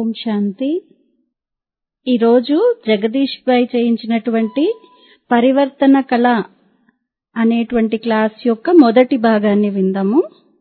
ఓం శాంతి ఈరోజు జగదీష్ భాయ్ చేయించినటువంటి పరివర్తన కళ అనేటువంటి క్లాస్ యొక్క మొదటి భాగాన్ని విందాము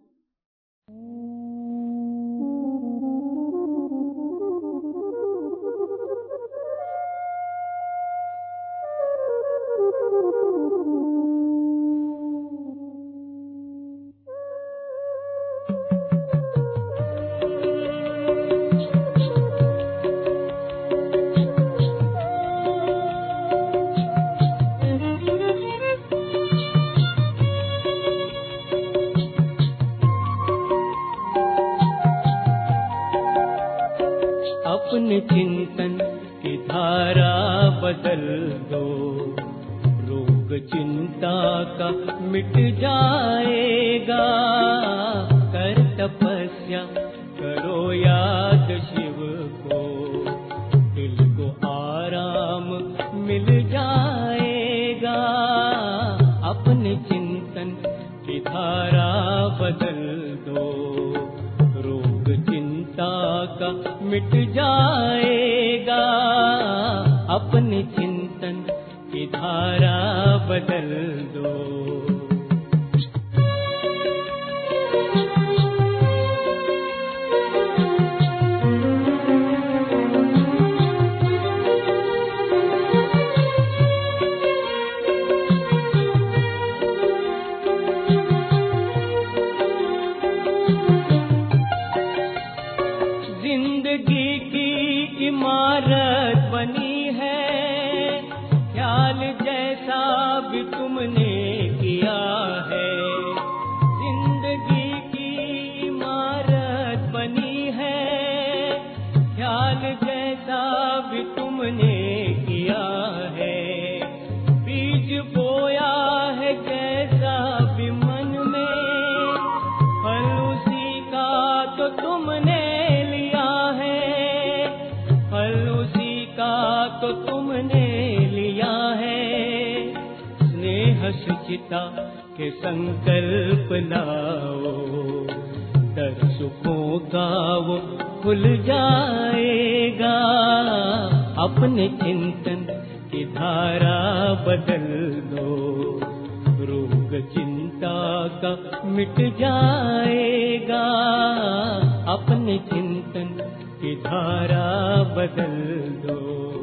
अपने चिंतन की धारा बदल दो रोग चिंता का मिट जाएगा कर तपस्या करो याद शिव को दिल को आराम मिल जाएगा अपने चिंतन की धारा बदल दो रोग चिंता का मिट जाएगा अपने चिंतन की धारा बदल दो जिंदगी की इमारत बनी है ख्याल जैसा भी तुमने किया है जिंदगी की इमारत बनी है ख्याल जैसा भी तुमने किया है बीज बोया है जैसा भी मन में फल उसी का तो तुमने लिया है फल उसी का तो तुमने लिया है स्नेह सुचिता के संकल्प लाओ दर सुखों का वो खुल जाएगा अपने चिंतन की धारा बदल दो रोग चिंता का मिट जाएगा अपने चिंतन की धारा बदल दो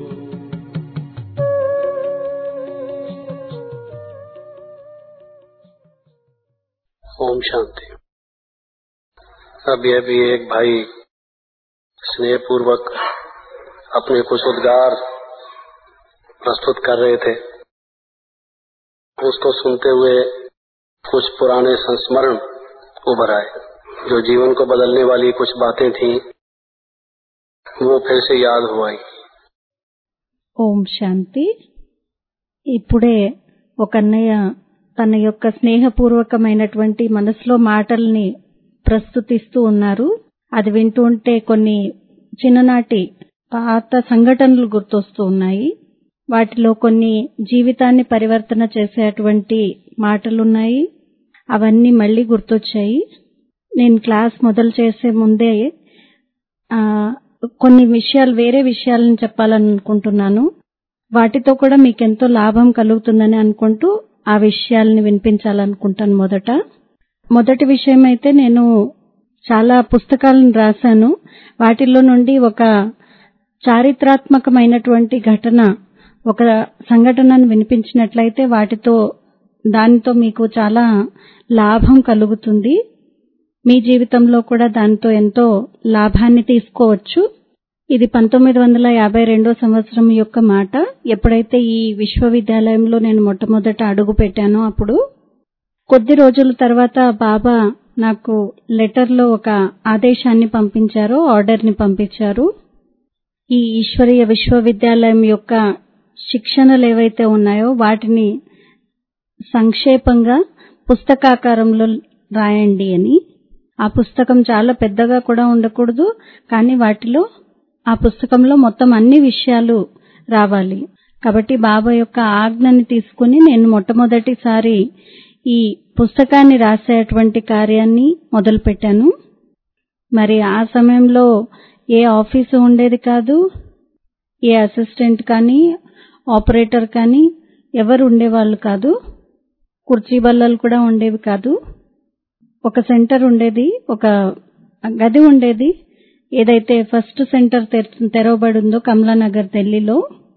ओम शांति अभी अभी एक भाई स्नेह पूर्वक अपने कुछ उद्गार प्रस्तुत कर रहे थे उसको सुनते हुए कुछ पुराने संस्मरण उभर आए जो जीवन को बदलने वाली कुछ बातें थी वो फिर से याद हो आई ఓం శాంతి ఇప్పుడే ఒక అన్నయ్య తన యొక్క స్నేహపూర్వకమైనటువంటి మనసులో మాటల్ని ప్రస్తుతిస్తూ ఉన్నారు అది వింటూ ఉంటే కొన్ని చిన్ననాటి పాత సంఘటనలు గుర్తొస్తూ ఉన్నాయి వాటిలో కొన్ని జీవితాన్ని పరివర్తన చేసేటువంటి మాటలున్నాయి అవన్నీ మళ్ళీ గుర్తొచ్చాయి నేను క్లాస్ మొదలు చేసే ముందే ఆ, కొన్ని విషయాలు వేరే విషయాలను చెప్పాలనుకుంటున్నాను వాటితో కూడా మీకు ఎంతో లాభం కలుగుతుందని అనుకుంటూ ఆ విషయాల్ని వినిపించాలనుకుంటాను మొదట మొదటి విషయం అయితే నేను చాలా పుస్తకాలను రాశాను వాటిలో నుండి ఒక చారిత్రాత్మకమైనటువంటి ఘటన ఒక సంఘటనను వినిపించినట్లయితే వాటితో దానితో మీకు చాలా లాభం కలుగుతుంది మీ జీవితంలో కూడా దాంతో ఎంతో లాభాన్ని తీసుకోవచ్చు ఇది పంతొమ్మిది వందల యాభై రెండో సంవత్సరం యొక్క మాట ఎప్పుడైతే ఈ విశ్వవిద్యాలయంలో నేను మొట్టమొదట అడుగు పెట్టానో అప్పుడు కొద్ది రోజుల తర్వాత బాబా నాకు లెటర్లో ఒక ఆదేశాన్ని పంపించారు ఆర్డర్ని పంపించారు ఈ ఈశ్వరీయ విశ్వవిద్యాలయం యొక్క శిక్షణలు ఏవైతే ఉన్నాయో వాటిని సంక్షేపంగా పుస్తకాకారంలో రాయండి అని ఆ పుస్తకం చాలా పెద్దగా కూడా ఉండకూడదు కానీ వాటిలో ఆ పుస్తకంలో మొత్తం అన్ని విషయాలు రావాలి కాబట్టి బాబా యొక్క ఆజ్ఞని తీసుకుని నేను మొట్టమొదటిసారి ఈ పుస్తకాన్ని రాసేటువంటి కార్యాన్ని మొదలుపెట్టాను మరి ఆ సమయంలో ఏ ఆఫీసు ఉండేది కాదు ఏ అసిస్టెంట్ కానీ ఆపరేటర్ కానీ ఎవరు ఉండేవాళ్ళు కాదు కుర్చీ బల్లలు కూడా ఉండేవి కాదు ఒక సెంటర్ ఉండేది ఒక గది ఉండేది ఏదైతే ఫస్ట్ సెంటర్ తెరవబడి ఉందో కమలానగర్ ఢిల్లీలో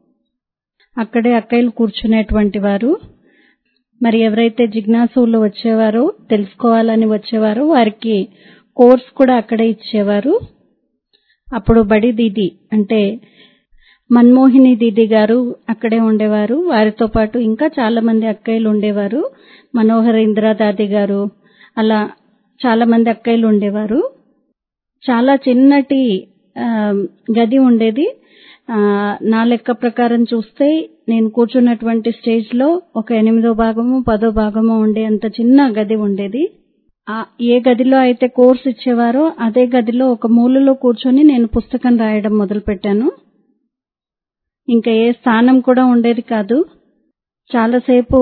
అక్కడే అక్కయ్యలు కూర్చునేటువంటి వారు మరి ఎవరైతే జిజ్ఞాసులు వచ్చేవారో తెలుసుకోవాలని వచ్చేవారో వారికి కోర్స్ కూడా అక్కడే ఇచ్చేవారు అప్పుడు బడి దీది అంటే మన్మోహిని దీది గారు అక్కడే ఉండేవారు వారితో పాటు ఇంకా చాలా మంది అక్కయ్యలు ఉండేవారు మనోహర్ ఇందిరా దాది గారు అలా చాలా మంది అక్కయ్యలు ఉండేవారు చాలా చిన్నటి గది ఉండేది నా లెక్క ప్రకారం చూస్తే నేను కూర్చున్నటువంటి స్టేజ్ లో ఒక ఎనిమిదో భాగము పదో భాగము ఉండే అంత చిన్న గది ఉండేది ఏ గదిలో అయితే కోర్స్ ఇచ్చేవారో అదే గదిలో ఒక మూలలో కూర్చొని నేను పుస్తకం రాయడం మొదలు పెట్టాను ఇంకా ఏ స్థానం కూడా ఉండేది కాదు చాలాసేపు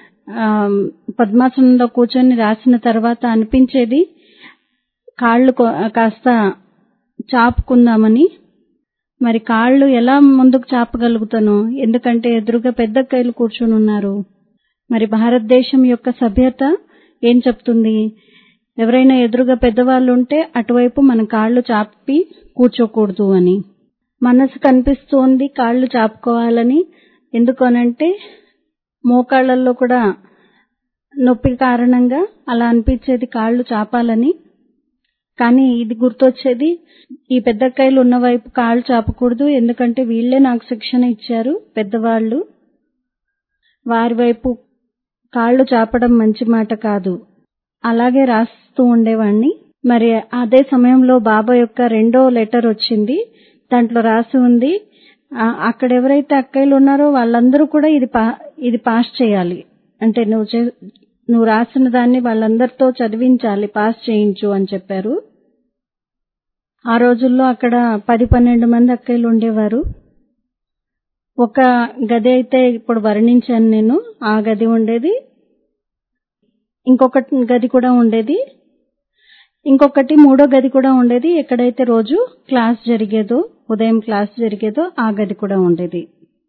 పద్మాసనంలో కూర్చొని రాసిన తర్వాత అనిపించేది కాళ్ళు కాస్త చాపుకుందామని మరి కాళ్ళు ఎలా ముందుకు చాపగలుగుతాను ఎందుకంటే ఎదురుగా పెద్ద కైలు కూర్చొని ఉన్నారు మరి భారతదేశం యొక్క సభ్యత ఏం చెప్తుంది ఎవరైనా ఎదురుగా పెద్దవాళ్ళు ఉంటే అటువైపు మన కాళ్ళు చాపి కూర్చోకూడదు అని మనసు కనిపిస్తోంది కాళ్ళు చాపుకోవాలని ఎందుకనంటే మోకాళ్లలో కూడా నొప్పి కారణంగా అలా అనిపించేది కాళ్ళు చాపాలని కానీ ఇది గుర్తొచ్చేది ఈ పెద్దకాయలు ఉన్న వైపు కాళ్ళు చాపకూడదు ఎందుకంటే వీళ్లే నాకు శిక్షణ ఇచ్చారు పెద్దవాళ్ళు వారి వైపు కాళ్ళు చాపడం మంచి మాట కాదు అలాగే రాస్తూ ఉండేవాణ్ణి మరి అదే సమయంలో బాబా యొక్క రెండో లెటర్ వచ్చింది దాంట్లో రాసి ఉంది అక్కడ ఎవరైతే అక్కయ్యలు ఉన్నారో వాళ్ళందరూ కూడా ఇది ఇది పాస్ చేయాలి అంటే నువ్వు నువ్వు రాసిన దాన్ని వాళ్ళందరితో చదివించాలి పాస్ చేయించు అని చెప్పారు ఆ రోజుల్లో అక్కడ పది పన్నెండు మంది అక్కయ్యలు ఉండేవారు ఒక గది అయితే ఇప్పుడు వర్ణించాను నేను ఆ గది ఉండేది ఇంకొక గది కూడా ఉండేది ఇంకొకటి మూడో గది కూడా ఉండేది ఎక్కడైతే రోజు క్లాస్ జరిగేదో ఉదయం క్లాస్ జరిగేదో ఆ గది కూడా ఉండేది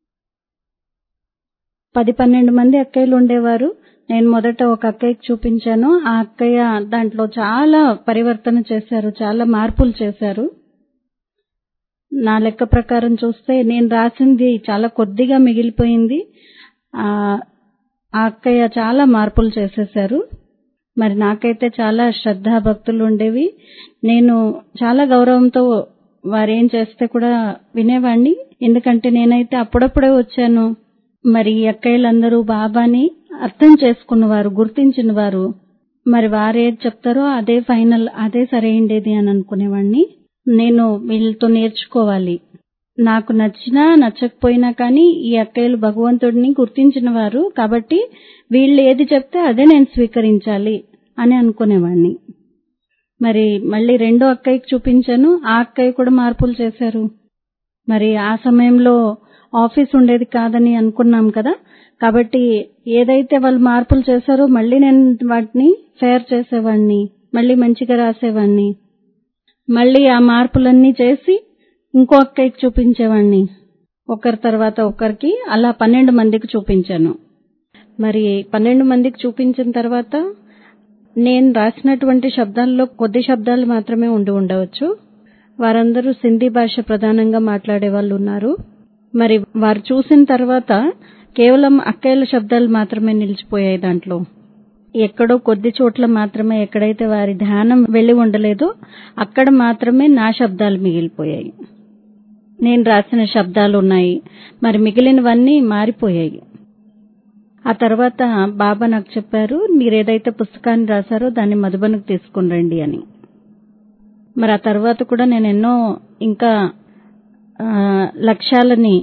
పది పన్నెండు మంది అక్కయ్యలు ఉండేవారు నేను మొదట ఒక అక్కయ్యకి చూపించాను ఆ అక్కయ్య దాంట్లో చాలా పరివర్తన చేశారు చాలా మార్పులు చేశారు నా లెక్క ప్రకారం చూస్తే నేను రాసింది చాలా కొద్దిగా మిగిలిపోయింది ఆ అక్కయ్య చాలా మార్పులు చేసేశారు మరి నాకైతే చాలా శ్రద్ధా భక్తులు ఉండేవి నేను చాలా గౌరవంతో వారేం చేస్తే కూడా వినేవాణ్ణి ఎందుకంటే నేనైతే అప్పుడప్పుడే వచ్చాను మరి అక్కయ్యలందరూ బాబాని అర్థం చేసుకున్నవారు గుర్తించిన వారు మరి వారేది చెప్తారో అదే ఫైనల్ అదే సరైండేది అని అనుకునేవాడిని నేను వీళ్ళతో నేర్చుకోవాలి నాకు నచ్చినా నచ్చకపోయినా కానీ ఈ అక్కయ్యలు భగవంతుడిని గుర్తించిన వారు కాబట్టి వీళ్ళు ఏది చెప్తే అదే నేను స్వీకరించాలి అని అనుకునేవాడిని మరి మళ్ళీ రెండో అక్కయ్యకి చూపించాను ఆ అక్కయ్య కూడా మార్పులు చేశారు మరి ఆ సమయంలో ఆఫీస్ ఉండేది కాదని అనుకున్నాం కదా కాబట్టి ఏదైతే వాళ్ళు మార్పులు చేశారో మళ్ళీ నేను వాటిని ఫేర్ చేసేవాడిని మళ్ళీ మంచిగా రాసేవాడిని మళ్ళీ ఆ మార్పులన్నీ చేసి ఇంకో అక్కయ్యకి చూపించేవాడిని ఒకరి తర్వాత ఒకరికి అలా పన్నెండు మందికి చూపించాను మరి పన్నెండు మందికి చూపించిన తర్వాత నేను రాసినటువంటి శబ్దాల్లో కొద్ది శబ్దాలు మాత్రమే ఉండి ఉండవచ్చు వారందరూ సింధీ భాష ప్రధానంగా మాట్లాడే వాళ్ళు ఉన్నారు మరి వారు చూసిన తర్వాత కేవలం అక్కయ్యల శబ్దాలు మాత్రమే నిలిచిపోయాయి దాంట్లో ఎక్కడో కొద్ది చోట్ల మాత్రమే ఎక్కడైతే వారి ధ్యానం వెళ్లి ఉండలేదో అక్కడ మాత్రమే నా శబ్దాలు మిగిలిపోయాయి నేను రాసిన శబ్దాలు ఉన్నాయి మరి మిగిలినవన్నీ మారిపోయాయి ఆ తర్వాత బాబా నాకు చెప్పారు మీరు ఏదైతే పుస్తకాన్ని రాశారో దాన్ని మధుబనికి తీసుకుని రండి అని మరి ఆ తర్వాత కూడా నేను ఎన్నో ఇంకా లక్ష్యాలని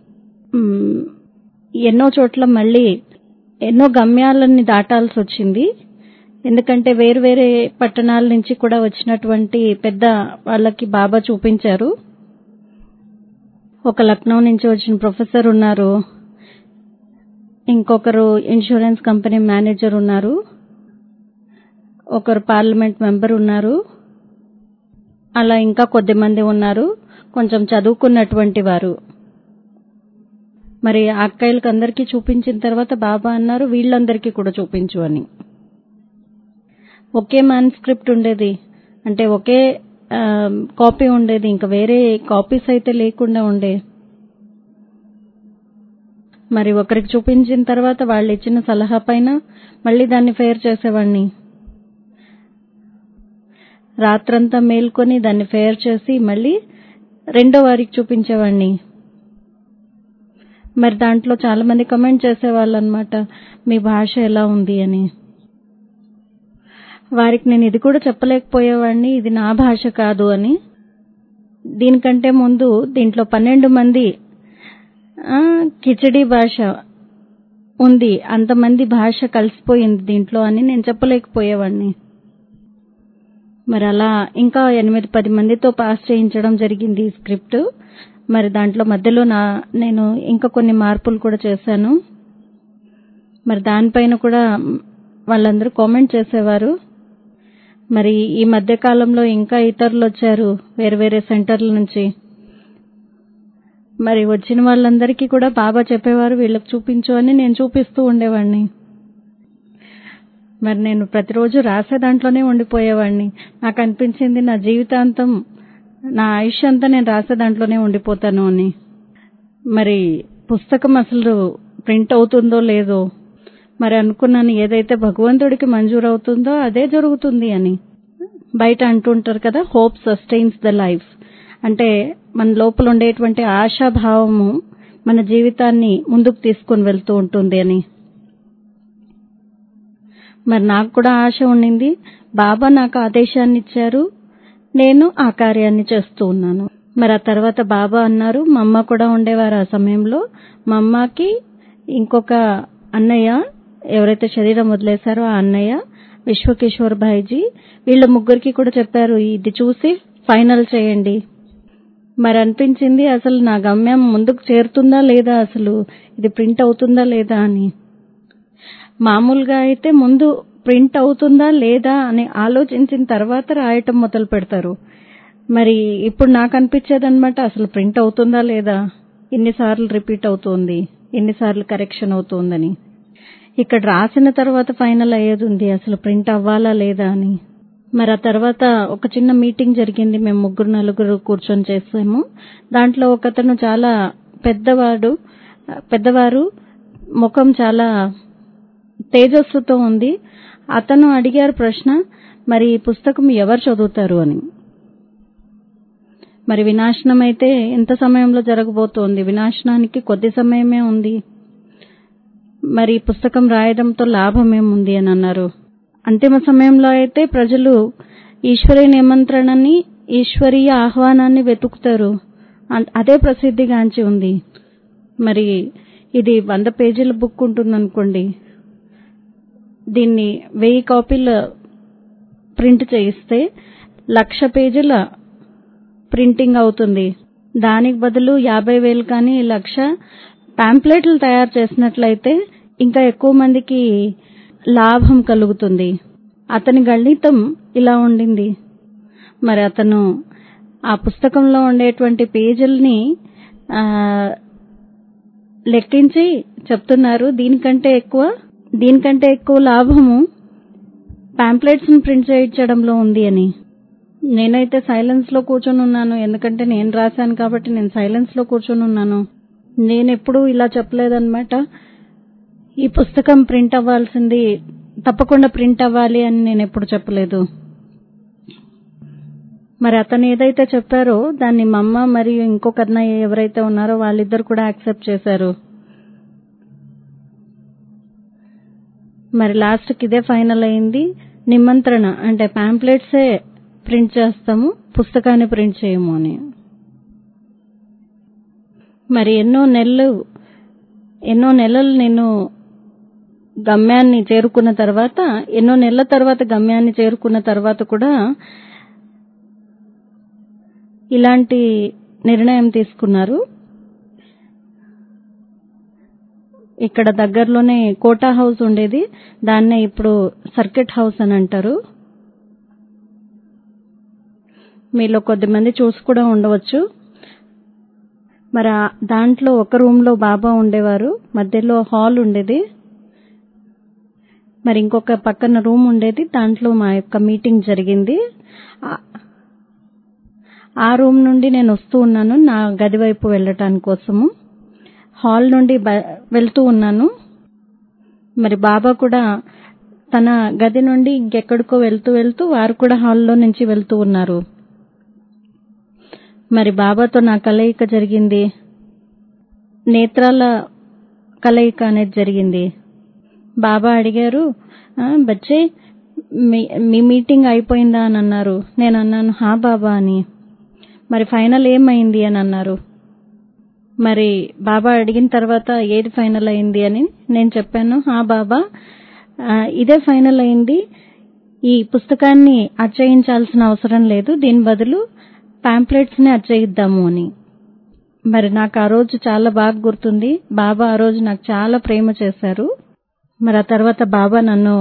ఎన్నో చోట్ల మళ్ళీ ఎన్నో గమ్యాలని దాటాల్సి వచ్చింది ఎందుకంటే వేరు వేరే పట్టణాల నుంచి కూడా వచ్చినటువంటి పెద్ద వాళ్ళకి బాబా చూపించారు ఒక లక్నో నుంచి వచ్చిన ప్రొఫెసర్ ఉన్నారు ఇంకొకరు ఇన్సూరెన్స్ కంపెనీ మేనేజర్ ఉన్నారు ఒకరు పార్లమెంట్ మెంబర్ ఉన్నారు అలా ఇంకా కొద్ది మంది ఉన్నారు కొంచెం చదువుకున్నటువంటి వారు మరి ఆ అక్కయ్యలకు అందరికీ చూపించిన తర్వాత బాబా అన్నారు వీళ్ళందరికీ కూడా చూపించు అని ఒకే మాన్స్క్రిప్ట్ ఉండేది అంటే ఒకే ఆ, కాపీ ఉండేది ఇంకా వేరే కాపీస్ అయితే లేకుండా ఉండే మరి ఒకరికి చూపించిన తర్వాత వాళ్ళు ఇచ్చిన సలహా పైన మళ్ళీ దాన్ని ఫేర్ చేసేవాడిని రాత్రంతా మేల్కొని దాన్ని ఫేర్ చేసి మళ్ళీ రెండో వారికి చూపించేవాడిని మరి దాంట్లో చాలా మంది కమెంట్ చేసేవాళ్ళు అనమాట మీ భాష ఎలా ఉంది అని వారికి నేను ఇది కూడా చెప్పలేకపోయేవాడిని ఇది నా భాష కాదు అని దీనికంటే ముందు దీంట్లో పన్నెండు మంది ఆ, కిచడీ భాష ఉంది అంతమంది భాష కలిసిపోయింది దీంట్లో అని నేను చెప్పలేకపోయేవాడిని మరి అలా ఇంకా ఎనిమిది పది మందితో పాస్ చేయించడం జరిగింది ఈ స్క్రిప్ట్ మరి దాంట్లో మధ్యలో నా నేను ఇంకా కొన్ని మార్పులు కూడా చేశాను మరి దానిపైన కూడా వాళ్ళందరూ కామెంట్ చేసేవారు మరి ఈ మధ్య కాలంలో ఇంకా ఇతరులు వచ్చారు వేరే వేరే సెంటర్ల నుంచి మరి వచ్చిన వాళ్ళందరికీ కూడా బాబా చెప్పేవారు వీళ్ళకి చూపించు అని నేను చూపిస్తూ ఉండేవాడిని మరి నేను ప్రతిరోజు రాసే దాంట్లోనే ఉండిపోయేవాడిని నాకు అనిపించింది నా జీవితాంతం నా ఆయుష్ అంతా నేను రాసే దాంట్లోనే ఉండిపోతాను అని మరి పుస్తకం అసలు ప్రింట్ అవుతుందో లేదో మరి అనుకున్నాను ఏదైతే భగవంతుడికి మంజూరు అవుతుందో అదే జరుగుతుంది అని బయట అంటుంటారు కదా హోప్ సస్టైన్స్ ద లైఫ్ అంటే మన లోపల ఉండేటువంటి ఆశాభావము మన జీవితాన్ని ముందుకు తీసుకుని వెళ్తూ ఉంటుంది అని మరి నాకు కూడా ఆశ ఉండింది బాబా నాకు ఆదేశాన్ని ఇచ్చారు నేను ఆ కార్యాన్ని చేస్తూ ఉన్నాను మరి ఆ తర్వాత బాబా అన్నారు మా అమ్మ కూడా ఉండేవారు ఆ సమయంలో మా అమ్మకి ఇంకొక అన్నయ్య ఎవరైతే శరీరం వదిలేశారో ఆ అన్నయ్య విశ్వకిషోర్ భాయ్జీ వీళ్ళ ముగ్గురికి కూడా చెప్పారు ఇది చూసి ఫైనల్ చేయండి మరి అనిపించింది అసలు నా గమ్యం ముందుకు చేరుతుందా లేదా అసలు ఇది ప్రింట్ అవుతుందా లేదా అని మామూలుగా అయితే ముందు ప్రింట్ అవుతుందా లేదా అని ఆలోచించిన తర్వాత రాయటం మొదలు పెడతారు మరి ఇప్పుడు నాకు అనిపించేది అనమాట అసలు ప్రింట్ అవుతుందా లేదా ఎన్నిసార్లు రిపీట్ అవుతుంది ఎన్నిసార్లు కరెక్షన్ అవుతుందని ఇక్కడ రాసిన తర్వాత ఫైనల్ అయ్యేది ఉంది అసలు ప్రింట్ అవ్వాలా లేదా అని మరి ఆ తర్వాత ఒక చిన్న మీటింగ్ జరిగింది మేము ముగ్గురు నలుగురు కూర్చొని చేసాము దాంట్లో ఒకతను చాలా పెద్దవాడు పెద్దవారు ముఖం చాలా తేజస్సుతో ఉంది అతను అడిగారు ప్రశ్న మరి ఈ పుస్తకం ఎవరు చదువుతారు అని మరి వినాశనం అయితే ఎంత సమయంలో జరగబోతోంది వినాశనానికి కొద్ది సమయమే ఉంది మరి ఈ పుస్తకం రాయడంతో లాభం ఏముంది అని అన్నారు అంతిమ సమయంలో అయితే ప్రజలు ఈశ్వరీయ నిమంత్రణని ఈశ్వరీయ ఆహ్వానాన్ని వెతుకుతారు అన్- అదే ప్రసిద్ధిగాంచి ఉంది మరి ఇది వంద పేజీల బుక్ ఉంటుందనుకోండి దీన్ని వెయ్యి కాపీలు ప్రింట్ చేయిస్తే లక్ష పేజీల ప్రింటింగ్ అవుతుంది దానికి బదులు యాభై వేలు కానీ లక్ష పాంప్లెట్లు తయారు చేసినట్లయితే ఇంకా ఎక్కువ మందికి లాభం కలుగుతుంది అతని గణితం ఇలా ఉండింది మరి అతను ఆ పుస్తకంలో ఉండేటువంటి పేజీల్ని ఆ, లెక్కించి చెప్తున్నారు దీనికంటే ఎక్కువ దీనికంటే ఎక్కువ లాభము పాంప్లెట్స్ ని ప్రింట్ చేయించడంలో ఉంది అని నేనైతే సైలెన్స్ లో కూర్చొని ఉన్నాను ఎందుకంటే నేను రాశాను కాబట్టి నేను సైలెన్స్ లో కూర్చొని ఉన్నాను నేను ఎప్పుడూ ఇలా చెప్పలేదన్నమాట ఈ పుస్తకం ప్రింట్ అవ్వాల్సింది తప్పకుండా ప్రింట్ అవ్వాలి అని నేను ఎప్పుడు చెప్పలేదు మరి అతను ఏదైతే చెప్పారో దాన్ని మా అమ్మ మరియు ఇంకొక అన్నయ్య ఎవరైతే ఉన్నారో వాళ్ళిద్దరు కూడా యాక్సెప్ట్ చేశారు మరి లాస్ట్ కి ఇదే ఫైనల్ అయింది నిమంత్రణ అంటే పాంప్లెట్సే ప్రింట్ చేస్తాము పుస్తకాన్ని ప్రింట్ చేయము అని మరి ఎన్నో నెలలు ఎన్నో నెలలు నేను గమ్యాన్ని చేరుకున్న తర్వాత ఎన్నో నెలల తర్వాత గమ్యాన్ని చేరుకున్న తర్వాత కూడా ఇలాంటి నిర్ణయం తీసుకున్నారు ఇక్కడ దగ్గరలోనే కోటా హౌస్ ఉండేది దాన్నే ఇప్పుడు సర్కిట్ హౌస్ అని అంటారు మీలో కొద్దిమంది చూసి కూడా ఉండవచ్చు మరి ఆ- దాంట్లో ఒక రూమ్ లో బాబా ఉండేవారు మధ్యలో హాల్ ఉండేది మరి ఇంకొక పక్కన రూమ్ ఉండేది దాంట్లో మా యొక్క మీటింగ్ జరిగింది ఆ- ఆ రూమ్ నుండి నేను వస్తూ ఉన్నాను నా గది వైపు వెళ్ళటానికి కోసము హాల్ నుండి బ- వెళ్తూ ఉన్నాను మరి బాబా కూడా తన గది నుండి ఇంకెక్కడికో వెళ్తూ వెళ్తూ వారు కూడా హాల్లో నుంచి వెళ్తూ ఉన్నారు మరి బాబాతో నా కలయిక జరిగింది నేత్రాల కలయిక అనేది జరిగింది బాబా అడిగారు "ఆ, బచ్చే మీ మీ మీటింగ్ అయిపోయిందా అని అన్నారు నేను అన్నాను హా బాబా అని మరి ఫైనల్ ఏమైంది అని అన్నారు మరి బాబా అడిగిన తర్వాత ఏది ఫైనల్ అయింది అని నేను చెప్పాను హా బాబా ఆ, ఇదే ఫైనల్ అయింది ఈ పుస్తకాన్ని అచ్చయించాల్సిన అవసరం లేదు దీని బదులు పాంప్లెట్స్ ని అచ్చయిద్దాము అని మరి నాకు ఆ రోజు చాలా బాగా గుర్తుంది బాబా ఆ రోజు నాకు చాలా ప్రేమ చేశారు మరి ఆ తర్వాత బాబా నన్ను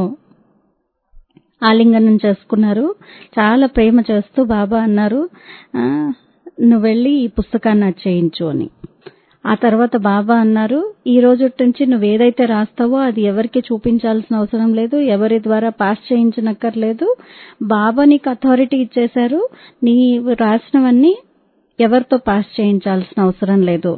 ఆలింగనం చేసుకున్నారు చాలా ప్రేమ చేస్తూ బాబా అన్నారు "ఆ, నువ్వు వెళ్ళి ఈ పుస్తకాన్ని అచ్చయించు అని ఆ తర్వాత బాబా అన్నారు ఈ రోజు నుంచి నువ్వు ఏదైతే రాస్తావో అది ఎవరికి చూపించాల్సిన అవసరం లేదు ఎవరి ద్వారా పాస్ చేయించనక్కర్లేదు బాబా నీకు అథారిటీ ఇచ్చేశారు నీవు రాసినవన్నీ ఎవరితో పాస్ చేయించాల్సిన అవసరం లేదు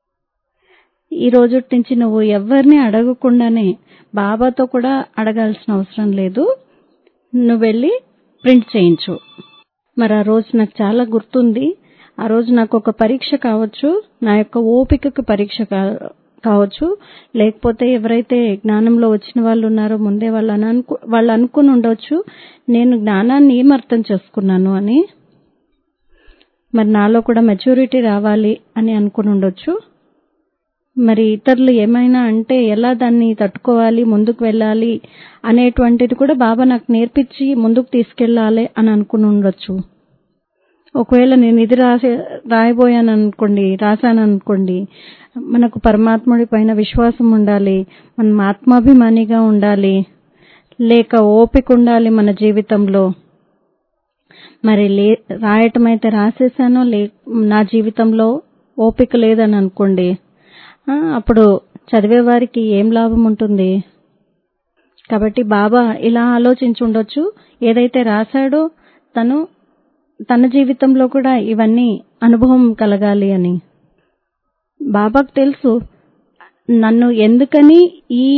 ఈ రోజు నుంచి నువ్వు ఎవరిని అడగకుండానే బాబాతో కూడా అడగాల్సిన అవసరం లేదు నువ్వు వెళ్ళి ప్రింట్ చేయించు మరి ఆ రోజు నాకు చాలా గుర్తుంది ఆ రోజు నాకు ఒక పరీక్ష కావచ్చు నా యొక్క ఓపికకు పరీక్ష కా- కావచ్చు లేకపోతే ఎవరైతే జ్ఞానంలో వచ్చిన వాళ్ళు ఉన్నారో ముందే వాళ్ళు అని అనుకు వాళ్ళు అనుకుని ఉండొచ్చు నేను జ్ఞానాన్ని ఏం అర్థం చేసుకున్నాను అని మరి నాలో కూడా మెచ్యూరిటీ రావాలి అని అనుకుని ఉండొచ్చు మరి ఇతరులు ఏమైనా అంటే ఎలా దాన్ని తట్టుకోవాలి ముందుకు వెళ్ళాలి అనేటువంటిది కూడా బాబా నాకు నేర్పించి ముందుకు తీసుకెళ్ళాలి అని అనుకుని ఉండొచ్చు ఒకవేళ నేను ఇది రాసే రాయబోయాను అనుకోండి రాశాను అనుకోండి మనకు పరమాత్ముడి పైన విశ్వాసం ఉండాలి మనం ఆత్మాభిమానిగా ఉండాలి లేక ఓపిక ఉండాలి మన జీవితంలో మరి లే రాయటం అయితే రాసేసానో లే నా జీవితంలో ఓపిక లేదని అనుకోండి ఆ, అప్పుడు చదివే వారికి ఏం లాభం ఉంటుంది కాబట్టి బాబా ఇలా ఆలోచించి ఉండొచ్చు ఏదైతే రాశాడో తను తన జీవితంలో కూడా ఇవన్నీ అనుభవం కలగాలి అని బాబాకు తెలుసు నన్ను ఎందుకని ఈ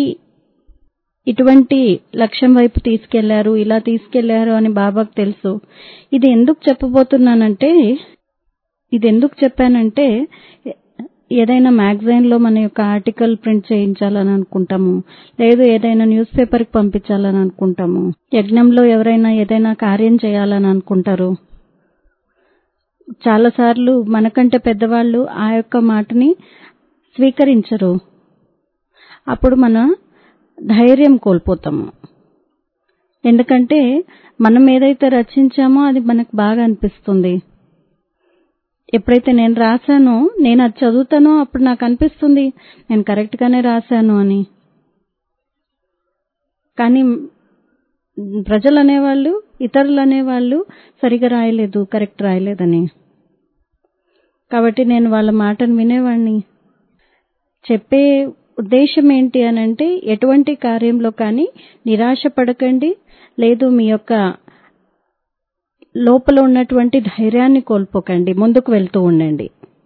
ఇటువంటి లక్ష్యం వైపు తీసుకెళ్లారు ఇలా తీసుకెళ్లారు అని బాబాకు తెలుసు ఇది ఎందుకు చెప్పబోతున్నానంటే ఇది ఎందుకు చెప్పానంటే ఏదైనా మ్యాగజైన్ లో మన యొక్క ఆర్టికల్ ప్రింట్ చేయించాలని అనుకుంటాము లేదు ఏదైనా న్యూస్ పేపర్ కి పంపించాలని అనుకుంటాము యజ్ఞంలో ఎవరైనా ఏదైనా కార్యం చేయాలని అనుకుంటారు చాలాసార్లు మనకంటే పెద్దవాళ్ళు ఆ యొక్క మాటని స్వీకరించరు అప్పుడు మన ధైర్యం కోల్పోతాము ఎందుకంటే మనం ఏదైతే రచించామో అది మనకు బాగా అనిపిస్తుంది ఎప్పుడైతే నేను రాశానో నేను అది చదువుతానో అప్పుడు నాకు అనిపిస్తుంది నేను కరెక్ట్ గానే రాశాను అని కానీ ప్రజలు అనేవాళ్ళు ఇతరులు అనేవాళ్ళు సరిగా రాయలేదు కరెక్ట్ రాయలేదని కాబట్టి నేను వాళ్ళ మాటను వినేవాడిని చెప్పే ఉద్దేశం ఏంటి అని అంటే ఎటువంటి కార్యంలో కానీ నిరాశ పడకండి లేదు మీ యొక్క లోపల ఉన్నటువంటి ధైర్యాన్ని కోల్పోకండి ముందుకు వెళ్తూ ఉండండి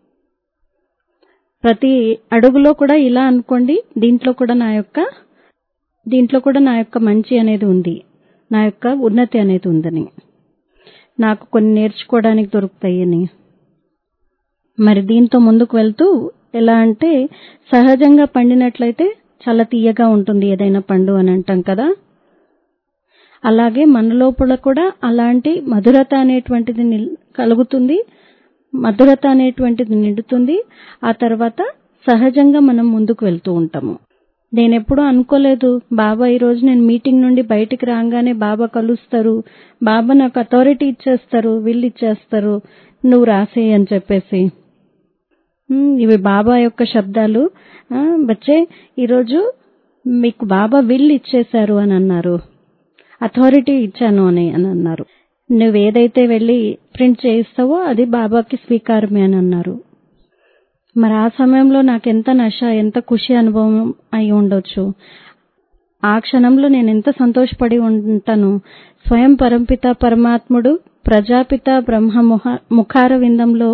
ప్రతి అడుగులో కూడా ఇలా అనుకోండి దీంట్లో కూడా నా యొక్క దీంట్లో కూడా నా యొక్క మంచి అనేది ఉంది నా యొక్క ఉన్నతి అనేది ఉందని నాకు కొన్ని నేర్చుకోవడానికి దొరుకుతాయని మరి దీంతో ముందుకు వెళ్తూ ఎలా అంటే సహజంగా పండినట్లయితే చాలా తీయగా ఉంటుంది ఏదైనా పండు అని అంటాం కదా అలాగే మన లోపల కూడా అలాంటి మధురత అనేటువంటిది నిల్- కలుగుతుంది మధురత అనేటువంటిది నిండుతుంది ఆ తర్వాత సహజంగా మనం ముందుకు వెళ్తూ ఉంటాము నేను ఎప్పుడూ అనుకోలేదు బాబా ఈ రోజు నేను మీటింగ్ నుండి బయటికి రాగానే బాబా కలుస్తారు బాబా నాకు అథారిటీ ఇచ్చేస్తారు వీళ్ళు ఇచ్చేస్తారు నువ్వు రాసేయి అని చెప్పేసి ఉమ్, ఇవి బాబా యొక్క శబ్దాలు ఆ, బచ్చే ఈరోజు మీకు బాబా విల్ ఇచ్చేశారు అని అన్నారు అథారిటీ ఇచ్చాను అని అని అన్నారు నువ్వేదైతే వెళ్ళి ప్రింట్ చేయిస్తావో అది బాబాకి స్వీకారమే అని అన్నారు మరి ఆ సమయంలో నాకు ఎంత నష ఎంత ఖుషి అనుభవం అయి ఉండొచ్చు ఆ క్షణంలో నేను ఎంత సంతోషపడి ఉంటాను స్వయం పరంపిత పరమాత్ముడు ప్రజాపిత బ్రహ్మ ముఖ- ముఖార విందంలో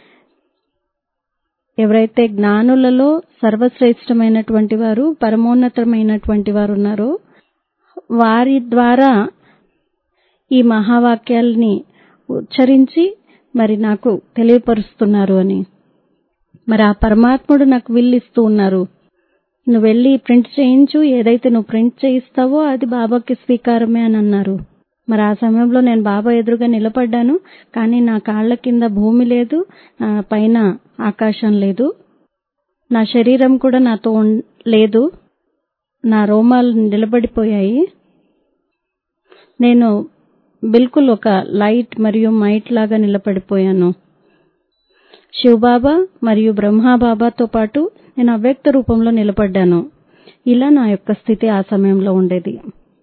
ఎవరైతే జ్ఞానులలో సర్వశ్రేష్టమైనటువంటి వారు పరమోన్నతమైనటువంటి వారు ఉన్నారో వారి ద్వారా ఈ మహావాక్యాల్ని ఉచ్చరించి మరి నాకు తెలియపరుస్తున్నారు అని మరి ఆ పరమాత్ముడు నాకు విల్లిస్తూ ఉన్నారు నువ్వు వెళ్ళి ప్రింట్ చేయించు ఏదైతే నువ్వు ప్రింట్ చేయిస్తావో అది బాబాకి స్వీకారమే అని అన్నారు మరి ఆ సమయంలో నేను బాబా ఎదురుగా నిలబడ్డాను కానీ నా కాళ్ళ కింద భూమి లేదు ఆ, పైన ఆకాశం లేదు నా శరీరం కూడా నాతో ఉన్- లేదు నా రోమాలు నిలబడిపోయాయి నేను బిల్కుల్ ఒక లైట్ మరియు మైట్ లాగా నిలబడిపోయాను శివబాబా మరియు బ్రహ్మాబాబాతో పాటు నేను అవ్యక్త రూపంలో నిలబడ్డాను ఇలా నా యొక్క స్థితి ఆ సమయంలో ఉండేది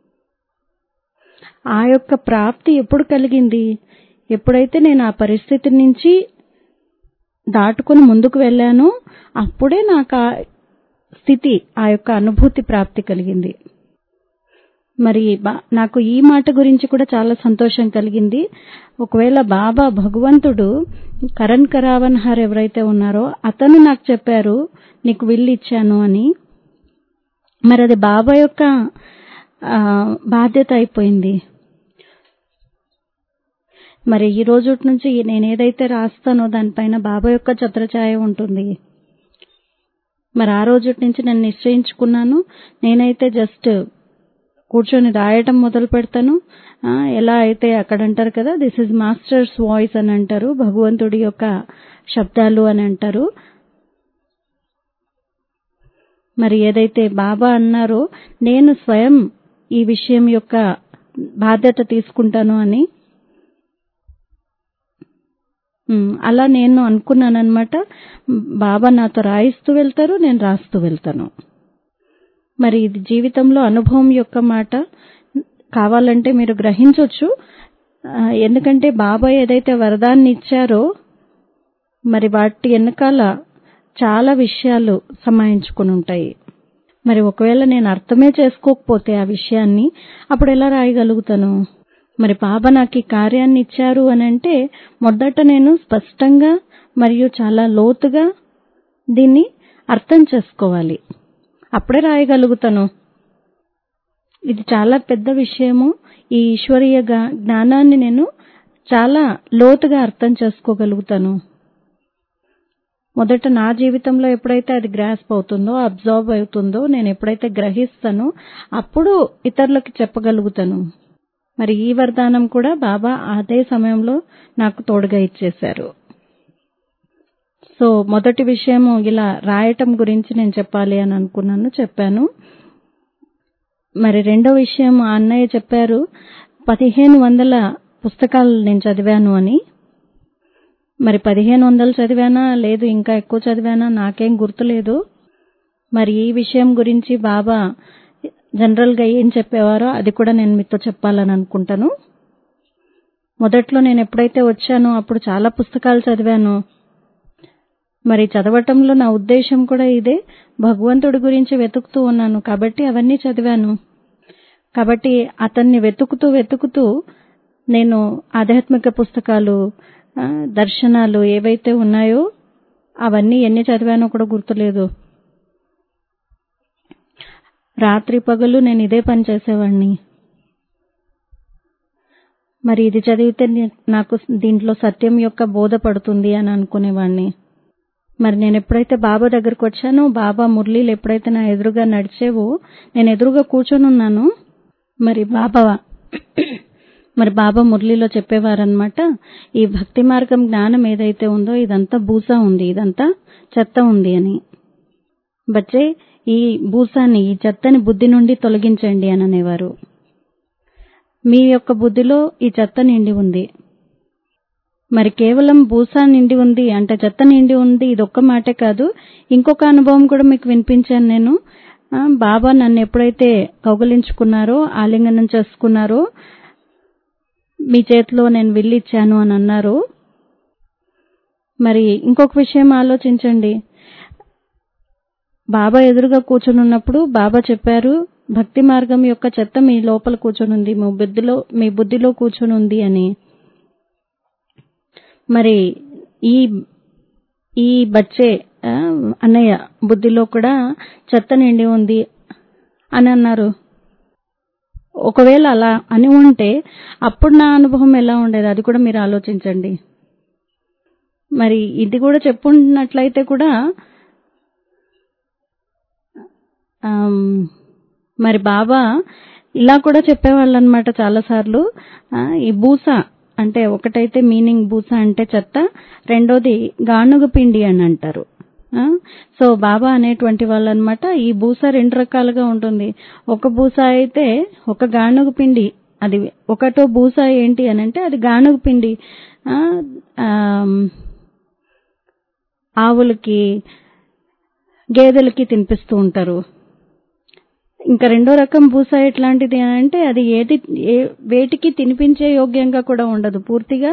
ఆ యొక్క ప్రాప్తి ఎప్పుడు కలిగింది ఎప్పుడైతే నేను ఆ పరిస్థితి నుంచి దాటుకుని ముందుకు వెళ్ళానో అప్పుడే నాకు ఆ స్థితి ఆ యొక్క అనుభూతి ప్రాప్తి కలిగింది మరి బా- నాకు ఈ మాట గురించి కూడా చాలా సంతోషం కలిగింది ఒకవేళ బాబా భగవంతుడు కరణ్ కరావన్ హార్ ఎవరైతే ఉన్నారో అతను నాకు చెప్పారు నీకు విల్లు ఇచ్చాను అని మరి అది బాబా యొక్క ఆ, బాధ్యత అయిపోయింది మరి ఈ రోజు నుంచి నేను ఏదైతే రాస్తానో దానిపైన బాబా యొక్క ఛత్రఛాయ ఉంటుంది మరి ఆ రోజు నుంచి నేను నిశ్చయించుకున్నాను నేనైతే జస్ట్ కూర్చొని రాయటం మొదలు పెడతాను ఆ, ఎలా అయితే అక్కడ అంటారు కదా దిస్ ఇస్ మాస్టర్స్ వాయిస్ అని అంటారు భగవంతుడి యొక్క శబ్దాలు అని అంటారు మరి ఏదైతే బాబా అన్నారో నేను స్వయం ఈ విషయం యొక్క బాధ్యత తీసుకుంటాను అని ఉమ్, అలా నేను అనుకున్నాను అనమాట బాబా నాతో రాయిస్తూ వెళ్తారు నేను రాస్తూ వెళ్తాను మరి ఇది జీవితంలో అనుభవం యొక్క మాట కావాలంటే మీరు గ్రహించవచ్చు ఆ, ఎందుకంటే బాబా ఏదైతే వరదాన్ని ఇచ్చారో మరి వాటి వెనకాల చాలా విషయాలు సమాయించుకుని ఉంటాయి మరి ఒకవేళ నేను అర్థమే చేసుకోకపోతే ఆ విషయాన్ని అప్పుడు ఎలా రాయగలుగుతాను మరి బాబా నాకు ఈ కార్యాన్ని ఇచ్చారు అని అంటే మొదట నేను స్పష్టంగా మరియు చాలా లోతుగా దీన్ని అర్థం చేసుకోవాలి అప్పుడే రాయగలుగుతాను ఇది చాలా పెద్ద విషయము ఈ ఈశ్వరీయ గా- జ్ఞానాన్ని నేను చాలా లోతుగా అర్థం చేసుకోగలుగుతాను మొదట నా జీవితంలో ఎప్పుడైతే అది గ్రాస్ప్ అవుతుందో అబ్జర్వ్ అవుతుందో నేను ఎప్పుడైతే గ్రహిస్తానో అప్పుడు ఇతరులకు చెప్పగలుగుతాను మరి ఈ వరదానం కూడా బాబా అదే సమయంలో నాకు తోడుగా ఇచ్చేశారు సో మొదటి విషయము ఇలా రాయటం గురించి నేను చెప్పాలి అని అనుకున్నాను చెప్పాను మరి రెండో విషయం ఆ అన్నయ్య చెప్పారు పదిహేను వందల పుస్తకాలు నేను చదివాను అని మరి పదిహేను వందలు చదివానా లేదు ఇంకా ఎక్కువ చదివానా నాకేం గుర్తులేదు మరి ఈ విషయం గురించి బాబా జనరల్ గా ఏం చెప్పేవారో అది కూడా నేను మీతో చెప్పాలని అనుకుంటాను మొదట్లో నేను ఎప్పుడైతే వచ్చానో అప్పుడు చాలా పుస్తకాలు చదివాను మరి చదవటంలో నా ఉద్దేశం కూడా ఇదే భగవంతుడి గురించి వెతుకుతూ ఉన్నాను కాబట్టి అవన్నీ చదివాను కాబట్టి అతన్ని వెతుకుతూ వెతుకుతూ నేను ఆధ్యాత్మిక పుస్తకాలు ఆ, దర్శనాలు ఏవైతే ఉన్నాయో అవన్నీ ఎన్ని చదివానో కూడా గుర్తులేదు రాత్రి పగలు నేను ఇదే పని చేసేవాడిని మరి ఇది చదివితే నే- నాకు దీంట్లో సత్యం యొక్క బోధ పడుతుంది అని అనుకునేవాడిని మరి నేను ఎప్పుడైతే బాబా దగ్గరకు వచ్చానో బాబా మురళీలు ఎప్పుడైతే నా ఎదురుగా నడిచేవో నేను ఎదురుగా కూర్చొని ఉన్నాను మరి బాబా మరి బాబా మురళీలో చెప్పేవారనమాట ఈ భక్తి మార్గం జ్ఞానం ఏదైతే ఉందో ఇదంతా బూసా ఉంది ఇదంతా చెత్త ఉంది అని బచ్చే ఈ బూసాన్ని ఈ చెత్తని బుద్ధి నుండి తొలగించండి అని అనేవారు మీ యొక్క బుద్ధిలో ఈ చెత్త నిండి ఉంది మరి కేవలం బూసా నిండి ఉంది అంటే చెత్త నిండి ఉంది ఇది ఒక్క మాటే కాదు ఇంకొక అనుభవం కూడా మీకు వినిపించాను నేను ఆ, బాబా నన్ను ఎప్పుడైతే కౌగలించుకున్నారో ఆలింగనం చేసుకున్నారో మీ చేతిలో నేను విల్లిచ్చాను అని అన్నారు మరి ఇంకొక విషయం ఆలోచించండి బాబా ఎదురుగా కూర్చుని ఉన్నప్పుడు బాబా చెప్పారు భక్తి మార్గం యొక్క చెత్త మీ లోపల కూర్చొని ఉంది మీ బుద్ధిలో మీ బుద్ధిలో కూర్చొని ఉంది అని మరి ఈ ఈ బచ్చే ఆ, అన్నయ్య బుద్ధిలో కూడా చెత్త నిండి ఉంది అని అన్నారు ఒకవేళ అలా అని ఉంటే అప్పుడు నా అనుభవం ఎలా ఉండేది అది కూడా మీరు ఆలోచించండి మరి ఇది కూడా చెప్పున్నట్లయితే కూడా ఆమ్, మరి బాబా ఇలా కూడా చెప్పేవాళ్ళు అనమాట చాలాసార్లు ఆ, ఈ బూస అంటే ఒకటైతే మీనింగ్ బూస అంటే చెత్త రెండోది గానుగ పిండి అని అంటారు ఆ, సో బాబా అనేటువంటి వాళ్ళు అనమాట ఈ బూస రెండు రకాలుగా ఉంటుంది ఒక బూస అయితే ఒక గానుగ పిండి అది ఒకటో బూస ఏంటి అని అంటే అది గానుగ పిండి ఆ, ఆమ్, ఆవులకి గేదెలకి తినిపిస్తూ ఉంటారు ఇంకా రెండో రకం బూస ఎట్లాంటిది అని అంటే అది ఏది ఏ వేటికి తినిపించే యోగ్యంగా కూడా ఉండదు పూర్తిగా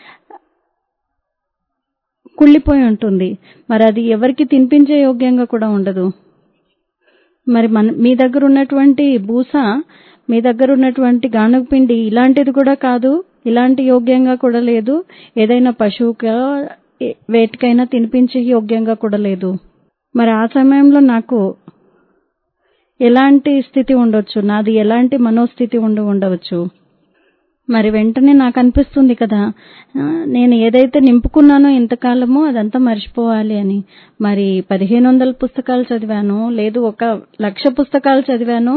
కుళ్ళిపోయి ఉంటుంది మరి అది ఎవరికి తినిపించే యోగ్యంగా కూడా ఉండదు మరి మన మీ దగ్గర ఉన్నటువంటి బూస మీ దగ్గర ఉన్నటువంటి గానుగ పిండి ఇలాంటిది కూడా కాదు ఇలాంటి యోగ్యంగా కూడా లేదు ఏదైనా పశువుగా ఏ- వేటికైనా తినిపించే యోగ్యంగా కూడా లేదు మరి ఆ సమయంలో నాకు ఎలాంటి స్థితి ఉండొచ్చు నాది ఎలాంటి మనోస్థితి ఉండి ఉండవచ్చు మరి వెంటనే నాకు అనిపిస్తుంది కదా ఆ, నేను ఏదైతే నింపుకున్నానో ఇంతకాలమో అదంతా మర్చిపోవాలి అని మరి పదిహేను వందల పుస్తకాలు చదివాను లేదు ఒక లక్ష పుస్తకాలు చదివాను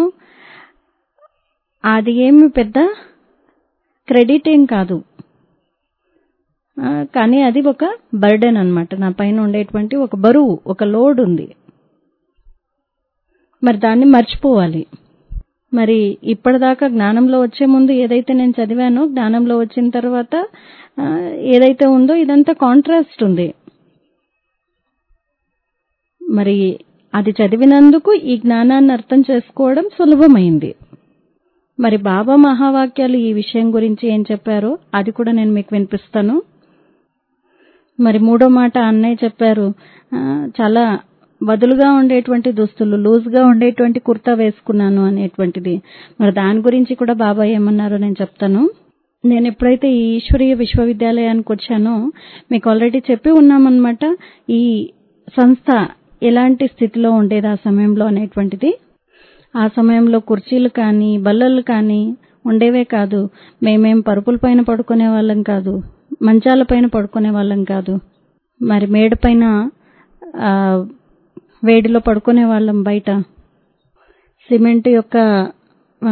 అది ఏమి పెద్ద క్రెడిట్ ఏం కాదు ఆ, కానీ అది ఒక బర్డెన్ అన్నమాట నా పైన ఉండేటువంటి ఒక బరువు ఒక లోడ్ ఉంది మరి దాన్ని మర్చిపోవాలి మరి ఇప్పటిదాకా జ్ఞానంలో వచ్చే ముందు ఏదైతే నేను చదివానో జ్ఞానంలో వచ్చిన తర్వాత ఆ, ఏదైతే ఉందో ఇదంతా కాంట్రాస్ట్ ఉంది మరి అది చదివినందుకు ఈ జ్ఞానాన్ని అర్థం చేసుకోవడం సులభమైంది మరి బాబా మహావాక్యాలు ఈ విషయం గురించి ఏం చెప్పారో అది కూడా నేను మీకు వినిపిస్తాను మరి మూడో మాట అన్నయ్య చెప్పారు ఆ, చాలా వదులుగా ఉండేటువంటి దుస్తులు లూజ్ గా ఉండేటువంటి కుర్తా వేసుకున్నాను అనేటువంటిది మరి దాని గురించి కూడా బాబా ఏమన్నారో నేను చెప్తాను నేను ఎప్పుడైతే ఈ ఈశ్వరీయ విశ్వవిద్యాలయానికి వచ్చానో మీకు ఆల్రెడీ చెప్పి ఉన్నామన్నమాట ఈ సంస్థ ఎలాంటి స్థితిలో ఉండేది ఆ సమయంలో అనేటువంటిది ఆ సమయంలో కుర్చీలు కానీ బల్లలు కానీ ఉండేవే కాదు మేమేం పరుపుల పైన పడుకునే వాళ్ళం కాదు మంచాల పైన పడుకునే వాళ్ళం కాదు మరి మేడ పైన ఆ, వేడిలో పడుకునే వాళ్ళం బయట సిమెంట్ యొక్క ఆ,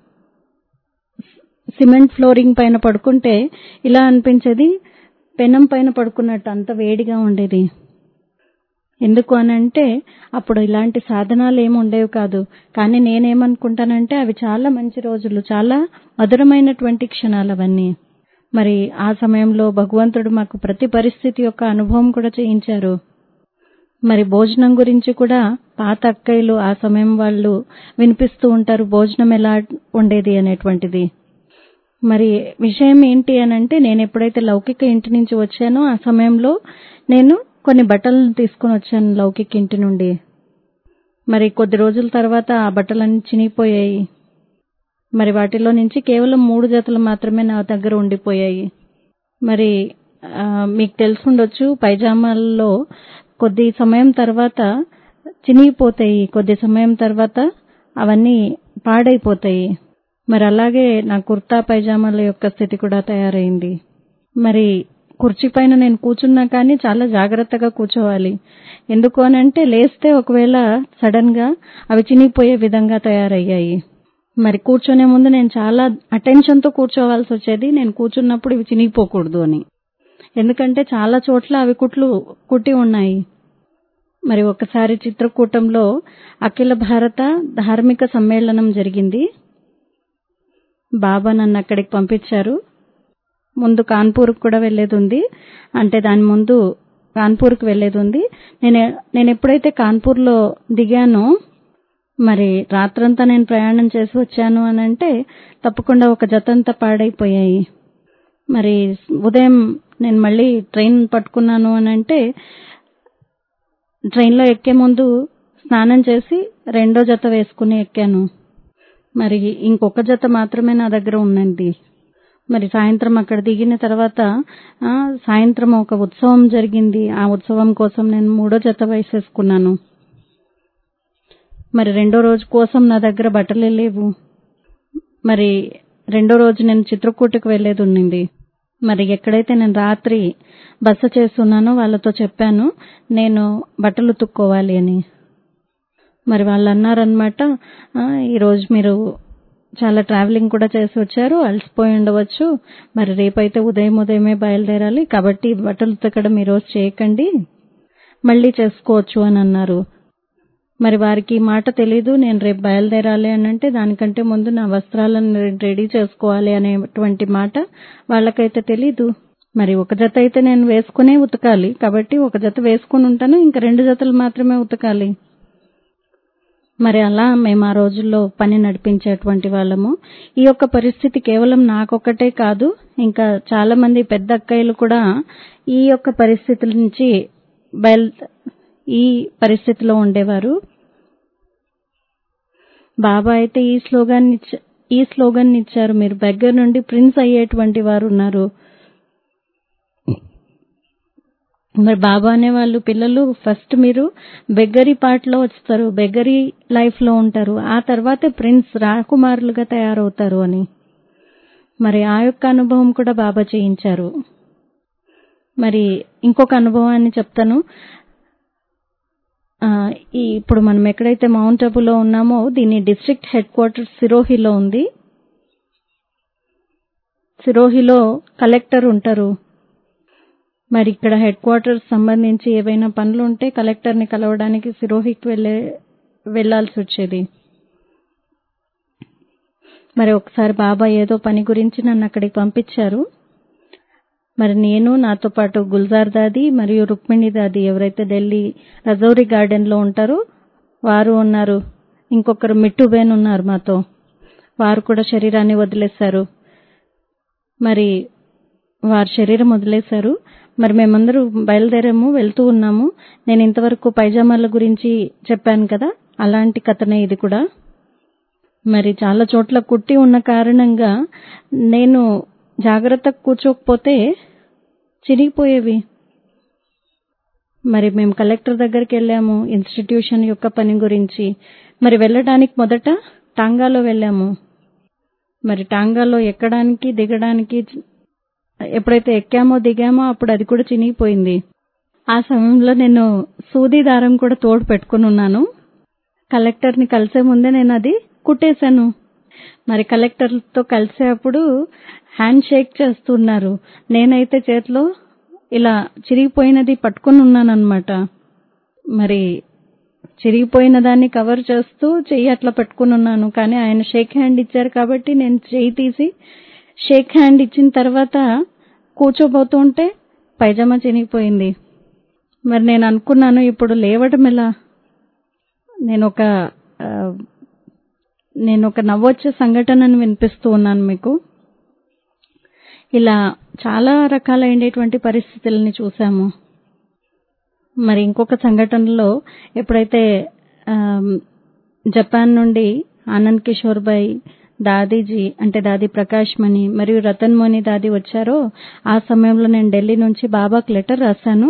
సిమెంట్ ఫ్లోరింగ్ పైన పడుకుంటే ఇలా అనిపించేది పెనం పైన పడుకున్నట్టు అంత వేడిగా ఉండేది ఎందుకు అనంటే అప్పుడు ఇలాంటి సాధనాలు ఏమి ఉండేవి కాదు కానీ నేనేమనుకుంటానంటే అవి చాలా మంచి రోజులు చాలా మధురమైనటువంటి క్షణాలు అవన్నీ మరి ఆ సమయంలో భగవంతుడు మాకు ప్రతి పరిస్థితి యొక్క అనుభవం కూడా చేయించారు మరి భోజనం గురించి కూడా పాత అక్కయ్యలు ఆ సమయం వాళ్ళు వినిపిస్తూ ఉంటారు భోజనం ఎలా ఉండేది అనేటువంటిది మరి విషయం ఏంటి అని అంటే నేను ఎప్పుడైతే లౌకిక ఇంటి నుంచి వచ్చానో ఆ సమయంలో నేను కొన్ని బట్టలను తీసుకుని వచ్చాను లౌకిక ఇంటి నుండి మరి కొద్ది రోజుల తర్వాత ఆ బట్టలన్నీ చినిగిపోయాయి మరి వాటిలో నుంచి కేవలం మూడు జతలు మాత్రమే నా దగ్గర ఉండిపోయాయి మరి ఆ, మీకు తెలుసుండొచ్చు పైజామాల్లో కొద్ది సమయం తర్వాత చినిగిపోతాయి కొద్ది సమయం తర్వాత అవన్నీ పాడైపోతాయి మరి అలాగే నా కుర్తా పైజామాల యొక్క స్థితి కూడా తయారైంది మరి కుర్చీ పైన నేను కూర్చున్నా కానీ చాలా జాగ్రత్తగా కూర్చోవాలి ఎందుకు అనంటే లేస్తే ఒకవేళ సడన్ గా అవి చినిగిపోయే విధంగా తయారయ్యాయి మరి కూర్చొనే ముందు నేను చాలా అటెన్షన్ తో కూర్చోవాల్సి వచ్చేది నేను కూర్చున్నప్పుడు ఇవి చినిగిపోకూడదు అని ఎందుకంటే చాలా చోట్ల అవి కుట్లు కుట్టి ఉన్నాయి మరి ఒకసారి చిత్రకూటంలో అఖిల భారత ధార్మిక సమ్మేళనం జరిగింది బాబా నన్ను అక్కడికి పంపించారు ముందు కాన్పూర్కి కూడా వెళ్ళేది ఉంది అంటే దాని ముందు కాన్పూర్కి వెళ్ళేది ఉంది నేను నేను ఎప్పుడైతే కాన్పూర్లో దిగానో మరి రాత్రంతా నేను ప్రయాణం చేసి వచ్చాను అని అంటే తప్పకుండా ఒక జతంతా పాడైపోయాయి మరి ఉదయం నేను మళ్ళీ ట్రైన్ పట్టుకున్నాను అని అంటే ట్రైన్లో ఎక్కే ముందు స్నానం చేసి రెండో జత వేసుకుని ఎక్కాను మరి ఇంకొక జత మాత్రమే నా దగ్గర ఉందండి మరి సాయంత్రం అక్కడ దిగిన తర్వాత ఆ, సాయంత్రం ఒక ఉత్సవం జరిగింది ఆ ఉత్సవం కోసం నేను మూడో జత వేసేసుకున్నాను మరి రెండో రోజు కోసం నా దగ్గర బట్టలే లేవు మరి రెండో రోజు నేను చిత్రకూటకు వెళ్లేది ఉండింది మరి ఎక్కడైతే నేను రాత్రి బస చేస్తున్నానో వాళ్ళతో చెప్పాను నేను బట్టలు ఉతుక్కోవాలి అని మరి వాళ్ళు అన్నారనమాట ఈరోజు మీరు చాలా ట్రావెలింగ్ కూడా చేసి వచ్చారు అలసిపోయి ఉండవచ్చు మరి రేపైతే ఉదయం ఉదయమే బయలుదేరాలి కాబట్టి బట్టలు ఉతకడం ఈరోజు చేయకండి మళ్ళీ చేసుకోవచ్చు అని అన్నారు మరి వారికి ఈ మాట తెలీదు నేను రేపు బయలుదేరాలి అని అంటే దానికంటే ముందు నా వస్త్రాలను రెడీ చేసుకోవాలి అనేటువంటి మాట వాళ్ళకైతే తెలీదు మరి ఒక జత అయితే నేను వేసుకునే ఉతకాలి కాబట్టి ఒక జత వేసుకుని ఉంటాను ఇంకా రెండు జతలు మాత్రమే ఉతకాలి మరి అలా మేము ఆ రోజుల్లో పని నడిపించేటువంటి వాళ్ళము ఈ యొక్క పరిస్థితి కేవలం నాకొక్కటే కాదు ఇంకా చాలా మంది పెద్ద అక్కయ్యలు కూడా ఈ యొక్క పరిస్థితుల నుంచి బయలు ఈ పరిస్థితిలో ఉండేవారు బాబా అయితే ఈ స్లోగాన్ ఈ స్లోగన్ ఇచ్చారు మీరు దగ్గర నుండి ప్రిన్స్ అయ్యేటువంటి వారు ఉన్నారు మరి బాబా అనే వాళ్ళు పిల్లలు ఫస్ట్ మీరు బెగ్గరీ పార్ట్లో వస్తారు బెగ్గరీ లైఫ్ లో ఉంటారు ఆ తర్వాతే ప్రిన్స్ రాకుమారులుగా తయారవుతారు అని మరి ఆ యొక్క అనుభవం కూడా బాబా చేయించారు మరి ఇంకొక అనుభవాన్ని చెప్తాను ఆ, ఈ ఇప్పుడు మనం ఎక్కడైతే మౌంట్ అబులో ఉన్నామో దీని డిస్ట్రిక్ట్ హెడ్ క్వార్టర్స్ సిరోహిలో ఉంది సిరోహిలో కలెక్టర్ ఉంటారు మరి ఇక్కడ హెడ్ క్వార్టర్స్ సంబంధించి ఏవైనా పనులు ఉంటే కలెక్టర్ని కలవడానికి సిరోహికి వెళ్ళే వెళ్లాల్సి వచ్చేది మరి ఒకసారి బాబా ఏదో పని గురించి నన్ను అక్కడికి పంపించారు మరి నేను నాతో పాటు గుల్జార్ దాది మరియు రుక్మిణి దాది ఎవరైతే ఢిల్లీ రజౌరి గార్డెన్ లో ఉంటారో వారు ఉన్నారు ఇంకొకరు మిట్టుబేన్ ఉన్నారు మాతో వారు కూడా శరీరాన్ని వదిలేశారు మరి వారి శరీరం వదిలేశారు మరి మేమందరూ బయలుదేరాము వెళ్తూ ఉన్నాము నేను ఇంతవరకు పైజామాల గురించి చెప్పాను కదా అలాంటి కథనే ఇది కూడా మరి చాలా చోట్ల కుట్టి ఉన్న కారణంగా నేను జాగ్రత్తగా కూర్చోకపోతే చిరిగిపోయేవి మరి మేము కలెక్టర్ దగ్గరికి వెళ్ళాము ఇన్స్టిట్యూషన్ యొక్క పని గురించి మరి వెళ్ళడానికి మొదట టాంగాలో వెళ్ళాము మరి టాంగాలో ఎక్కడానికి దిగడానికి ఎప్పుడైతే ఎక్కామో దిగామో అప్పుడు అది కూడా చినిగిపోయింది ఆ సమయంలో నేను సూది దారం కూడా తోడు పెట్టుకుని ఉన్నాను కలెక్టర్ని కలిసే ముందే నేను అది కుట్టేశాను మరి కలెక్టర్తో కలిసేటప్పుడు హ్యాండ్ షేక్ చేస్తున్నారు నేనైతే చేతిలో ఇలా చిరిగిపోయినది పట్టుకుని ఉన్నానన్నమాట మరి చిరిగిపోయిన దాన్ని కవర్ చేస్తూ చెయ్యి అట్లా పెట్టుకుని ఉన్నాను కానీ ఆయన షేక్ హ్యాండ్ ఇచ్చారు కాబట్టి నేను చెయ్యి తీసి షేక్ హ్యాండ్ ఇచ్చిన తర్వాత కూర్చోబోతుంటే పైజామా చినిగిపోయింది మరి నేను అనుకున్నాను ఇప్పుడు లేవడం ఎలా నేను ఒక ఆ, నేను ఒక నవ్వొచ్చే సంఘటనను వినిపిస్తూ ఉన్నాను మీకు ఇలా చాలా రకాలైనటువంటి పరిస్థితులని చూసాము మరి ఇంకొక సంఘటనలో ఎప్పుడైతే ఆమ్, జపాన్ నుండి ఆనంద్ కిషోర్ భాయ్ దాదీజీ అంటే దాది ప్రకాష్ మణి మరియు రతన్ మోని దాది వచ్చారో ఆ సమయంలో నేను ఢిల్లీ నుంచి బాబాకి లెటర్ రాశాను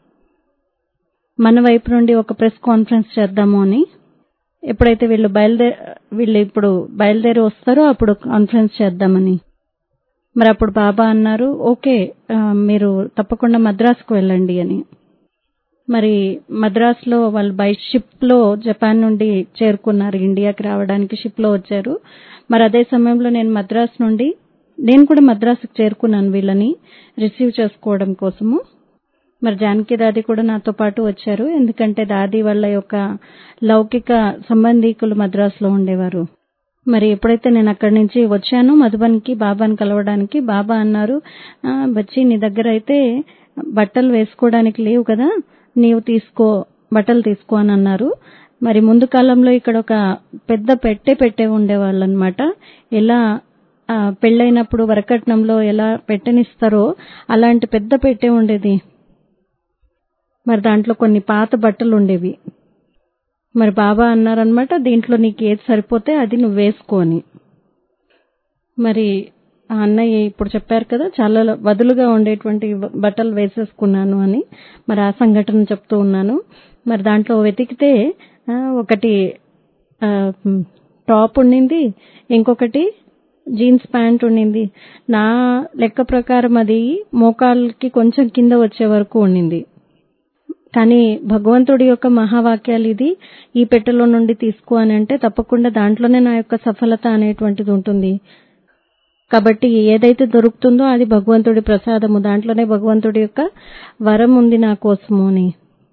మన వైపు నుండి ఒక ప్రెస్ కాన్ఫరెన్స్ చేద్దాము అని ఎప్పుడైతే వీళ్ళు బయలుదేరి వీళ్ళు ఇప్పుడు బయలుదేరి వస్తారో అప్పుడు కాన్ఫరెన్స్ చేద్దామని మరి అప్పుడు బాబా అన్నారు ఓకే ఆ, మీరు తప్పకుండా మద్రాసుకు వెళ్ళండి అని మరి మద్రాసులో వాళ్ళు బై షిప్ లో జపాన్ నుండి చేరుకున్నారు ఇండియాకి రావడానికి షిప్ లో వచ్చారు మరి అదే సమయంలో నేను మద్రాసు నుండి నేను కూడా మద్రాసుకు చేరుకున్నాను వీళ్ళని రిసీవ్ చేసుకోవడం కోసము మరి జానకి దాది కూడా నాతో పాటు వచ్చారు ఎందుకంటే దాది వాళ్ళ యొక్క లౌకిక సంబంధీకులు మద్రాసులో ఉండేవారు మరి ఎప్పుడైతే నేను అక్కడి నుంచి వచ్చానో మధుబన్కి బాబాని కలవడానికి బాబా అన్నారు "ఆ, బచ్చి నీ దగ్గర అయితే బట్టలు వేసుకోవడానికి లేవు కదా నీవు తీసుకో బట్టలు తీసుకో అని అన్నారు మరి ముందు కాలంలో ఇక్కడ ఒక పెద్ద పెట్టె పెట్టే ఉండేవాళ్ళు అనమాట ఎలా ఆ, పెళ్ళైనప్పుడు వరకట్నంలో ఎలా పెట్టెనిస్తారో అలాంటి పెద్ద పెట్టె ఉండేది మరి దాంట్లో కొన్ని పాత బట్టలు ఉండేవి మరి బాబా అన్నారనమాట దీంట్లో నీకు ఏది సరిపోతే అది నువ్వు వేసుకో అని మరి ఆ అన్నయ్య ఇప్పుడు చెప్పారు కదా చాలా వదులుగా ఉండేటువంటి బట్టలు వేసేసుకున్నాను అని మరి ఆ సంఘటన చెప్తూ ఉన్నాను మరి దాంట్లో వెతికితే ఆ, ఒకటి ఆ, టాప్ ఉండింది ఇంకొకటి జీన్స్ ప్యాంట్ ఉండింది నా లెక్క ప్రకారం అది మోకాళ్ళకి కొంచెం కింద వచ్చే వరకు ఉండింది కానీ భగవంతుడి యొక్క మహావాక్యాలు ఇది ఈ పెట్టెలో నుండి తీసుకో అని అంటే తప్పకుండా దాంట్లోనే నా యొక్క సఫలత అనేటువంటిది ఉంటుంది కాబట్టి ఏదైతే దొరుకుతుందో అది భగవంతుడి ప్రసాదము దాంట్లోనే భగవంతుడి యొక్క వరం ఉంది నా కోసము అని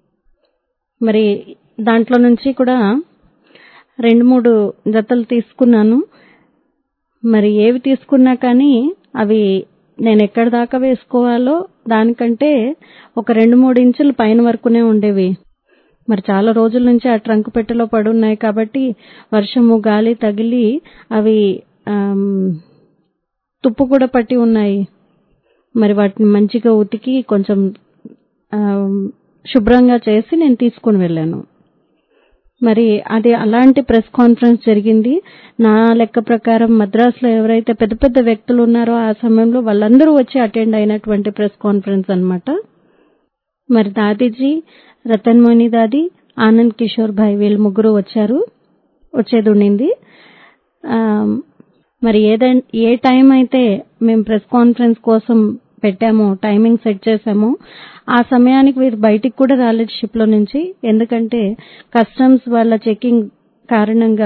మరి దాంట్లో నుంచి కూడా రెండు మూడు జతలు తీసుకున్నాను మరి ఏవి తీసుకున్నా కానీ అవి నేను ఎక్కడి దాకా వేసుకోవాలో దానికంటే ఒక రెండు మూడు ఇంచులు పైన వరకునే ఉండేవి మరి చాలా రోజుల నుంచి ఆ ట్రంక్ పెట్టెలో పడున్నాయి కాబట్టి వర్షము గాలి తగిలి అవి ఆమ్, తుప్పు కూడా పట్టి ఉన్నాయి మరి వాటిని మంచిగా ఉతికి కొంచెం ఆమ్, శుభ్రంగా చేసి నేను తీసుకుని వెళ్ళాను మరి అది అలాంటి ప్రెస్ కాన్ఫరెన్స్ జరిగింది నా లెక్క ప్రకారం మద్రాసులో ఎవరైతే పెద్ద పెద్ద వ్యక్తులు ఉన్నారో ఆ సమయంలో వాళ్ళందరూ వచ్చి అటెండ్ అయినటువంటి ప్రెస్ కాన్ఫరెన్స్ అన్నమాట మరి దాదీజీ రతన్ మోని దాది ఆనంద్ కిషోర్ భాయ్ వీళ్ళు ముగ్గురు వచ్చారు వచ్చేది ఉండింది ఆ, మరి ఏదై ఏ టైం అయితే మేము ప్రెస్ కాన్ఫరెన్స్ కోసం పెట్టామో టైమింగ్ సెట్ చేసామో ఆ సమయానికి వీరు బయటికి కూడా రాలేదు షిప్ లో నుంచి ఎందుకంటే కస్టమ్స్ వాళ్ళ చెకింగ్ కారణంగా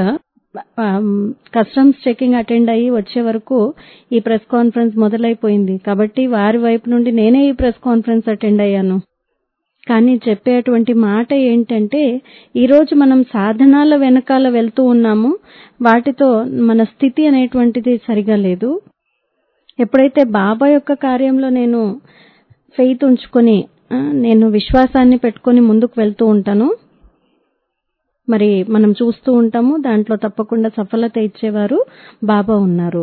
కస్టమ్స్ చెకింగ్ అటెండ్ అయ్యి వచ్చే వరకు ఈ ప్రెస్ కాన్ఫరెన్స్ మొదలైపోయింది కాబట్టి వారి వైపు నుండి నేనే ఈ ప్రెస్ కాన్ఫరెన్స్ అటెండ్ అయ్యాను కానీ చెప్పేటువంటి మాట ఏంటంటే ఈరోజు మనం సాధనాల వెనకాల వెళ్తూ ఉన్నాము వాటితో మన స్థితి అనేటువంటిది సరిగా లేదు ఎప్పుడైతే బాబా యొక్క కార్యంలో నేను ఫెయిత్ ఉంచుకొని ఆ, నేను విశ్వాసాన్ని పెట్టుకొని ముందుకు వెళ్తూ ఉంటాను మరి మనం చూస్తూ ఉంటాము దాంట్లో తప్పకుండా సఫలత ఇచ్చేవారు బాబా ఉన్నారు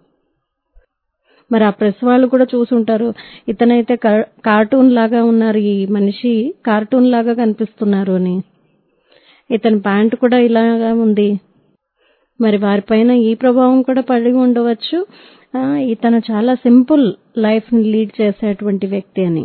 మరి ఆ ప్రెస్ వాళ్ళు కూడా చూసుంటారు ఇతనైతే కా- కార్టూన్ లాగా ఉన్నారు ఈ మనిషి కార్టూన్ లాగా కనిపిస్తున్నారు అని ఇతని ప్యాంట్ కూడా ఇలాగా ఉంది మరి వారిపైన ఈ ప్రభావం కూడా పడి ఉండవచ్చు ఆ, ఇతను చాలా సింపుల్ లైఫ్ ని లీడ్ చేసేటువంటి వ్యక్తి అని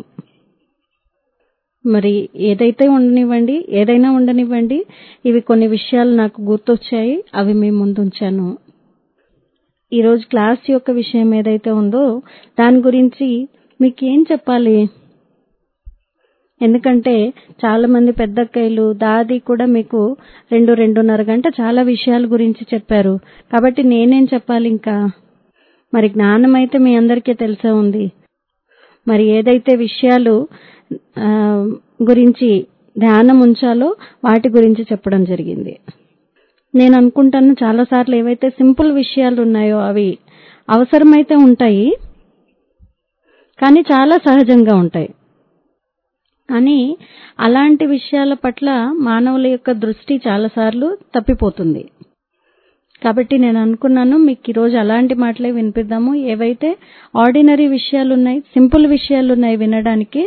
మరి ఏదైతే ఉండనివ్వండి ఏదైనా ఉండనివ్వండి ఇవి కొన్ని విషయాలు నాకు గుర్తొచ్చాయి అవి మీ ముందు ఉంచాను ఈ రోజు క్లాస్ యొక్క విషయం ఏదైతే ఉందో దాని గురించి మీకు ఏం చెప్పాలి ఎందుకంటే చాలా మంది పెద్దక్కయ్యలు దాది కూడా మీకు రెండు రెండున్నర గంట చాలా విషయాల గురించి చెప్పారు కాబట్టి నేనేం చెప్పాలి ఇంకా మరి జ్ఞానం అయితే మీ అందరికీ తెలిసే ఉంది మరి ఏదైతే విషయాలు ఆ, గురించి ధ్యానం ఉంచాలో వాటి గురించి చెప్పడం జరిగింది నేను అనుకుంటాను చాలా సార్లు ఏవైతే సింపుల్ విషయాలు ఉన్నాయో అవి అవసరమైతే ఉంటాయి కానీ చాలా సహజంగా ఉంటాయి కానీ అలాంటి విషయాల పట్ల మానవుల యొక్క దృష్టి చాలాసార్లు తప్పిపోతుంది కాబట్టి నేను అనుకున్నాను మీకు ఈరోజు అలాంటి మాటలే వినిపిద్దాము ఏవైతే ఆర్డినరీ విషయాలు ఉన్నాయి సింపుల్ విషయాలు ఉన్నాయి వినడానికి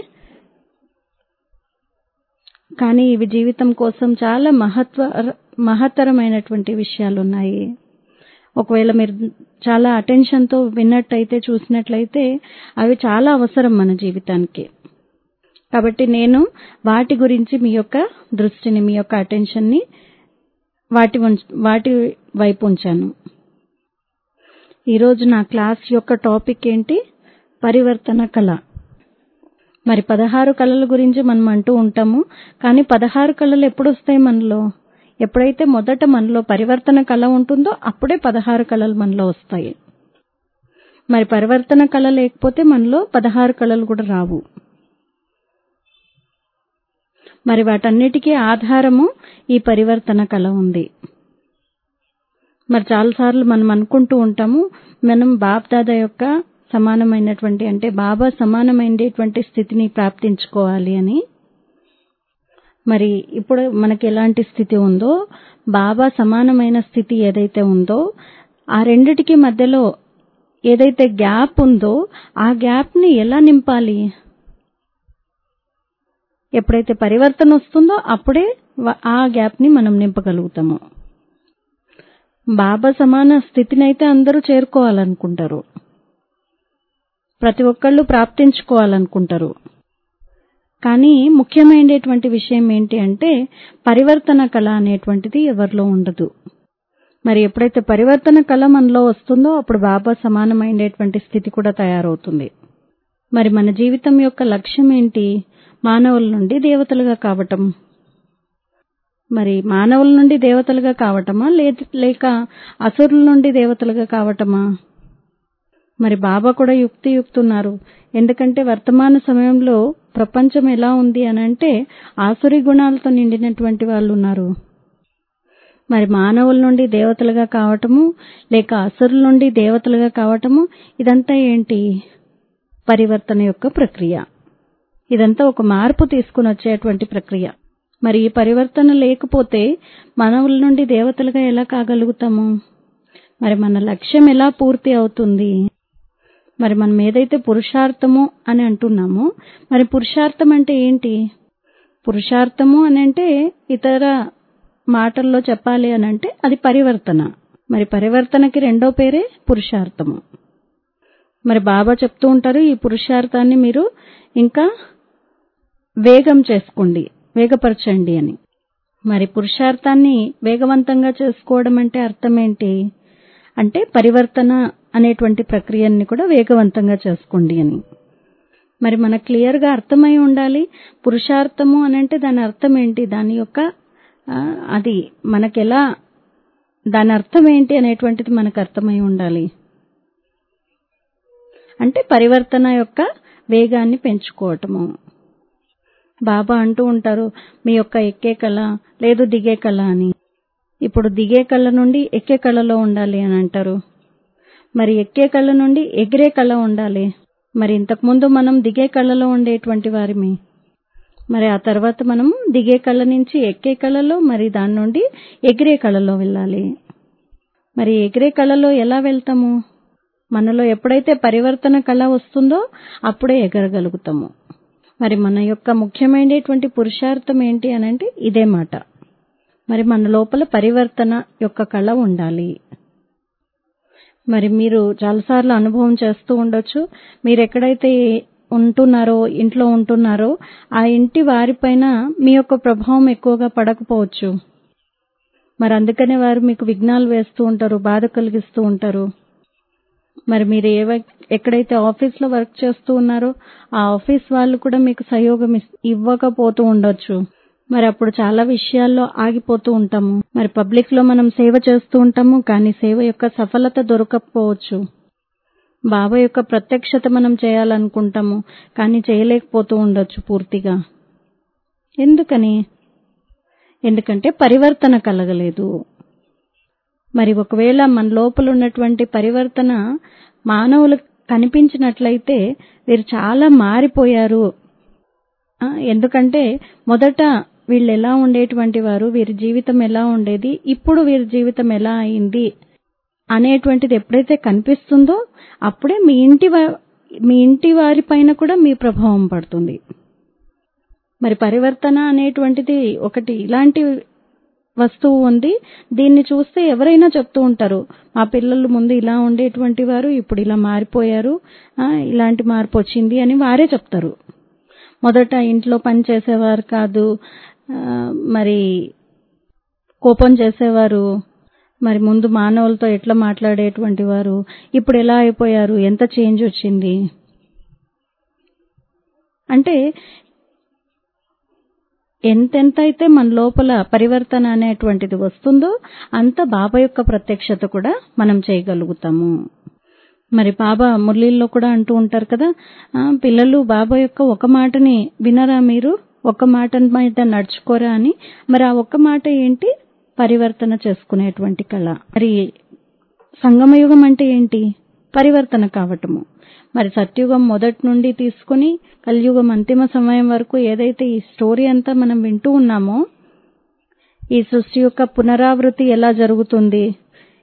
కానీ ఇవి జీవితం కోసం చాలా మహత్వ మహత్తరమైనటువంటి విషయాలు ఉన్నాయి ఒకవేళ మీరు చాలా అటెన్షన్తో విన్నట్టయితే చూసినట్లయితే అవి చాలా అవసరం మన జీవితానికి కాబట్టి నేను వాటి గురించి మీ యొక్క దృష్టిని మీ యొక్క అటెన్షన్ని వాటి ఉంచ- వాటి వైపు ఉంచాను ఈరోజు నా క్లాస్ యొక్క టాపిక్ ఏంటి పరివర్తన కళ మరి పదహారు కళల గురించి మనం అంటూ ఉంటాము కానీ పదహారు కళలు ఎప్పుడు వస్తాయి మనలో ఎప్పుడైతే మొదట మనలో పరివర్తన కళ ఉంటుందో అప్పుడే పదహారు కళలు మనలో వస్తాయి మరి పరివర్తన కళ లేకపోతే మనలో పదహారు కళలు కూడా రావు మరి వాటన్నిటికీ ఆధారము ఈ పరివర్తన కళ ఉంది మరి చాలాసార్లు మనం అనుకుంటూ ఉంటాము మనం బాప్ దాదా యొక్క సమానమైనటువంటి అంటే బాబా సమానమైనటువంటి స్థితిని ప్రాప్తించుకోవాలి అని మరి ఇప్పుడు మనకి ఎలాంటి స్థితి ఉందో బాబా సమానమైన స్థితి ఏదైతే ఉందో ఆ రెండిటికి మధ్యలో ఏదైతే గ్యాప్ ఉందో ఆ గ్యాప్ని ఎలా నింపాలి ఎప్పుడైతే పరివర్తన వస్తుందో అప్పుడే వ- ఆ గ్యాప్ని మనం నింపగలుగుతాము బాబా సమాన స్థితినైతే అందరూ చేరుకోవాలనుకుంటారు ప్రతి ఒక్కళ్ళు ప్రాప్తించుకోవాలనుకుంటారు కానీ ముఖ్యమైనటువంటి విషయం ఏంటి అంటే పరివర్తన కళ అనేటువంటిది ఎవరిలో ఉండదు మరి ఎప్పుడైతే పరివర్తన కళ మనలో వస్తుందో అప్పుడు బాబా సమానమైనటువంటి స్థితి కూడా తయారవుతుంది మరి మన జీవితం యొక్క లక్ష్యం ఏంటి మానవుల నుండి దేవతలుగా కావటం మరి మానవుల నుండి దేవతలుగా కావటమా లే- లేక అసురుల నుండి దేవతలుగా కావటమా మరి బాబా కూడా యుక్తియుక్తున్నారు ఎందుకంటే వర్తమాన సమయంలో ప్రపంచం ఎలా ఉంది అని అంటే ఆసురి గుణాలతో నిండినటువంటి వాళ్ళు ఉన్నారు మరి మానవుల నుండి దేవతలుగా కావటము లేక అసురుల నుండి దేవతలుగా కావటము ఇదంతా ఏంటి పరివర్తన యొక్క ప్రక్రియ ఇదంతా ఒక మార్పు తీసుకుని వచ్చేటువంటి ప్రక్రియ మరి ఈ పరివర్తన లేకపోతే మానవుల నుండి దేవతలుగా ఎలా కాగలుగుతాము మరి మన లక్ష్యం ఎలా పూర్తి అవుతుంది మరి మనం ఏదైతే పురుషార్థము అని అంటున్నామో మరి పురుషార్థం అంటే ఏంటి పురుషార్థము అని అంటే ఇతర మాటల్లో చెప్పాలి అని అంటే అది పరివర్తన మరి పరివర్తనకి రెండో పేరే పురుషార్థము మరి బాబా చెప్తూ ఉంటారు ఈ పురుషార్థాన్ని మీరు ఇంకా వేగం చేసుకోండి వేగపరచండి అని మరి పురుషార్థాన్ని వేగవంతంగా చేసుకోవడం అంటే అర్థం ఏంటి అంటే పరివర్తన అనేటువంటి ప్రక్రియని కూడా వేగవంతంగా చేసుకోండి అని మరి మనకు క్లియర్గా అర్థమై ఉండాలి పురుషార్థము అని అంటే దాని అర్థం ఏంటి దాని యొక్క ఆ, అది మనకెలా దాని అర్థం ఏంటి అనేటువంటిది మనకు అర్థమై ఉండాలి అంటే పరివర్తన యొక్క వేగాన్ని పెంచుకోవటము బాబా అంటూ ఉంటారు మీ యొక్క ఎక్కే కళ లేదు దిగే కళ అని ఇప్పుడు దిగే కళ నుండి ఎక్కే కళలో ఉండాలి అని అంటారు మరి ఎక్కే కళ నుండి ఎగిరే కళ ఉండాలి మరి ఇంతకుముందు మనం దిగే కళలో ఉండేటువంటి వారిమి మరి ఆ తర్వాత మనం దిగే కళ నుంచి ఎక్కే కళలో మరి దాని నుండి ఎగిరే కళలో వెళ్ళాలి మరి ఎగిరే కళలో ఎలా వెళ్తాము మనలో ఎప్పుడైతే పరివర్తన కళ వస్తుందో అప్పుడే ఎగరగలుగుతాము మరి మన యొక్క ముఖ్యమైనటువంటి పురుషార్థం ఏంటి అని అంటే ఇదే మాట మరి మన లోపల పరివర్తన యొక్క కళ ఉండాలి మరి మీరు చాలాసార్లు అనుభవం చేస్తూ ఉండొచ్చు మీరు ఎక్కడైతే ఉంటున్నారో ఇంట్లో ఉంటున్నారో ఆ ఇంటి వారిపైన మీ యొక్క ప్రభావం ఎక్కువగా పడకపోవచ్చు మరి అందుకనే వారు మీకు విఘ్నాలు వేస్తూ ఉంటారు బాధ కలిగిస్తూ ఉంటారు మరి మీరు ఏ వక్- ఎక్కడైతే ఆఫీస్లో వర్క్ చేస్తూ ఉన్నారో ఆ ఆఫీస్ వాళ్ళు కూడా మీకు సహయోగం ఇస్- ఇవ్వకపోతూ ఉండొచ్చు మరి అప్పుడు చాలా విషయాల్లో ఆగిపోతూ ఉంటాము మరి పబ్లిక్ లో మనం సేవ చేస్తూ ఉంటాము కానీ సేవ యొక్క సఫలత దొరకకపోవచ్చు బాబా యొక్క ప్రత్యక్షత మనం చేయాలనుకుంటాము కానీ చేయలేకపోతూ ఉండొచ్చు పూర్తిగా ఎందుకని ఎందుకంటే పరివర్తన కలగలేదు మరి ఒకవేళ మన లోపల ఉన్నటువంటి పరివర్తన మానవులకు కనిపించినట్లయితే వీరు చాలా మారిపోయారు ఆ, ఎందుకంటే మొదట వీళ్ళు ఎలా ఉండేటువంటి వారు వీరి జీవితం ఎలా ఉండేది ఇప్పుడు వీరి జీవితం ఎలా అయింది అనేటువంటిది ఎప్పుడైతే కనిపిస్తుందో అప్పుడే మీ ఇంటి వా- మీ ఇంటి వారి పైన కూడా మీ ప్రభావం పడుతుంది మరి పరివర్తన అనేటువంటిది ఒకటి ఇలాంటి వస్తువు ఉంది దీన్ని చూస్తే ఎవరైనా చెప్తూ ఉంటారు మా పిల్లలు ముందు ఇలా ఉండేటువంటి వారు ఇప్పుడు ఇలా మారిపోయారు ఆ, ఇలాంటి మార్పు వచ్చింది అని వారే చెప్తారు మొదట ఇంట్లో పని చేసేవారు కాదు ఆ, మరి కోపం చేసేవారు మరి ముందు మానవులతో ఎట్లా మాట్లాడేటువంటి వారు ఇప్పుడు ఎలా అయిపోయారు ఎంత చేంజ్ వచ్చింది అంటే ఎంతెంత అయితే మన లోపల పరివర్తన అనేటువంటిది వస్తుందో అంత బాబా యొక్క ప్రత్యక్షత కూడా మనం చేయగలుగుతాము మరి బాబా మురళీల్లో కూడా అంటూ ఉంటారు కదా ఆ, పిల్లలు బాబా యొక్క ఒక మాటని వినరా మీరు ఒక మాట మీద నడుచుకోరా అని మరి ఆ ఒక్క మాట ఏంటి పరివర్తన చేసుకునేటువంటి కళ మరి సంగమయుగం అంటే ఏంటి పరివర్తన కావటము మరి సత్యుగం మొదటి నుండి తీసుకుని కలియుగం అంతిమ సమయం వరకు ఏదైతే ఈ స్టోరీ అంతా మనం వింటూ ఉన్నామో ఈ సృష్టి యొక్క పునరావృతి ఎలా జరుగుతుంది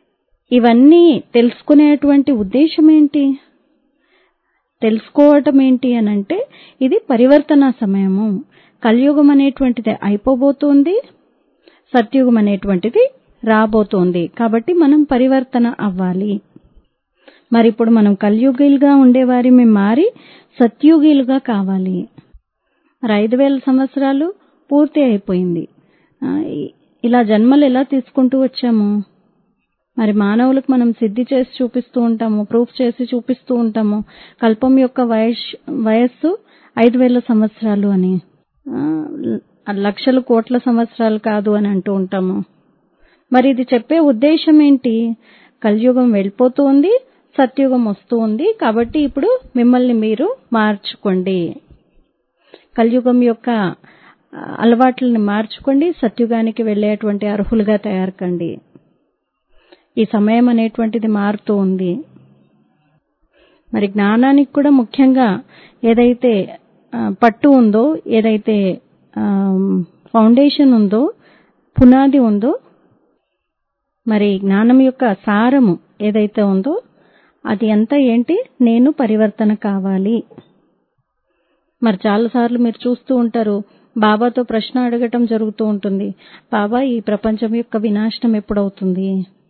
ఇవన్నీ తెలుసుకునేటువంటి ఉద్దేశం ఏంటి తెలుసుకోవటం ఏంటి అని అంటే ఇది పరివర్తన సమయము కలియుగం అనేటువంటిది అయిపోబోతుంది సత్యుగం అనేటువంటిది రాబోతోంది కాబట్టి మనం పరివర్తన అవ్వాలి మరి ఇప్పుడు మనం కలియుగీలుగా ఉండేవారి మేము మారి సత్యుగీలుగా కావాలి మరి ఐదు వేల సంవత్సరాలు పూర్తి అయిపోయింది ఆ, ఇ- ఇలా జన్మలు ఎలా తీసుకుంటూ వచ్చాము మరి మానవులకు మనం సిద్ధి చేసి చూపిస్తూ ఉంటాము ప్రూఫ్ చేసి చూపిస్తూ ఉంటాము కల్పం యొక్క వయస్ వయస్సు ఐదు వేల సంవత్సరాలు అని ఆ, ల- లక్షలు కోట్ల సంవత్సరాలు కాదు అని అంటూ ఉంటాము మరి ఇది చెప్పే ఉద్దేశం ఏంటి కలియుగం వెళ్ళిపోతూ ఉంది సత్యుగం వస్తూ ఉంది కాబట్టి ఇప్పుడు మిమ్మల్ని మీరు మార్చుకోండి కలియుగం యొక్క ఆ, అలవాట్లని మార్చుకోండి సత్యుగానికి వెళ్ళేటువంటి అర్హులుగా తయారు కండి ఈ సమయం అనేటువంటిది మారుతూ ఉంది మరి జ్ఞానానికి కూడా ముఖ్యంగా ఏదైతే ఆ, పట్టు ఉందో ఏదైతే ఫౌండేషన్ ఉందో పునాది ఉందో మరి జ్ఞానం యొక్క సారము ఏదైతే ఉందో అది అంతా ఏంటి నేను పరివర్తన కావాలి మరి చాలాసార్లు మీరు చూస్తూ ఉంటారు బాబాతో ప్రశ్న అడగటం జరుగుతూ ఉంటుంది బాబా ఈ ప్రపంచం యొక్క వినాశనం ఎప్పుడవుతుంది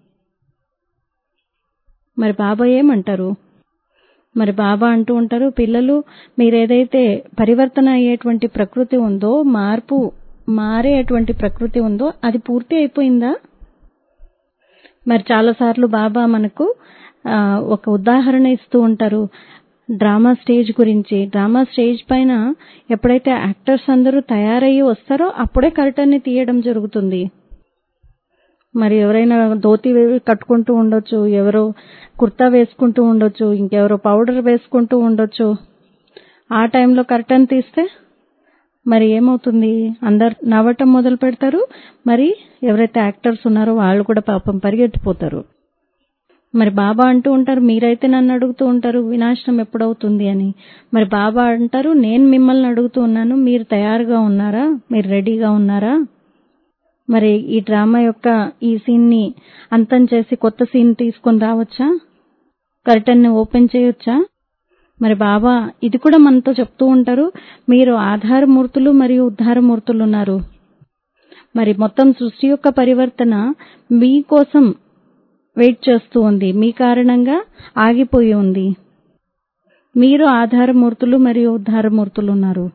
మరి బాబా ఏమంటారు మరి బాబా అంటూ ఉంటారు పిల్లలు మీరేదైతే పరివర్తన అయ్యేటువంటి ప్రకృతి ఉందో మార్పు మారేటువంటి ప్రకృతి ఉందో అది పూర్తి అయిపోయిందా మరి చాలాసార్లు బాబా మనకు ఆ, ఒక ఉదాహరణ ఇస్తూ ఉంటారు డ్రామా స్టేజ్ గురించి డ్రామా స్టేజ్ పైన ఎప్పుడైతే యాక్టర్స్ అందరూ తయారయ్యి వస్తారో అప్పుడే కర్టన్ని తీయడం జరుగుతుంది మరి ఎవరైనా ధోతి వే- కట్టుకుంటూ ఉండొచ్చు ఎవరో కుర్తా వేసుకుంటూ ఉండొచ్చు ఇంకెవరో పౌడర్ వేసుకుంటూ ఉండొచ్చు ఆ టైంలో కర్టన్ తీస్తే మరి ఏమవుతుంది అందరు నవ్వటం మొదలు పెడతారు మరి ఎవరైతే యాక్టర్స్ ఉన్నారో వాళ్ళు కూడా పాపం పరిగెత్తిపోతారు మరి బాబా అంటూ ఉంటారు మీరైతే నన్ను అడుగుతూ ఉంటారు వినాశనం ఎప్పుడవుతుంది అని మరి బాబా అంటారు నేను మిమ్మల్ని అడుగుతూ ఉన్నాను మీరు తయారుగా ఉన్నారా మీరు రెడీగా ఉన్నారా మరి ఈ డ్రామా యొక్క ఈ సీన్ ని అంతం చేసి కొత్త సీన్ తీసుకొని రావచ్చా కర్టన్ ని ఓపెన్ చేయొచ్చా మరి బాబా ఇది కూడా మనతో చెప్తూ ఉంటారు మీరు ఆధారమూర్తులు మరియు ఉద్ధారమూర్తులు ఉన్నారు మరి మొత్తం సృష్టి యొక్క పరివర్తన మీ కోసం వెయిట్ చేస్తూ ఉంది మీ కారణంగా ఆగిపోయి ఉంది మీరు ఆధారమూర్తులు మరియు ఉద్ధారమూర్తులు ఉన్నారు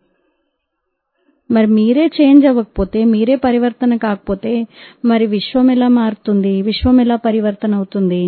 మరి మీరే చేంజ్ అవ్వకపోతే మీరే పరివర్తన కాకపోతే మరి విశ్వం ఎలా మారుతుంది విశ్వం ఎలా పరివర్తన అవుతుంది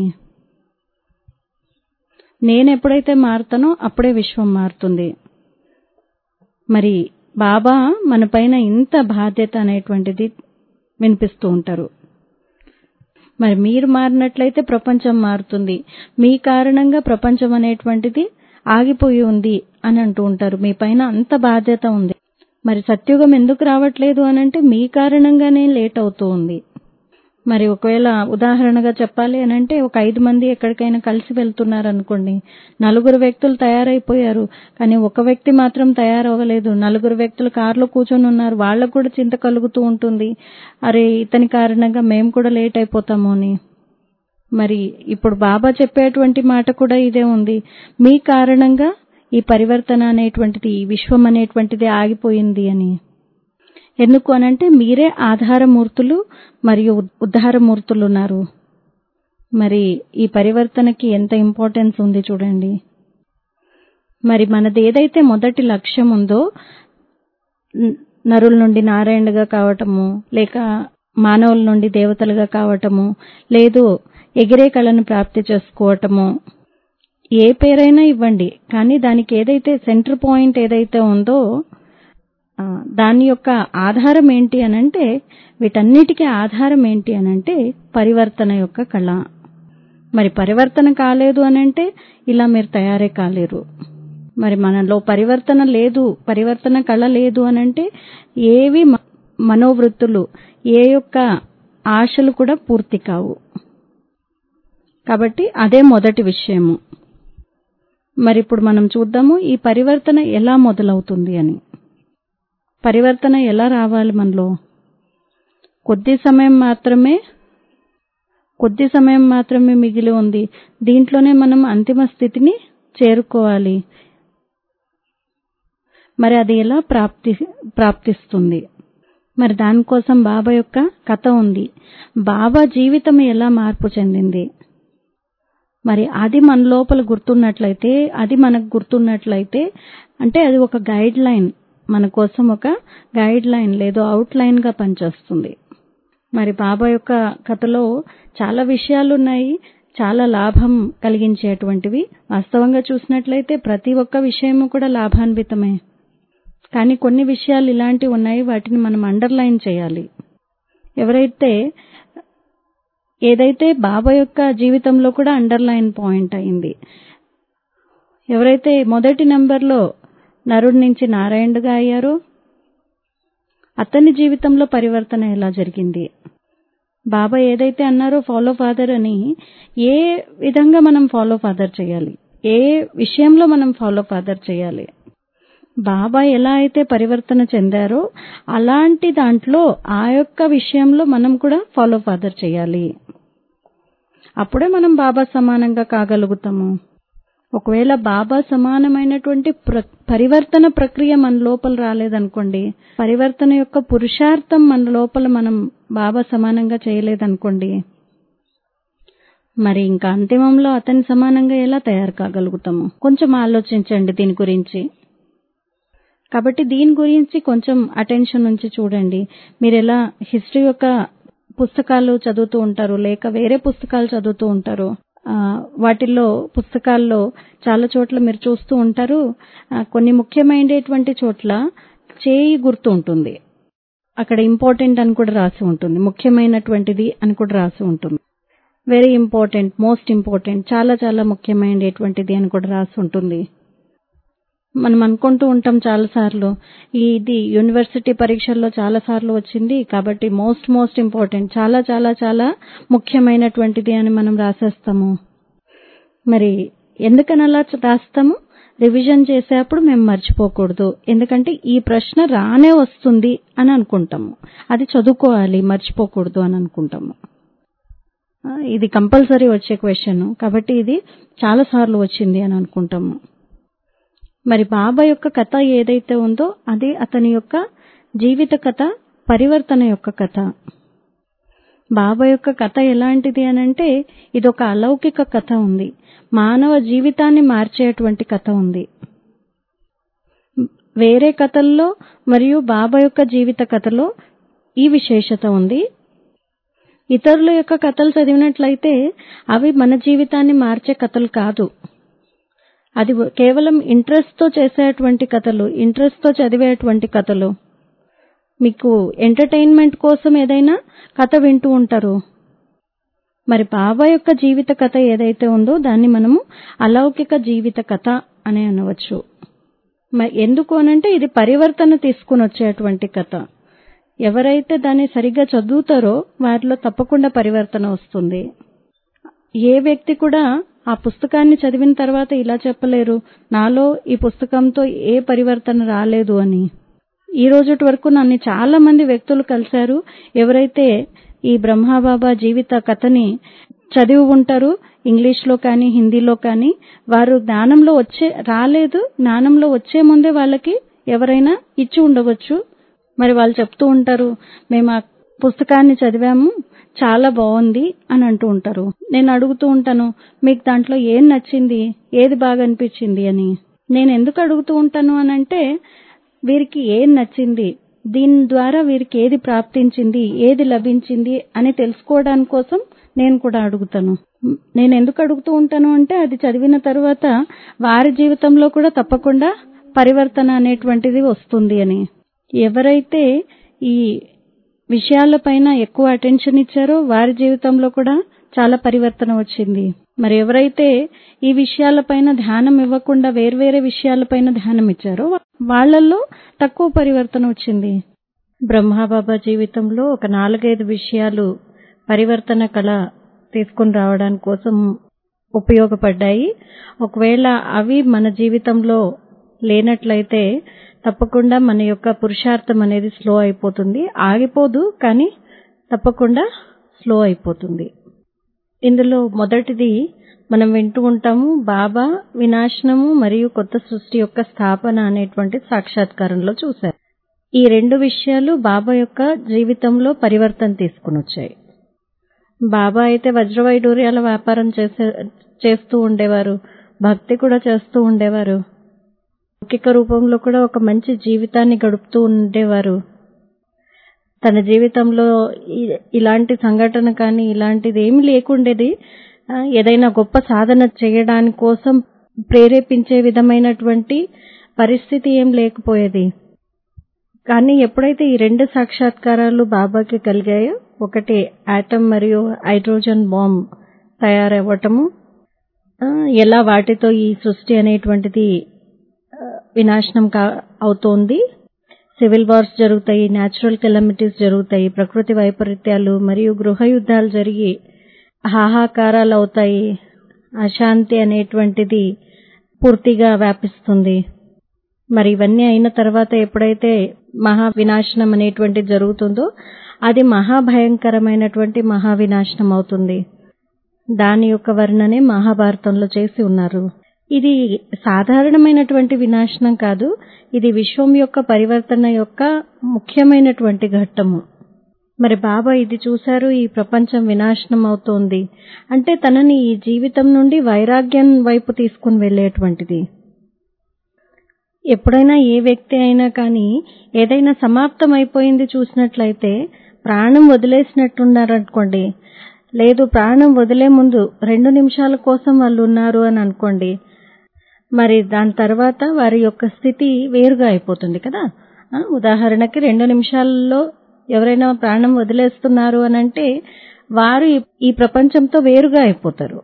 నేను ఎప్పుడైతే మారుతానో అప్పుడే విశ్వం మారుతుంది మరి బాబా మన పైన ఇంత బాధ్యత అనేటువంటిది వినిపిస్తూ ఉంటారు మరి మీరు మారినట్లయితే ప్రపంచం మారుతుంది మీ కారణంగా ప్రపంచం అనేటువంటిది ఆగిపోయి ఉంది అని అంటూ ఉంటారు మీ పైన అంత బాధ్యత ఉంది మరి సత్యుగం ఎందుకు రావట్లేదు అని అంటే మీ కారణంగానే లేట్ అవుతూ ఉంది మరి ఒకవేళ ఉదాహరణగా చెప్పాలి అని అంటే ఒక ఐదు మంది ఎక్కడికైనా కలిసి వెళ్తున్నారు అనుకోండి నలుగురు వ్యక్తులు తయారైపోయారు కానీ ఒక వ్యక్తి మాత్రం తయారవ్వలేదు నలుగురు వ్యక్తులు కారులో కూర్చొని ఉన్నారు వాళ్ళకు కూడా చింత కలుగుతూ ఉంటుంది అరే ఇతని కారణంగా మేము కూడా లేట్ అయిపోతాము అని మరి ఇప్పుడు బాబా చెప్పేటువంటి మాట కూడా ఇదే ఉంది మీ కారణంగా ఈ పరివర్తన అనేటువంటిది ఈ విశ్వం అనేటువంటిది ఆగిపోయింది అని ఎందుకు అనంటే మీరే ఆధారమూర్తులు మరియు ఉద్ధారమూర్తులు ఉన్నారు మరి ఈ పరివర్తనకి ఎంత ఇంపార్టెన్స్ ఉంది చూడండి మరి మనది ఏదైతే మొదటి లక్ష్యం ఉందో న- నరుల నుండి నారాయణుడిగా కావటము లేక మానవుల నుండి దేవతలుగా కావటము లేదు ఎగిరే కళను ప్రాప్తి చేసుకోవటము ఏ పేరైనా ఇవ్వండి కానీ దానికి ఏదైతే సెంటర్ పాయింట్ ఏదైతే ఉందో ఆ, దాని యొక్క ఆధారం ఏంటి అనంటే వీటన్నిటికీ ఆధారం ఏంటి అనంటే పరివర్తన యొక్క కళ మరి పరివర్తన కాలేదు అనంటే ఇలా మీరు తయారే కాలేరు మరి మనలో పరివర్తన లేదు పరివర్తన కళ లేదు అనంటే ఏవి మ- మనోవృత్తులు ఏ యొక్క ఆశలు కూడా పూర్తి కావు కాబట్టి అదే మొదటి విషయము మరి ఇప్పుడు మనం చూద్దాము ఈ పరివర్తన ఎలా మొదలవుతుంది అని పరివర్తన ఎలా రావాలి మనలో కొద్ది సమయం మాత్రమే కొద్ది సమయం మాత్రమే మిగిలి ఉంది దీంట్లోనే మనం అంతిమ స్థితిని చేరుకోవాలి మరి అది ఎలా ప్రాప్తి ప్రాప్తిస్తుంది మరి దానికోసం బాబా యొక్క కథ ఉంది బాబా జీవితం ఎలా మార్పు చెందింది మరి అది మన లోపల గుర్తున్నట్లయితే అది మనకు గుర్తున్నట్లయితే అంటే అది ఒక గైడ్ లైన్ మన కోసం ఒక గైడ్ లైన్ లేదా అవుట్ లైన్ గా పనిచేస్తుంది మరి బాబా యొక్క కథలో చాలా విషయాలు ఉన్నాయి చాలా లాభం కలిగించేటువంటివి వాస్తవంగా చూసినట్లయితే ప్రతి ఒక్క విషయము కూడా లాభాన్వితమే కానీ కొన్ని విషయాలు ఇలాంటివి ఉన్నాయి వాటిని మనం అండర్లైన్ చేయాలి ఎవరైతే ఏదైతే బాబా యొక్క జీవితంలో కూడా అండర్లైన్ పాయింట్ అయింది ఎవరైతే మొదటి నెంబర్లో నరుడి నుంచి నారాయణుడుగా అయ్యారో అతని జీవితంలో పరివర్తన ఎలా జరిగింది బాబా ఏదైతే అన్నారో ఫాలో ఫాదర్ అని ఏ విధంగా మనం ఫాలో ఫాదర్ చేయాలి ఏ విషయంలో మనం ఫాలో ఫాదర్ చేయాలి బాబా ఎలా అయితే పరివర్తన చెందారో అలాంటి దాంట్లో ఆ యొక్క విషయంలో మనం కూడా ఫాలో ఫాదర్ చేయాలి అప్పుడే మనం బాబా సమానంగా కాగలుగుతాము ఒకవేళ బాబా సమానమైనటువంటి ప్ర- పరివర్తన ప్రక్రియ మన లోపల రాలేదనుకోండి పరివర్తన యొక్క పురుషార్థం మన లోపల మనం బాబా సమానంగా చేయలేదనుకోండి మరి ఇంకా అంతిమంలో అతని సమానంగా ఎలా తయారు కాగలుగుతాము కొంచెం ఆలోచించండి దీని గురించి కాబట్టి దీని గురించి కొంచెం అటెన్షన్ నుంచి చూడండి మీరు ఎలా హిస్టరీ యొక్క పుస్తకాలు చదువుతూ ఉంటారు లేక వేరే పుస్తకాలు చదువుతూ ఉంటారు ఆ, వాటిల్లో పుస్తకాల్లో చాలా చోట్ల మీరు చూస్తూ ఉంటారు ఆ, కొన్ని ముఖ్యమైనటువంటి చోట్ల చేయి గుర్తు ఉంటుంది అక్కడ ఇంపార్టెంట్ అని కూడా రాసి ఉంటుంది ముఖ్యమైనటువంటిది అని కూడా రాసి ఉంటుంది వెరీ ఇంపార్టెంట్ మోస్ట్ ఇంపార్టెంట్ చాలా చాలా ముఖ్యమైనటువంటిది అని కూడా రాసి ఉంటుంది మనం అనుకుంటూ ఉంటాం చాలా సార్లు ఇది యూనివర్సిటీ పరీక్షల్లో చాలా సార్లు వచ్చింది కాబట్టి మోస్ట్ మోస్ట్ ఇంపార్టెంట్ చాలా చాలా చాలా ముఖ్యమైనటువంటిది అని మనం రాసేస్తాము మరి ఎందుకని అలా రాస్తాము రివిజన్ చేసేప్పుడు మేము మర్చిపోకూడదు ఎందుకంటే ఈ ప్రశ్న రానే వస్తుంది అని అనుకుంటాము అది చదువుకోవాలి మర్చిపోకూడదు అని అనుకుంటాము ఆ, ఇది కంపల్సరీ వచ్చే క్వశ్చన్ కాబట్టి ఇది చాలా సార్లు వచ్చింది అని అనుకుంటాము మరి బాబా యొక్క కథ ఏదైతే ఉందో అది అతని యొక్క జీవిత కథ పరివర్తన యొక్క కథ బాబా యొక్క కథ ఎలాంటిది అనంటే ఇది ఒక అలౌకిక కథ ఉంది మానవ జీవితాన్ని మార్చేటువంటి కథ ఉంది వేరే కథల్లో మరియు బాబా యొక్క జీవిత కథలో ఈ విశేషత ఉంది ఇతరుల యొక్క కథలు చదివినట్లయితే అవి మన జీవితాన్ని మార్చే కథలు కాదు అది కేవలం ఇంట్రెస్ట్ తో చేసేటువంటి కథలు ఇంట్రెస్ట్ తో చదివేటువంటి కథలు మీకు ఎంటర్టైన్మెంట్ కోసం ఏదైనా కథ వింటూ ఉంటారు మరి బాబా యొక్క జీవిత కథ ఏదైతే ఉందో దాన్ని మనము అలౌకిక జీవిత కథ అని అనవచ్చు మరి ఎందుకు అనంటే ఇది పరివర్తన తీసుకుని వచ్చేటువంటి కథ ఎవరైతే దాన్ని సరిగ్గా చదువుతారో వారిలో తప్పకుండా పరివర్తన వస్తుంది ఏ వ్యక్తి కూడా ఆ పుస్తకాన్ని చదివిన తర్వాత ఇలా చెప్పలేరు నాలో ఈ పుస్తకంతో ఏ పరివర్తన రాలేదు అని ఈ రోజుటి వరకు నన్ను చాలా మంది వ్యక్తులు కలిశారు ఎవరైతే ఈ బ్రహ్మాబాబా జీవిత కథని చదివి ఉంటారు ఇంగ్లీష్ లో కానీ హిందీలో కానీ వారు జ్ఞానంలో వచ్చే రాలేదు జ్ఞానంలో వచ్చే ముందే వాళ్ళకి ఎవరైనా ఇచ్చి ఉండవచ్చు మరి వాళ్ళు చెప్తూ ఉంటారు మేము ఆ పుస్తకాన్ని చదివాము చాలా బాగుంది అని అంటూ ఉంటారు నేను అడుగుతూ ఉంటాను మీకు దాంట్లో ఏం నచ్చింది ఏది బాగా అనిపించింది అని నేను ఎందుకు అడుగుతూ ఉంటాను అని అంటే వీరికి ఏం నచ్చింది దీని ద్వారా వీరికి ఏది ప్రాప్తించింది ఏది లభించింది అని తెలుసుకోవడానికి కోసం నేను కూడా అడుగుతాను నేను ఎందుకు అడుగుతూ ఉంటాను అంటే అది చదివిన తర్వాత వారి జీవితంలో కూడా తప్పకుండా పరివర్తన అనేటువంటిది వస్తుంది అని ఎవరైతే ఈ విషయాలపైన ఎక్కువ అటెన్షన్ ఇచ్చారో వారి జీవితంలో కూడా చాలా పరివర్తన వచ్చింది మరి ఎవరైతే ఈ విషయాలపైన ధ్యానం ఇవ్వకుండా వేర్వేరే విషయాలపైన ధ్యానం ఇచ్చారో వాళ్ళల్లో తక్కువ పరివర్తన వచ్చింది బ్రహ్మాబాబా జీవితంలో ఒక నాలుగైదు విషయాలు పరివర్తన కళ తీసుకుని రావడానికి కోసం ఉపయోగపడ్డాయి ఒకవేళ అవి మన జీవితంలో లేనట్లయితే తప్పకుండా మన యొక్క పురుషార్థం అనేది స్లో అయిపోతుంది ఆగిపోదు కానీ తప్పకుండా స్లో అయిపోతుంది ఇందులో మొదటిది మనం వింటూ ఉంటాము బాబా వినాశనము మరియు కొత్త సృష్టి యొక్క స్థాపన అనేటువంటి సాక్షాత్కారంలో చూశారు ఈ రెండు విషయాలు బాబా యొక్క జీవితంలో పరివర్తన తీసుకుని వచ్చాయి బాబా అయితే వజ్రవైడూర్యాల వ్యాపారం చేసే చేస్తూ ఉండేవారు భక్తి కూడా చేస్తూ ఉండేవారు లౌకిక రూపంలో కూడా ఒక మంచి జీవితాన్ని గడుపుతూ ఉండేవారు తన జీవితంలో ఇ- ఇలాంటి సంఘటన కానీ ఇలాంటిది ఏమి లేకుండేది ఆ, ఏదైనా గొప్ప సాధన చేయడానికి కోసం ప్రేరేపించే విధమైనటువంటి పరిస్థితి ఏం లేకపోయేది కానీ ఎప్పుడైతే ఈ రెండు సాక్షాత్కారాలు బాబాకి కలిగాయో ఒకటి ఆటం మరియు హైడ్రోజన్ బాంబ్ తయారవ్వటము ఆ, ఎలా వాటితో ఈ సృష్టి అనేటువంటిది ఆ, వినాశనం కా అవుతోంది సివిల్ వార్స్ జరుగుతాయి న్యాచురల్ కెలమిటీస్ జరుగుతాయి ప్రకృతి వైపరీత్యాలు మరియు గృహ యుద్ధాలు జరిగి హాహాకారాలు అవుతాయి అశాంతి అనేటువంటిది పూర్తిగా వ్యాపిస్తుంది మరి ఇవన్నీ అయిన తర్వాత ఎప్పుడైతే మహా వినాశనం అనేటువంటిది జరుగుతుందో అది మహాభయంకరమైనటువంటి మహా వినాశనం అవుతుంది దాని యొక్క వర్ణనే మహాభారతంలో చేసి ఉన్నారు ఇది సాధారణమైనటువంటి వినాశనం కాదు ఇది విశ్వం యొక్క పరివర్తన యొక్క ముఖ్యమైనటువంటి ఘట్టము మరి బాబా ఇది చూశారు ఈ ప్రపంచం వినాశనం అవుతోంది అంటే తనని ఈ జీవితం నుండి వైరాగ్యం వైపు తీసుకుని వెళ్ళేటువంటిది ఎప్పుడైనా ఏ వ్యక్తి అయినా కానీ ఏదైనా సమాప్తం అయిపోయింది చూసినట్లయితే ప్రాణం వదిలేసినట్టున్నారనుకోండి లేదు ప్రాణం వదిలే ముందు రెండు నిమిషాల కోసం వాళ్ళు ఉన్నారు అని అనుకోండి మరి దాని తర్వాత వారి యొక్క స్థితి వేరుగా అయిపోతుంది కదా ఆ, ఉదాహరణకి రెండు నిమిషాల్లో ఎవరైనా ప్రాణం వదిలేస్తున్నారు అని అంటే వారు ఈ- ఈ ప్రపంచంతో వేరుగా అయిపోతారు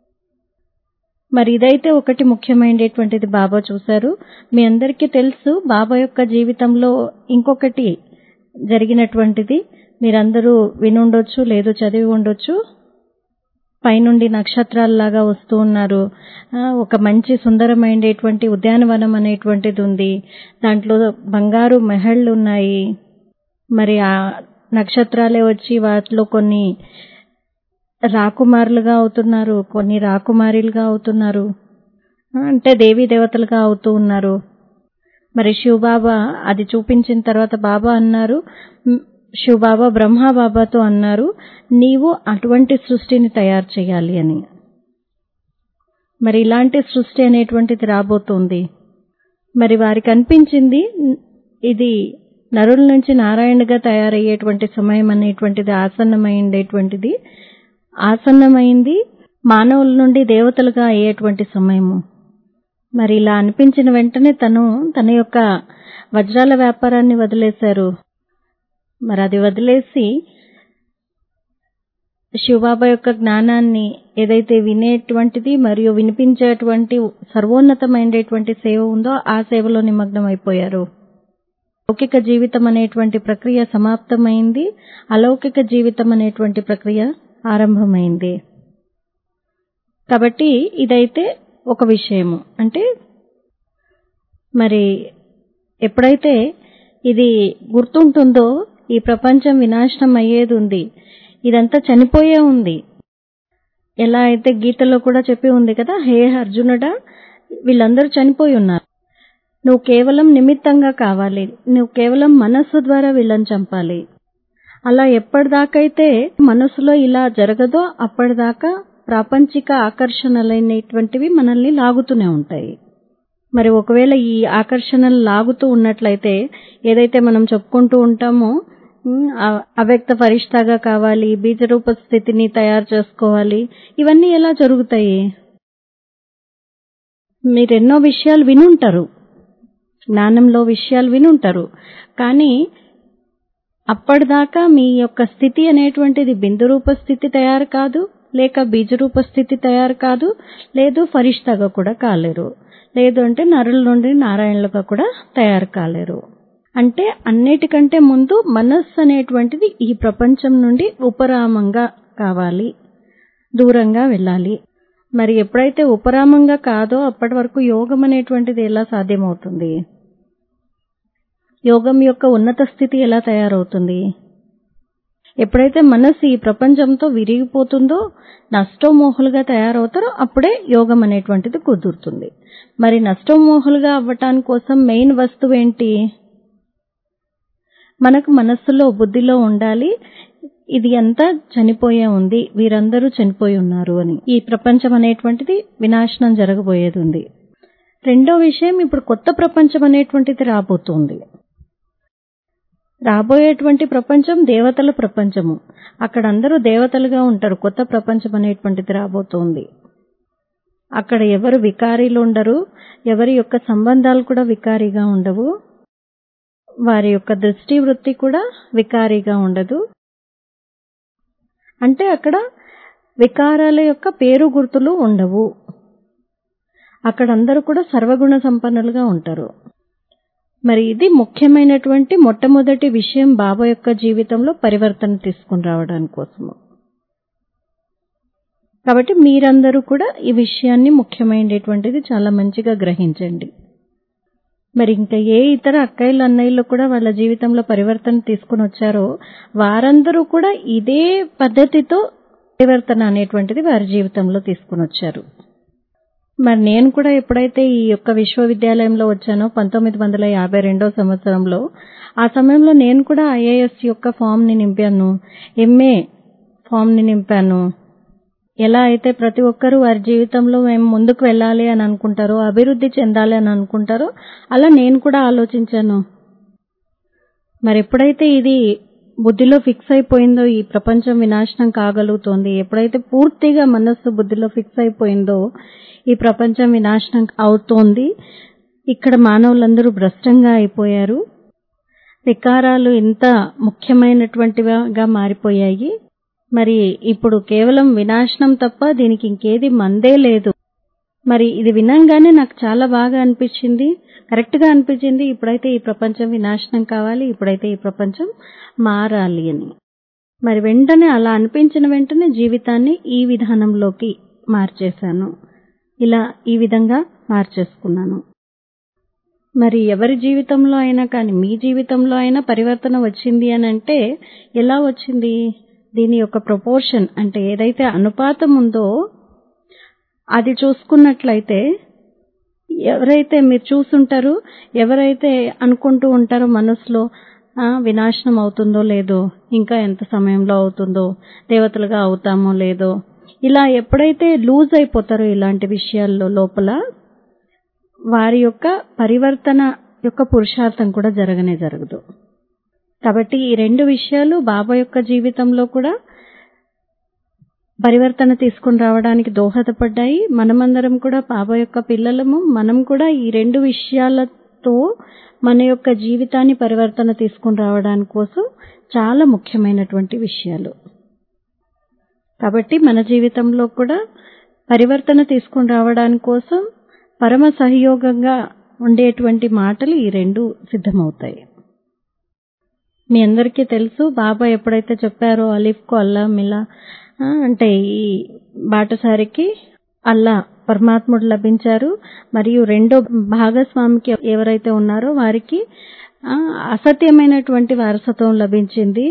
మరి ఇదైతే ఒకటి ముఖ్యమైనటువంటిది బాబా చూశారు మీ అందరికీ తెలుసు బాబా యొక్క జీవితంలో ఇంకొకటి జరిగినటువంటిది మీరందరూ వినుండొచ్చు లేదు చదివి ఉండొచ్చు పైనుండి నక్షత్రాల్లాగా వస్తూ ఉన్నారు ఆ, ఒక మంచి సుందరమైనటువంటి ఉద్యానవనం అనేటువంటిది ఉంది దాంట్లో బంగారు మెహళ్ళు ఉన్నాయి మరి ఆ నక్షత్రాలే వచ్చి వాటిలో కొన్ని రాకుమారులుగా అవుతున్నారు కొన్ని రాకుమారిలుగా అవుతున్నారు ఆ, అంటే దేవీ దేవతలుగా అవుతూ ఉన్నారు మరి శివబాబా అది చూపించిన తర్వాత బాబా అన్నారు "మ్, శివబాబా బ్రహ్మ బాబాతో అన్నారు నీవు అటువంటి సృష్టిని తయారు చేయాలి అని మరి ఇలాంటి సృష్టి అనేటువంటిది రాబోతోంది మరి వారికి అనిపించింది "న్- ఇది నరుల నుంచి నారాయణగా తయారయ్యేటువంటి సమయం అనేటువంటిది ఆసన్నమైండేటువంటిది ఆసన్నమైంది మానవుల నుండి దేవతలుగా అయ్యేటువంటి సమయము మరి ఇలా అనిపించిన వెంటనే తను తన యొక్క వజ్రాల వ్యాపారాన్ని వదిలేశారు మరి అది వదిలేసి శివబాబా యొక్క జ్ఞానాన్ని ఏదైతే వినేటువంటిది మరియు వినిపించేటువంటి సర్వోన్నతమైనటువంటి సేవ ఉందో ఆ సేవలో నిమగ్నం అయిపోయారు లౌకిక జీవితం అనేటువంటి ప్రక్రియ సమాప్తమైంది అలౌకిక జీవితం అనేటువంటి ప్రక్రియ ఆరంభమైంది కాబట్టి ఇదైతే ఒక విషయము అంటే మరి ఎప్పుడైతే ఇది గుర్తుంటుందో ఈ ప్రపంచం వినాశనం అయ్యేది ఉంది ఇదంతా చనిపోయే ఉంది ఎలా అయితే గీతలో కూడా చెప్పి ఉంది కదా హే అర్జునుడా వీళ్ళందరూ చనిపోయి ఉన్నారు నువ్వు కేవలం నిమిత్తంగా కావాలి నువ్వు కేవలం మనస్సు ద్వారా వీళ్ళని చంపాలి అలా ఎప్పటిదాకైతే మనసులో ఇలా జరగదో అప్పటిదాకా ప్రాపంచిక ఆకర్షణలైనటువంటివి మనల్ని లాగుతూనే ఉంటాయి మరి ఒకవేళ ఈ ఆకర్షణలు లాగుతూ ఉన్నట్లయితే ఏదైతే మనం చెప్పుకుంటూ ఉంటామో ఉమ్, అ- అవ్యక్త ఫరిష్టాగా కావాలి బీజరూప స్థితిని తయారు చేసుకోవాలి ఇవన్నీ ఎలా జరుగుతాయి మీరు ఎన్నో విషయాలు వినుంటారు జ్ఞానంలో విషయాలు వినుంటారు కానీ అప్పటిదాకా మీ యొక్క స్థితి అనేటువంటిది బిందు రూప స్థితి తయారు కాదు లేక బీజరూప స్థితి తయారు కాదు లేదు ఫరిష్తాగా కూడా కాలేరు లేదు అంటే నరుల నుండి నారాయణలుగా కూడా తయారు కాలేరు అంటే అన్నిటికంటే ముందు మనస్సు అనేటువంటిది ఈ ప్రపంచం నుండి ఉపరామంగా కావాలి దూరంగా వెళ్ళాలి మరి ఎప్పుడైతే ఉపరామంగా కాదో అప్పటి వరకు యోగం అనేటువంటిది ఎలా సాధ్యమవుతుంది యోగం యొక్క ఉన్నత స్థితి ఎలా తయారవుతుంది ఎప్పుడైతే మనసు ఈ ప్రపంచంతో విరిగిపోతుందో నష్టోమోహులుగా తయారవుతారో అప్పుడే యోగం అనేటువంటిది కుదురుతుంది మరి నష్టోమోహులుగా అవ్వటానికి కోసం మెయిన్ వస్తువు ఏంటి మనకు మనస్సులో బుద్ధిలో ఉండాలి ఇది అంతా చనిపోయే ఉంది వీరందరూ చనిపోయి ఉన్నారు అని ఈ ప్రపంచం అనేటువంటిది వినాశనం జరగబోయేది ఉంది రెండో విషయం ఇప్పుడు కొత్త ప్రపంచం అనేటువంటిది రాబోతోంది రాబోయేటువంటి ప్రపంచం దేవతల ప్రపంచము అక్కడ అందరూ దేవతలుగా ఉంటారు కొత్త ప్రపంచం అనేటువంటిది రాబోతోంది అక్కడ ఎవరు వికారీలు ఉండరు ఎవరి యొక్క సంబంధాలు కూడా వికారీగా ఉండవు వారి యొక్క దృష్టి వృత్తి కూడా వికారీగా ఉండదు అంటే అక్కడ వికారాల యొక్క పేరు గుర్తులు ఉండవు అక్కడ అందరూ కూడా సర్వగుణ సంపన్నులుగా ఉంటారు మరి ఇది ముఖ్యమైనటువంటి మొట్టమొదటి విషయం బాబా యొక్క జీవితంలో పరివర్తన తీసుకుని రావడానికి కోసము కాబట్టి మీరందరూ కూడా ఈ విషయాన్ని ముఖ్యమైనటువంటిది చాలా మంచిగా గ్రహించండి మరి ఇంకా ఏ ఇతర అక్కయ్యలు అన్నయ్యలు కూడా వాళ్ళ జీవితంలో పరివర్తన తీసుకుని వచ్చారో వారందరూ కూడా ఇదే పద్ధతితో పరివర్తన అనేటువంటిది వారి జీవితంలో తీసుకుని వచ్చారు మరి నేను కూడా ఎప్పుడైతే ఈ యొక్క విశ్వవిద్యాలయంలో వచ్చానో పంతొమ్మిది వందల యాభై రెండో సంవత్సరంలో ఆ సమయంలో నేను కూడా ఐఏఎస్ యొక్క ఫామ్ ని నింపాను ఎంఏ ఫామ్ ని నింపాను ఎలా అయితే ప్రతి ఒక్కరూ వారి జీవితంలో మేము ముందుకు వెళ్ళాలి అని అనుకుంటారో అభివృద్ధి చెందాలి అని అనుకుంటారో అలా నేను కూడా ఆలోచించాను మరి ఎప్పుడైతే ఇది బుద్ధిలో ఫిక్స్ అయిపోయిందో ఈ ప్రపంచం వినాశనం కాగలుగుతోంది ఎప్పుడైతే పూర్తిగా మనస్సు బుద్ధిలో ఫిక్స్ అయిపోయిందో ఈ ప్రపంచం వినాశనం అవుతోంది ఇక్కడ మానవులందరూ భ్రష్టంగా అయిపోయారు వికారాలు ఇంత ముఖ్యమైనటువంటివిగా మారిపోయాయి మరి ఇప్పుడు కేవలం వినాశనం తప్ప దీనికి ఇంకేది మందే లేదు మరి ఇది వినంగానే నాకు చాలా బాగా అనిపించింది కరెక్ట్ గా అనిపించింది ఇప్పుడైతే ఈ ప్రపంచం వినాశనం కావాలి ఇప్పుడైతే ఈ ప్రపంచం మారాలి అని మరి వెంటనే అలా అనిపించిన వెంటనే జీవితాన్ని ఈ విధానంలోకి మార్చేశాను ఇలా ఈ విధంగా మార్చేసుకున్నాను మరి ఎవరి జీవితంలో అయినా కానీ మీ జీవితంలో అయినా పరివర్తన వచ్చింది అని అంటే ఎలా వచ్చింది దీని యొక్క ప్రపోర్షన్ అంటే ఏదైతే అనుపాతం ఉందో అది చూసుకున్నట్లయితే ఎవరైతే మీరు చూసుంటారు ఎవరైతే అనుకుంటూ ఉంటారో మనసులో వినాశనం అవుతుందో లేదో ఇంకా ఎంత సమయంలో అవుతుందో దేవతలుగా అవుతామో లేదో ఇలా ఎప్పుడైతే లూజ్ అయిపోతారో ఇలాంటి విషయాల్లో లోపల వారి యొక్క పరివర్తన యొక్క పురుషార్థం కూడా జరగనే జరగదు కాబట్టి ఈ రెండు విషయాలు బాబా యొక్క జీవితంలో కూడా పరివర్తన తీసుకుని రావడానికి దోహదపడ్డాయి మనమందరం కూడా బాబా యొక్క పిల్లలము మనం కూడా ఈ రెండు విషయాలతో మన యొక్క జీవితాన్ని పరివర్తన తీసుకుని రావడానికి కోసం చాలా ముఖ్యమైనటువంటి విషయాలు కాబట్టి మన జీవితంలో కూడా పరివర్తన తీసుకుని రావడానికి కోసం పరమ సహయోగంగా ఉండేటువంటి మాటలు ఈ రెండు సిద్ధమవుతాయి మీ అందరికీ తెలుసు బాబా ఎప్పుడైతే చెప్పారో అలీఫ్కు అల్లా మిలా అంటే ఈ బాటసారికి అల్లా పరమాత్ముడు లభించారు మరియు రెండో భాగస్వామికి ఎవరైతే ఉన్నారో వారికి అసత్యమైనటువంటి వారసత్వం లభించింది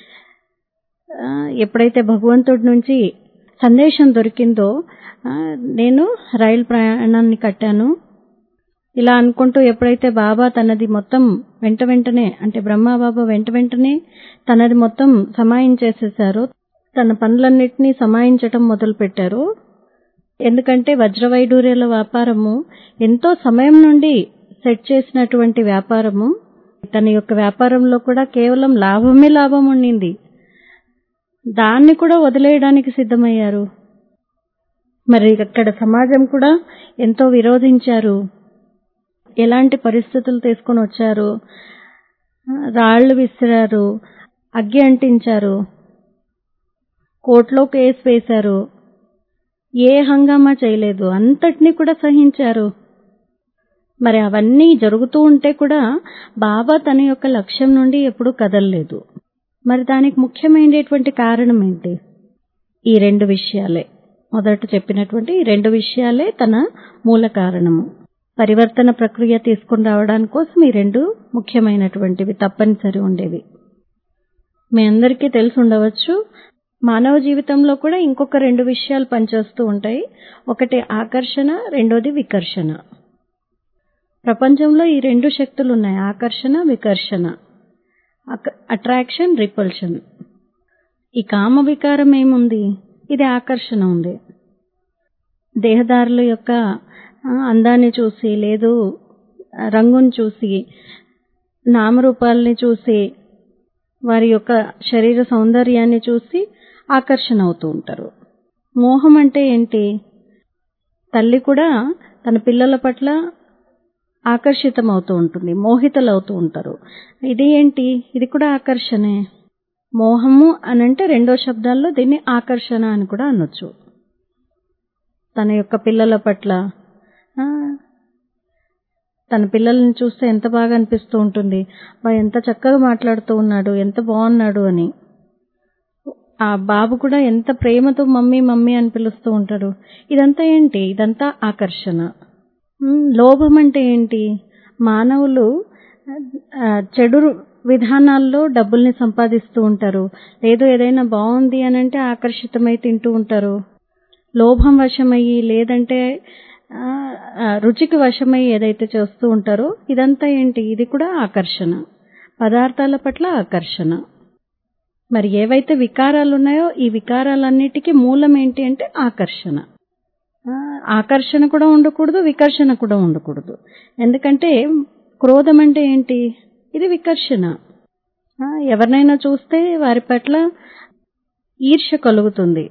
ఎప్పుడైతే భగవంతుడి నుంచి సందేశం దొరికిందో నేను రైలు ప్రయాణాన్ని కట్టాను ఇలా అనుకుంటూ ఎప్పుడైతే బాబా తనది మొత్తం వెంట వెంటనే అంటే బ్రహ్మ బాబా వెంట వెంటనే తనది మొత్తం సమాయించేసేసారో తన పనులన్నిటినీ సమాయించటం మొదలు పెట్టారు ఎందుకంటే వజ్రవైడూర్యాల వ్యాపారము ఎంతో సమయం నుండి సెట్ చేసినటువంటి వ్యాపారము తన యొక్క వ్యాపారంలో కూడా కేవలం లాభమే లాభం ఉండింది దాన్ని కూడా వదిలేయడానికి సిద్ధమయ్యారు మరి అక్కడ సమాజం కూడా ఎంతో విరోధించారు ఎలాంటి పరిస్థితులు తీసుకొని వచ్చారు రాళ్లు విసిరారు అగ్గి అంటించారు కోర్టులో కేసు వేశారు ఏ హంగామా చేయలేదు అంతటినీ కూడా సహించారు మరి అవన్నీ జరుగుతూ ఉంటే కూడా బాబా తన యొక్క లక్ష్యం నుండి ఎప్పుడూ కదలలేదు మరి దానికి ముఖ్యమైనటువంటి కారణం ఏంటి ఈ రెండు విషయాలే మొదట చెప్పినటువంటి ఈ రెండు విషయాలే తన మూల కారణము పరివర్తన ప్రక్రియ తీసుకుని రావడానికి కోసం ఈ రెండు ముఖ్యమైనటువంటివి తప్పనిసరి ఉండేవి మీ అందరికీ తెలిసి ఉండవచ్చు మానవ జీవితంలో కూడా ఇంకొక రెండు విషయాలు పనిచేస్తూ ఉంటాయి ఒకటి ఆకర్షణ రెండోది వికర్షణ ప్రపంచంలో ఈ రెండు శక్తులు ఉన్నాయి ఆకర్షణ వికర్షణ అట్రాక్షన్ రిపల్షన్ ఈ కామ వికారం ఏముంది ఇది ఆకర్షణ ఉంది దేహదారుల యొక్క అందాన్ని చూసి లేదు రంగుని చూసి నామరూపాలని చూసి వారి యొక్క శరీర సౌందర్యాన్ని చూసి ఆకర్షణ అవుతూ ఉంటారు మోహం అంటే ఏంటి తల్లి కూడా తన పిల్లల పట్ల ఆకర్షితం అవుతూ ఉంటుంది మోహితలు అవుతూ ఉంటారు ఇది ఏంటి ఇది కూడా ఆకర్షణే మోహము అనంటే రెండో శబ్దాల్లో దీన్ని ఆకర్షణ అని కూడా అనొచ్చు తన యొక్క పిల్లల పట్ల తన పిల్లల్ని చూస్తే ఎంత బాగా అనిపిస్తూ ఉంటుంది వా ఎంత చక్కగా మాట్లాడుతూ ఉన్నాడు ఎంత బాగున్నాడు అని ఆ బాబు కూడా ఎంత ప్రేమతో మమ్మీ మమ్మీ అని పిలుస్తూ ఉంటాడు ఇదంతా ఏంటి ఇదంతా ఆకర్షణ లోభం అంటే ఏంటి మానవులు చెడు విధానాల్లో డబ్బుల్ని సంపాదిస్తూ ఉంటారు లేదు ఏదైనా బాగుంది అని అంటే ఆకర్షితమై తింటూ ఉంటారు లోభం వశమయ్యి లేదంటే రుచికి వశమై ఏదైతే చేస్తూ ఉంటారో ఇదంతా ఏంటి ఇది కూడా ఆకర్షణ పదార్థాల పట్ల ఆకర్షణ మరి ఏవైతే వికారాలు ఉన్నాయో ఈ వికారాలన్నిటికీ మూలం ఏంటి అంటే ఆకర్షణ ఆకర్షణ కూడా ఉండకూడదు వికర్షణ కూడా ఉండకూడదు ఎందుకంటే క్రోధం అంటే ఏంటి ఇది వికర్షణ ఎవరినైనా చూస్తే వారి పట్ల ఈర్ష కలుగుతుంది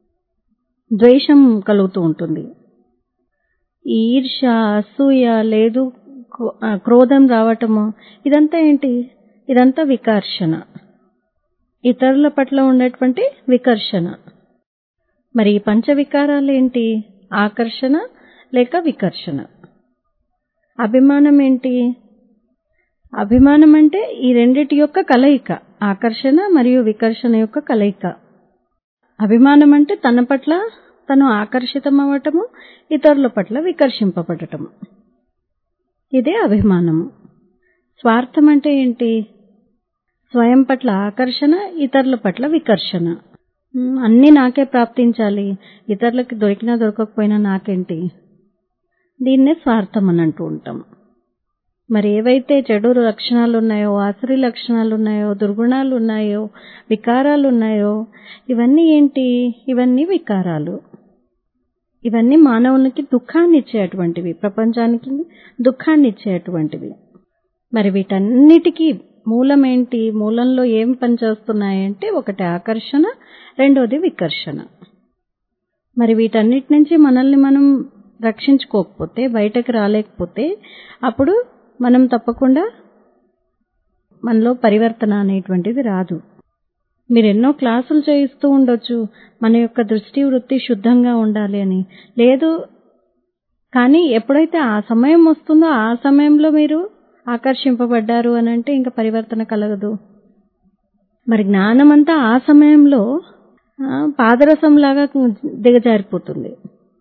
ద్వేషం కలుగుతూ ఉంటుంది ఈ ఈర్ష అసూయ లేదు క్రోధం రావటము ఇదంతా ఏంటి ఇదంతా వికర్షణ ఇతరుల పట్ల ఉండేటువంటి వికర్షణ మరి ఈ పంచ వికారాలు ఏంటి ఆకర్షణ లేక వికర్షణ అభిమానం ఏంటి అభిమానం అంటే ఈ రెండిటి యొక్క కలయిక ఆకర్షణ మరియు వికర్షణ యొక్క కలయిక అభిమానం అంటే తన పట్ల తను ఆకర్షితం అవ్వటము ఇతరుల పట్ల వికర్షింపబడటము ఇదే అభిమానము స్వార్థం అంటే ఏంటి స్వయం పట్ల ఆకర్షణ ఇతరుల పట్ల వికర్షణ అన్నీ నాకే ప్రాప్తించాలి ఇతరులకి దొరికినా దొరకకపోయినా నాకేంటి దీన్నే స్వార్థం అని అంటూ ఉంటాం మరి ఏవైతే చెడు లక్షణాలు ఉన్నాయో ఆసురి లక్షణాలు ఉన్నాయో దుర్గుణాలు ఉన్నాయో వికారాలు ఉన్నాయో ఇవన్నీ ఏంటి ఇవన్నీ వికారాలు ఇవన్నీ మానవునికి దుఃఖాన్ని ఇచ్చేటువంటివి ప్రపంచానికి దుఃఖాన్ని ఇచ్చేటువంటివి మరి వీటన్నిటికీ మూలం ఏంటి మూలంలో ఏం పనిచేస్తున్నాయంటే ఒకటి ఆకర్షణ రెండోది వికర్షణ మరి వీటన్నిటి నుంచి మనల్ని మనం రక్షించుకోకపోతే బయటకు రాలేకపోతే అప్పుడు మనం తప్పకుండా మనలో పరివర్తన అనేటువంటిది రాదు మీరు ఎన్నో క్లాసులు చేయిస్తూ ఉండొచ్చు మన యొక్క దృష్టి వృత్తి శుద్ధంగా ఉండాలి అని లేదు కానీ ఎప్పుడైతే ఆ సమయం వస్తుందో ఆ సమయంలో మీరు ఆకర్షింపబడ్డారు అని అంటే ఇంకా పరివర్తన కలగదు మరి జ్ఞానం అంతా ఆ సమయంలో పాదరసంలాగా దిగజారిపోతుంది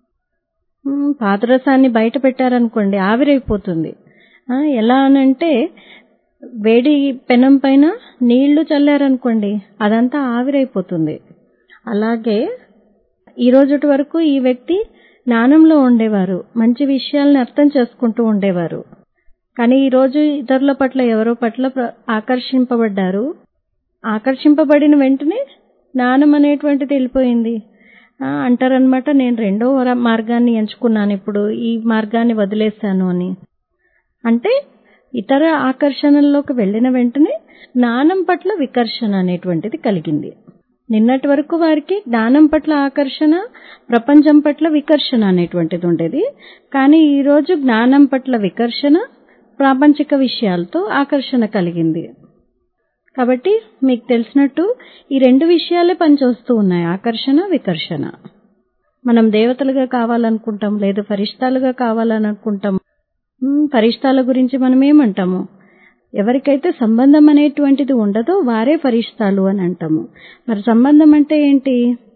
పాదరసాన్ని బయట పెట్టారనుకోండి ఆవిరైపోతుంది ఎలా అనంటే వేడి పెనం పైన నీళ్లు చల్లారనుకోండి అదంతా ఆవిరైపోతుంది అలాగే ఈ రోజుటి వరకు ఈ వ్యక్తి జ్ఞానంలో ఉండేవారు మంచి విషయాల్ని అర్థం చేసుకుంటూ ఉండేవారు కానీ ఈరోజు ఇతరుల పట్ల ఎవరో పట్ల ఆకర్షింపబడ్డారు ఆకర్షింపబడిన వెంటనే జ్ఞానం అనేటువంటిది వెళ్ళిపోయింది అంటారనమాట నేను రెండో మార్గాన్ని ఎంచుకున్నాను ఇప్పుడు ఈ మార్గాన్ని వదిలేశాను అని అంటే ఇతర ఆకర్షణల్లోకి వెళ్ళిన వెంటనే జ్ఞానం పట్ల వికర్షణ అనేటువంటిది కలిగింది నిన్నటి వరకు వారికి జ్ఞానం పట్ల ఆకర్షణ ప్రపంచం పట్ల వికర్షణ అనేటువంటిది ఉండేది కానీ ఈరోజు జ్ఞానం పట్ల వికర్షణ ప్రాపంచిక విషయాలతో ఆకర్షణ కలిగింది కాబట్టి మీకు తెలిసినట్టు ఈ రెండు విషయాలే పనిచేస్తూ ఉన్నాయి ఆకర్షణ వికర్షణ మనం దేవతలుగా కావాలనుకుంటాం లేదు ఫరిష్టాలుగా కావాలనుకుంటాం ఫరిష్టాల గురించి మనం ఏమంటాము ఎవరికైతే సంబంధం అనేటువంటిది ఉండదో వారే ఫరిష్టాలు అని అంటాము మరి సంబంధం అంటే ఏంటి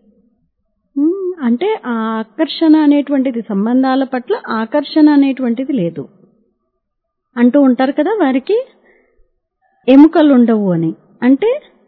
అంటే ఆ ఆకర్షణ అనేటువంటిది సంబంధాల పట్ల ఆకర్షణ అనేటువంటిది లేదు అంటూ ఉంటారు కదా వారికి ఎముకలు ఉండవు అని అంటే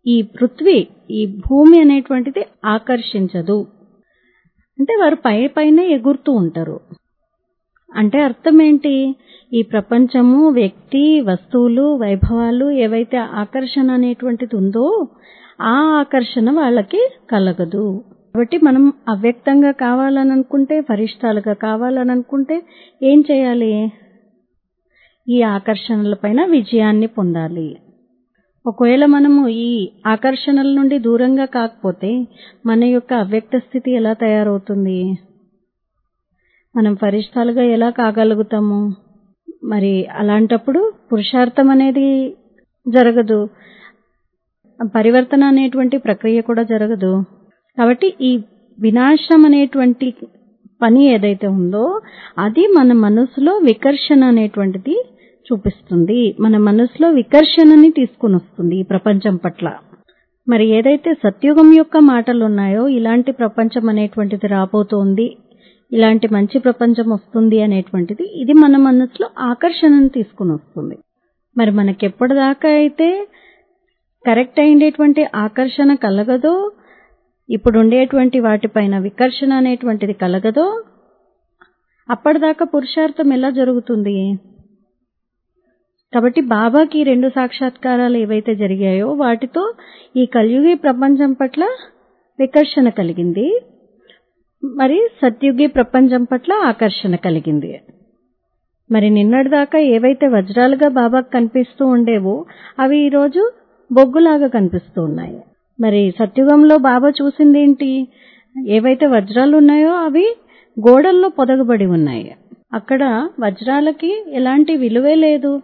ఈ పృథ్వీ ఈ భూమి అనేటువంటిది ఆకర్షించదు అంటే వారు పై పైనే ఎగురుతూ ఉంటారు అంటే అర్థం ఏంటి ఈ ప్రపంచము వ్యక్తి వస్తువులు వైభవాలు ఏవైతే ఆకర్షణ అనేటువంటిది ఉందో ఆ ఆకర్షణ వాళ్ళకి కలగదు కాబట్టి మనం అవ్యక్తంగా కావాలని అనుకుంటే ఫరిష్టాలుగా కావాలని అనుకుంటే ఏం చేయాలి ఈ ఆకర్షణలపైన విజయాన్ని పొందాలి ఒకవేళ మనము ఈ ఆకర్షణల నుండి దూరంగా కాకపోతే మన యొక్క అవ్యక్త స్థితి ఎలా తయారవుతుంది మనం ఫరిష్టాలుగా ఎలా కాగలుగుతాము మరి అలాంటప్పుడు పురుషార్థం అనేది జరగదు పరివర్తన అనేటువంటి ప్రక్రియ కూడా జరగదు కాబట్టి ఈ వినాశం అనేటువంటి పని ఏదైతే ఉందో అది మన మనసులో వికర్షణ అనేటువంటిది చూపిస్తుంది మన మనసులో వికర్షణని తీసుకుని వస్తుంది ఈ ప్రపంచం పట్ల మరి ఏదైతే సత్యుగం యొక్క మాటలు ఉన్నాయో ఇలాంటి ప్రపంచం అనేటువంటిది రాబోతోంది ఇలాంటి మంచి ప్రపంచం వస్తుంది అనేటువంటిది ఇది మన మనసులో ఆకర్షణను తీసుకుని వస్తుంది మరి మనకి ఎప్పటిదాకా అయితే కరెక్ట్ అయ్యేటువంటి ఆకర్షణ కలగదో ఇప్పుడు ఉండేటువంటి వాటిపైన వికర్షణ అనేటువంటిది కలగదో అప్పటిదాకా పురుషార్థం ఎలా జరుగుతుంది కాబట్టి బాబాకి రెండు సాక్షాత్కారాలు ఏవైతే జరిగాయో వాటితో ఈ కలియుగి ప్రపంచం పట్ల వికర్షణ కలిగింది మరి సత్యుగి ప్రపంచం పట్ల ఆకర్షణ కలిగింది మరి నిన్నటిదాకా ఏవైతే వజ్రాలుగా బాబాకు కనిపిస్తూ ఉండేవో అవి ఈరోజు బొగ్గులాగా కనిపిస్తూ ఉన్నాయి మరి సత్యుగంలో బాబా చూసింది ఏంటి ఏవైతే వజ్రాలు ఉన్నాయో అవి గోడల్లో పొదగబడి ఉన్నాయి అక్కడ వజ్రాలకి ఎలాంటి విలువే లేదు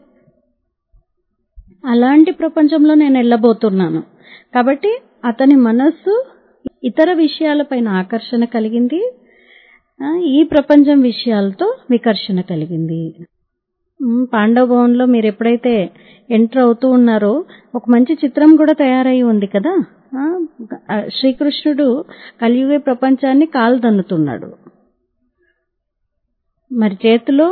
అలాంటి ప్రపంచంలో నేను వెళ్ళబోతున్నాను కాబట్టి అతని మనస్సు ఇతర విషయాలపైన ఆకర్షణ కలిగింది ఈ ప్రపంచం విషయాలతో వికర్షణ కలిగింది పాండవ భవన్లో మీరు ఎప్పుడైతే ఎంటర్ అవుతూ ఉన్నారో ఒక మంచి చిత్రం కూడా తయారై ఉంది కదా శ్రీకృష్ణుడు కలియుగ ప్రపంచాన్ని కాలుదన్నుతున్నాడు మరి చేతిలో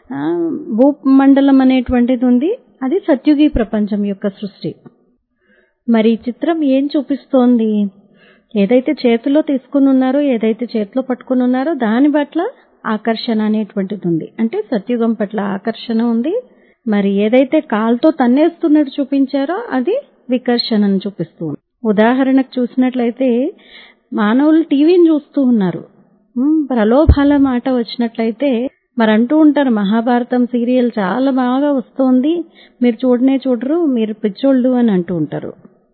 భూమండలం అనేటువంటిది ఉంది అది సత్యుగి ప్రపంచం యొక్క సృష్టి మరి ఈ చిత్రం ఏం చూపిస్తోంది ఏదైతే చేతిలో తీసుకుని ఉన్నారో ఏదైతే చేతిలో పట్టుకుని ఉన్నారో దాని పట్ల ఆకర్షణ అనేటువంటిది ఉంది అంటే సత్యుగం పట్ల ఆకర్షణ ఉంది మరి ఏదైతే కాలుతో తన్నేస్తున్నట్టు చూపించారో అది వికర్షణను చూపిస్తూ ఉంది ఉదాహరణకు చూసినట్లయితే మానవులు టీవీని చూస్తూ ఉన్నారు ప్రలోభాల మాట వచ్చినట్లయితే మరి అంటూ ఉంటారు మహాభారతం సీరియల్ చాలా బాగా వస్తోంది మీరు చూడనే చూడరు మీరు పిచ్చోళ్ళు అని అంటూ ఉంటారు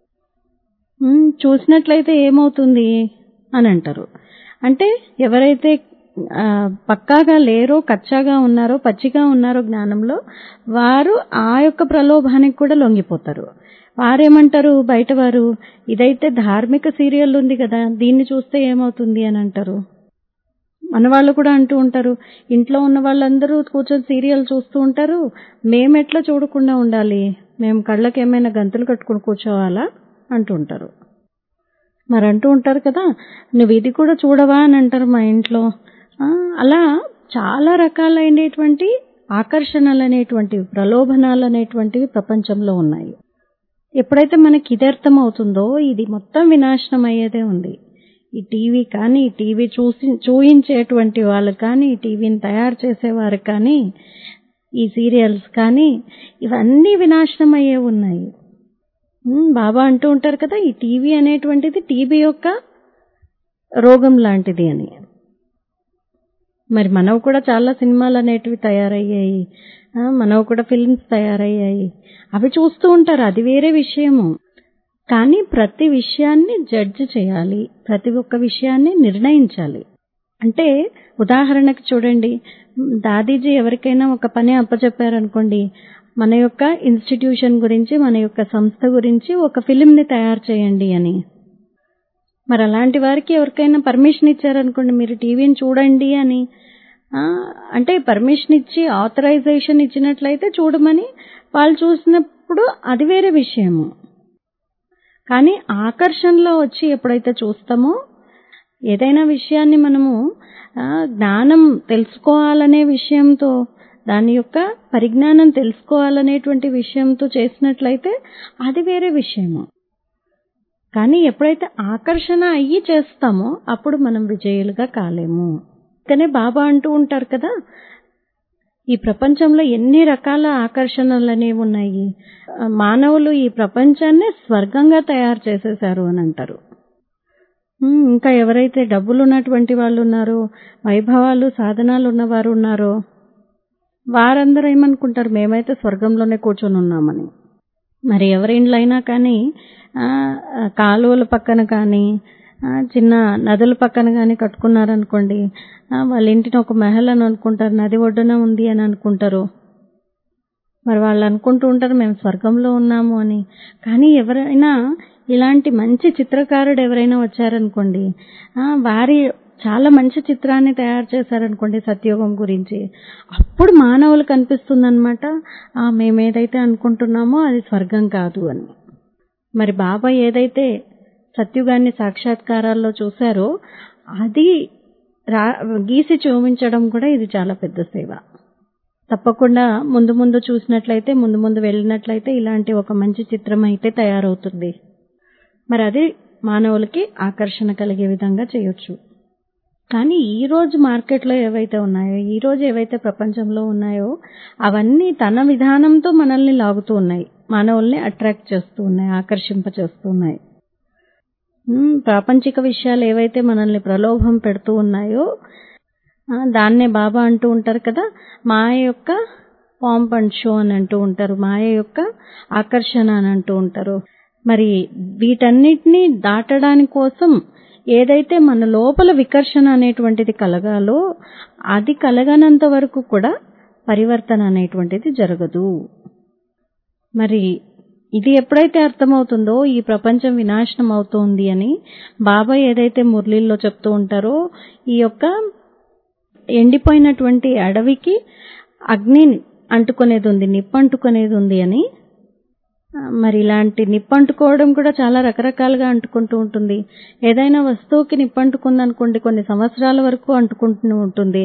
చూసినట్లయితే ఏమవుతుంది అని అంటారు అంటే ఎవరైతే పక్కాగా లేరో కచ్చాగా ఉన్నారో పచ్చిగా ఉన్నారో జ్ఞానంలో వారు ఆ యొక్క ప్రలోభానికి కూడా లొంగిపోతారు వారేమంటారు బయట వారు ఇదైతే ధార్మిక సీరియల్ ఉంది కదా దీన్ని చూస్తే ఏమవుతుంది అని అంటారు మన వాళ్ళు కూడా అంటూ ఉంటారు ఇంట్లో ఉన్న వాళ్ళందరూ కూర్చొని సీరియల్ చూస్తూ ఉంటారు మేము ఎట్లా చూడకుండా ఉండాలి మేము కళ్ళకి ఏమైనా గంతులు కట్టుకుని కూర్చోవాలా అంటూ ఉంటారు మరి అంటూ ఉంటారు కదా నువ్వు ఇది కూడా చూడవా అని అంటారు మా ఇంట్లో అలా చాలా రకాలైనటువంటి ఆకర్షణలు అనేటువంటివి ప్రలోభనాలు అనేటువంటివి ప్రపంచంలో ఉన్నాయి ఎప్పుడైతే మనకి ఇది అర్థమవుతుందో ఇది మొత్తం వినాశనం అయ్యేదే ఉంది ఈ టీవీ కానీ టీవీ చూసి చూయించేటువంటి వాళ్ళు కానీ టీవీని తయారు చేసేవారు కానీ ఈ సీరియల్స్ కానీ ఇవన్నీ వినాశనం అయ్యే ఉన్నాయి బాబా అంటూ ఉంటారు కదా ఈ టీవీ అనేటువంటిది టీబీ యొక్క రోగం లాంటిది అని మరి మనవు కూడా చాలా సినిమాలు అనేటివి తయారయ్యాయి మనవు కూడా ఫిల్మ్స్ తయారయ్యాయి అవి చూస్తూ ఉంటారు అది వేరే విషయము కానీ ప్రతి విషయాన్ని జడ్జి చేయాలి ప్రతి ఒక్క విషయాన్ని నిర్ణయించాలి అంటే ఉదాహరణకు చూడండి దాదీజీ ఎవరికైనా ఒక పని అప్పచెప్పారనుకోండి మన యొక్క ఇన్స్టిట్యూషన్ గురించి మన యొక్క సంస్థ గురించి ఒక ఫిలింని తయారు చేయండి అని మరి అలాంటి వారికి ఎవరికైనా పర్మిషన్ ఇచ్చారనుకోండి మీరు టీవీని చూడండి అని అంటే పర్మిషన్ ఇచ్చి ఆథరైజేషన్ ఇచ్చినట్లయితే చూడమని వాళ్ళు చూసినప్పుడు అది వేరే విషయము కానీ ఆకర్షణలో వచ్చి ఎప్పుడైతే చూస్తామో ఏదైనా విషయాన్ని మనము జ్ఞానం తెలుసుకోవాలనే విషయంతో దాని యొక్క పరిజ్ఞానం తెలుసుకోవాలనేటువంటి విషయంతో చేసినట్లయితే అది వేరే విషయము కానీ ఎప్పుడైతే ఆకర్షణ అయ్యి చేస్తామో అప్పుడు మనం విజయులుగా కాలేము కానీ బాబా అంటూ ఉంటారు కదా ఈ ప్రపంచంలో ఎన్ని రకాల ఆకర్షణలు అనేవి ఉన్నాయి ఆ, మానవులు ఈ ప్రపంచాన్ని స్వర్గంగా తయారు చేసేశారు అని అంటారు ఉమ్, ఇంకా ఎవరైతే డబ్బులు ఉన్నటువంటి వాళ్ళు ఉన్నారో వైభవాలు సాధనాలు ఉన్నవారు ఉన్నారో వారందరూ ఏమనుకుంటారు మేమైతే స్వర్గంలోనే కూర్చొని ఉన్నామని మరి ఎవరి ఇండ్లైనా కానీ ఆ, ఆ, కాలువల పక్కన కానీ ఆ, చిన్న నదుల పక్కన కానీ కట్టుకున్నారనుకోండి ఆ, వాళ్ళ ఇంటిని ఒక మహల్ అని అనుకుంటారు నది ఒడ్డున ఉంది అని అనుకుంటారు మరి వాళ్ళు అనుకుంటూ ఉంటారు మేము స్వర్గంలో ఉన్నాము అని కానీ ఎవరైనా ఇలాంటి మంచి చిత్రకారుడు ఎవరైనా వచ్చారనుకోండి ఆ, వారి చాలా మంచి చిత్రాన్ని తయారు చేశారనుకోండి సత్యోగం గురించి అప్పుడు మానవులకు అనిపిస్తుంది అనమాట మేము ఏదైతే అనుకుంటున్నామో అది స్వర్గం కాదు అని మరి బాబా ఏదైతే సత్యుగాన్ని సాక్షాత్కారాల్లో చూశారో అది రా గీసి చూపించడం కూడా ఇది చాలా పెద్ద సేవ తప్పకుండా ముందు ముందు చూసినట్లయితే ముందు ముందు వెళ్ళినట్లయితే ఇలాంటి ఒక మంచి చిత్రం అయితే తయారవుతుంది మరి అది మానవులకి ఆకర్షణ కలిగే విధంగా చేయొచ్చు కానీ ఈ రోజు మార్కెట్లో ఏవైతే ఉన్నాయో ఈ రోజు ఏవైతే ప్రపంచంలో ఉన్నాయో అవన్నీ తన విధానంతో మనల్ని లాగుతూ ఉన్నాయి మానవుల్ని అట్రాక్ట్ చేస్తూ ఉన్నాయి ఆకర్షింప చేస్తూ ఉన్నాయి ఉమ్, ప్రాపంచిక విషయాలు ఏవైతే మనల్ని ప్రలోభం పెడుతూ ఉన్నాయో ఆ, దాన్నే బాబా అంటూ ఉంటారు కదా మాయ యొక్క పాంప్ అండ్ షో అని అంటూ ఉంటారు మాయ యొక్క ఆకర్షణ అని అంటూ ఉంటారు మరి వీటన్నిటినీ దాటడానికి కోసం ఏదైతే మన లోపల వికర్షణ అనేటువంటిది కలగాలో అది కలగనంత వరకు కూడా పరివర్తన అనేటువంటిది జరగదు మరి ఇది ఎప్పుడైతే అర్థమవుతుందో ఈ ప్రపంచం వినాశనం అవుతోంది అని బాబా ఏదైతే మురళీల్లో చెప్తూ ఉంటారో ఈ యొక్క ఎండిపోయినటువంటి అడవికి అగ్ని అంటుకునేది ఉంది నిప్పు అంటుకునేది ఉంది అని ఆ, మరి ఇలాంటి నిప్పు అంటుకోవడం కూడా చాలా రకరకాలుగా అంటుకుంటూ ఉంటుంది ఏదైనా వస్తువుకి నిప్పు అంటుకుంది అనుకోండి కొన్ని సంవత్సరాల వరకు అంటుకుంటూ ఉంటుంది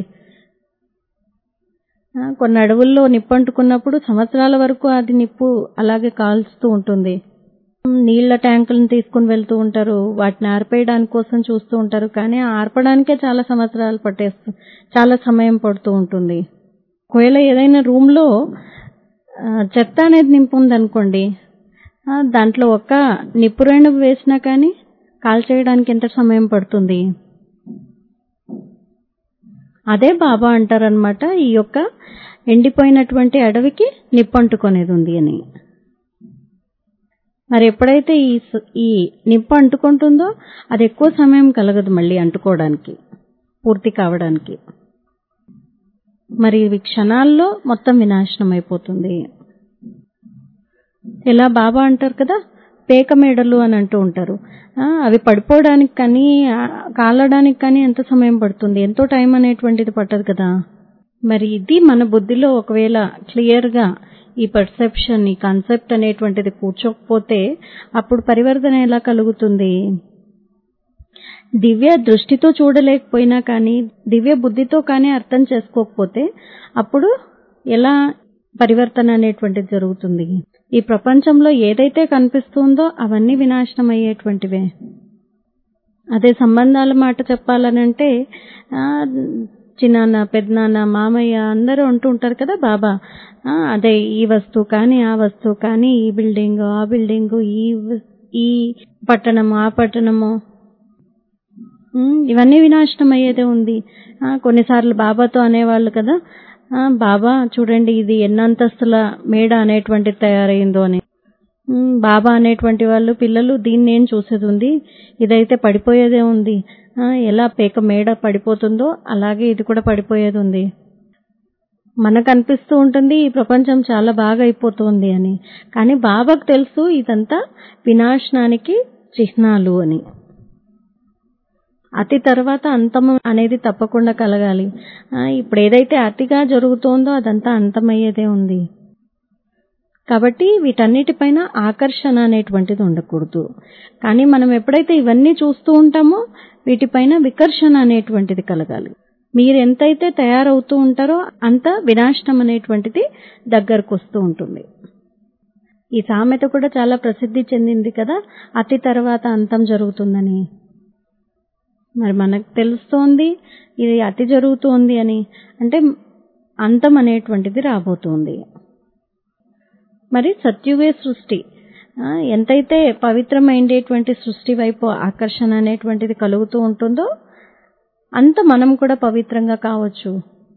ఆ, కొన్ని అడవుల్లో నిప్పు అంటుకున్నప్పుడు సంవత్సరాల వరకు అది నిప్పు అలాగే కాల్చుతూ ఉంటుంది ఉమ్, నీళ్ల ట్యాంకులను తీసుకుని వెళ్తూ ఉంటారు వాటిని ఆర్పేయడానికి కోసం చూస్తూ ఉంటారు కానీ ఆ ఆర్పడానికే చాలా సంవత్సరాలు పట్టేస్తూ చాలా సమయం పడుతూ ఉంటుంది ఒకవేళ ఏదైనా రూమ్ లో ఆ, చెత్త అనేది నింపు ఉందనుకోండి ఆ, దాంట్లో ఒక్క నిప్పు రెండు వేసినా కానీ కాల్చేయడానికి ఎంత సమయం పడుతుంది అదే బాబా అంటారనమాట ఈ యొక్క ఎండిపోయినటువంటి అడవికి నిప్పంటుకునేది ఉంది అని మరి ఎప్పుడైతే ఈ స- ఈ నిప్పు అంటుకుంటుందో అది ఎక్కువ సమయం కలగదు మళ్ళీ అంటుకోవడానికి పూర్తి కావడానికి మరి ఇవి క్షణాల్లో మొత్తం వినాశనం అయిపోతుంది ఇలా బాబా అంటారు కదా పేక మేడలు అని అంటూ ఉంటారు ఆ, అవి పడిపోవడానికి కానీ ఆ, కాలడానికి కానీ ఎంత సమయం పడుతుంది ఎంతో టైం అనేటువంటిది పట్టదు కదా మరి ఇది మన బుద్ధిలో ఒకవేళ క్లియర్ గా ఈ పర్సెప్షన్ ఈ కాన్సెప్ట్ అనేటువంటిది కూర్చోకపోతే అప్పుడు పరివర్తన ఎలా కలుగుతుంది దివ్య దృష్టితో చూడలేకపోయినా కానీ దివ్య బుద్ధితో కానీ అర్థం చేసుకోకపోతే అప్పుడు ఎలా పరివర్తన అనేటువంటిది జరుగుతుంది ఈ ప్రపంచంలో ఏదైతే కనిపిస్తుందో అవన్నీ వినాశనం అయ్యేటువంటివే అదే సంబంధాల మాట చెప్పాలనంటే ఆ, చిన్నాన్న పెద్దనాన్న మామయ్య అందరూ అంటూ ఉంటారు కదా బాబా ఆ, అదే ఈ వస్తువు కానీ ఆ వస్తువు కానీ ఈ బిల్డింగ్ ఆ బిల్డింగ్ ఈ వ- ఈ పట్టణము ఆ పట్టణము ఉమ్, ఇవన్నీ వినాశనం అయ్యేదే ఉంది ఆ, కొన్నిసార్లు బాబాతో అనేవాళ్ళు కదా ఆ, బాబా చూడండి ఇది ఎన్నంతస్తుల మేడ అనేటువంటిది తయారైందో అని ఉమ్, బాబా అనేటువంటి వాళ్ళు పిల్లలు దీన్ని ఏం చూసేది ఉంది ఇదైతే పడిపోయేదే ఉంది ఆ, ఎలా పేక మేడ పడిపోతుందో అలాగే ఇది కూడా పడిపోయేది ఉంది మనకు అనిపిస్తూ ఉంటుంది ఈ ప్రపంచం చాలా బాగా అయిపోతుంది అని కానీ బాబాకు తెలుసు ఇదంతా వినాశనానికి చిహ్నాలు అని అతి తర్వాత అంతం అనేది తప్పకుండా కలగాలి ఆ, ఇప్పుడు ఏదైతే అతిగా జరుగుతోందో అదంతా అంతమయ్యేదే ఉంది కాబట్టి వీటన్నిటిపైన ఆకర్షణ అనేటువంటిది ఉండకూడదు కానీ మనం ఎప్పుడైతే ఇవన్నీ చూస్తూ ఉంటామో వీటిపైన వికర్షణ అనేటువంటిది కలగాలి మీరు ఎంతైతే తయారవుతూ ఉంటారో అంత వినాశనం అనేటువంటిది దగ్గరకు వస్తూ ఉంటుంది ఈ సామెత కూడా చాలా ప్రసిద్ధి చెందింది కదా అతి తర్వాత అంతం జరుగుతుందని మరి మనకు తెలుస్తోంది ఇది అతి జరుగుతోంది అని అంటే అంతం అనేటువంటిది రాబోతుంది మరి సత్యుగే సృష్టి ఆ, ఎంతైతే పవిత్రమైండేటువంటి సృష్టి వైపు ఆకర్షణ అనేటువంటిది కలుగుతూ ఉంటుందో అంత మనం కూడా పవిత్రంగా కావచ్చు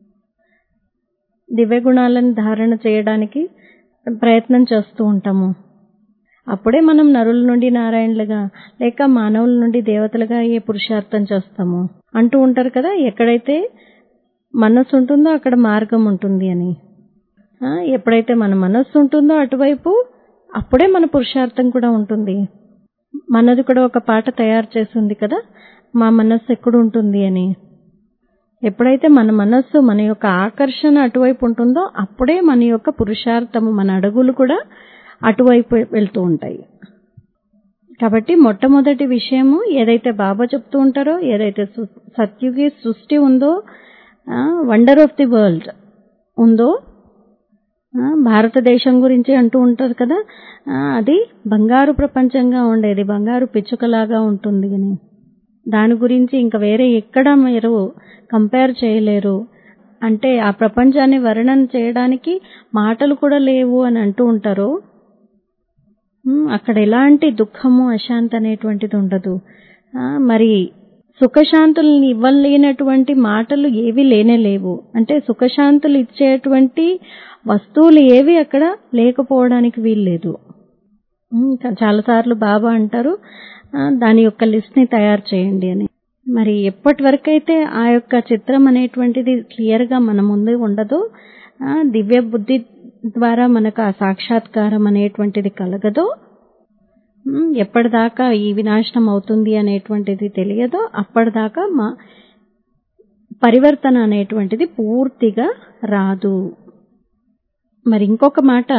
దివ్య గుణాలను ధారణ చేయడానికి ప్రయత్నం చేస్తూ ఉంటాము అప్పుడే మనం నరుల నుండి నారాయణులుగా లేక మానవుల నుండి దేవతలుగా అయ్యే పురుషార్థం చేస్తాము అంటూ ఉంటారు కదా ఎక్కడైతే మనస్సు ఉంటుందో అక్కడ మార్గం ఉంటుంది అని ఆ, ఎప్పుడైతే మన మనస్సు ఉంటుందో అటువైపు అప్పుడే మన పురుషార్థం కూడా ఉంటుంది మనది కూడా ఒక పాట తయారు చేసింది కదా మా మనస్సు ఎక్కడ ఉంటుంది అని ఎప్పుడైతే మన మనస్సు మన యొక్క ఆకర్షణ అటువైపు ఉంటుందో అప్పుడే మన యొక్క పురుషార్థము మన అడుగులు కూడా అటువైపు వెళ్తూ ఉంటాయి కాబట్టి మొట్టమొదటి విషయము ఏదైతే బాబా చెప్తూ ఉంటారో ఏదైతే సు- సత్యుగి సృష్టి ఉందో వండర్ ఆఫ్ ది వరల్డ్ ఉందో ఆ, భారతదేశం గురించి అంటూ ఉంటారు కదా ఆ, అది బంగారు ప్రపంచంగా ఉండేది బంగారు పిచ్చుకలాగా ఉంటుంది అని దాని గురించి ఇంకా వేరే ఎక్కడ మీరు కంపేర్ చేయలేరు అంటే ఆ ప్రపంచాన్ని వర్ణన చేయడానికి మాటలు కూడా లేవు అని అంటూ ఉంటారు ఉమ్, అక్కడ ఎలాంటి దుఃఖము అశాంతి అనేటువంటిది ఉండదు ఆ, మరి సుఖశాంతుల్ని ఇవ్వలేనటువంటి మాటలు ఏవి లేనే లేవు అంటే సుఖశాంతులు ఇచ్చేటువంటి వస్తువులు ఏవి అక్కడ లేకపోవడానికి వీల్లేదు ఉమ్, చాలాసార్లు బాబా అంటారు ఆ, దాని యొక్క లిస్ట్ ని తయారు చేయండి అని మరి ఎప్పటి వరకైతే ఆ యొక్క చిత్రం అనేటువంటిది క్లియర్ గా మన ముందు ఉండదో ఆ, దివ్య బుద్ధి ద్వారా మనకు ఆ సాక్షాత్కారం అనేటువంటిది కలగదో ఉమ్, ఎప్పటిదాకా ఈ వినాశనం అవుతుంది అనేటువంటిది తెలియదో అప్పటిదాకా మా పరివర్తన అనేటువంటిది పూర్తిగా రాదు మరి ఇంకొక మాట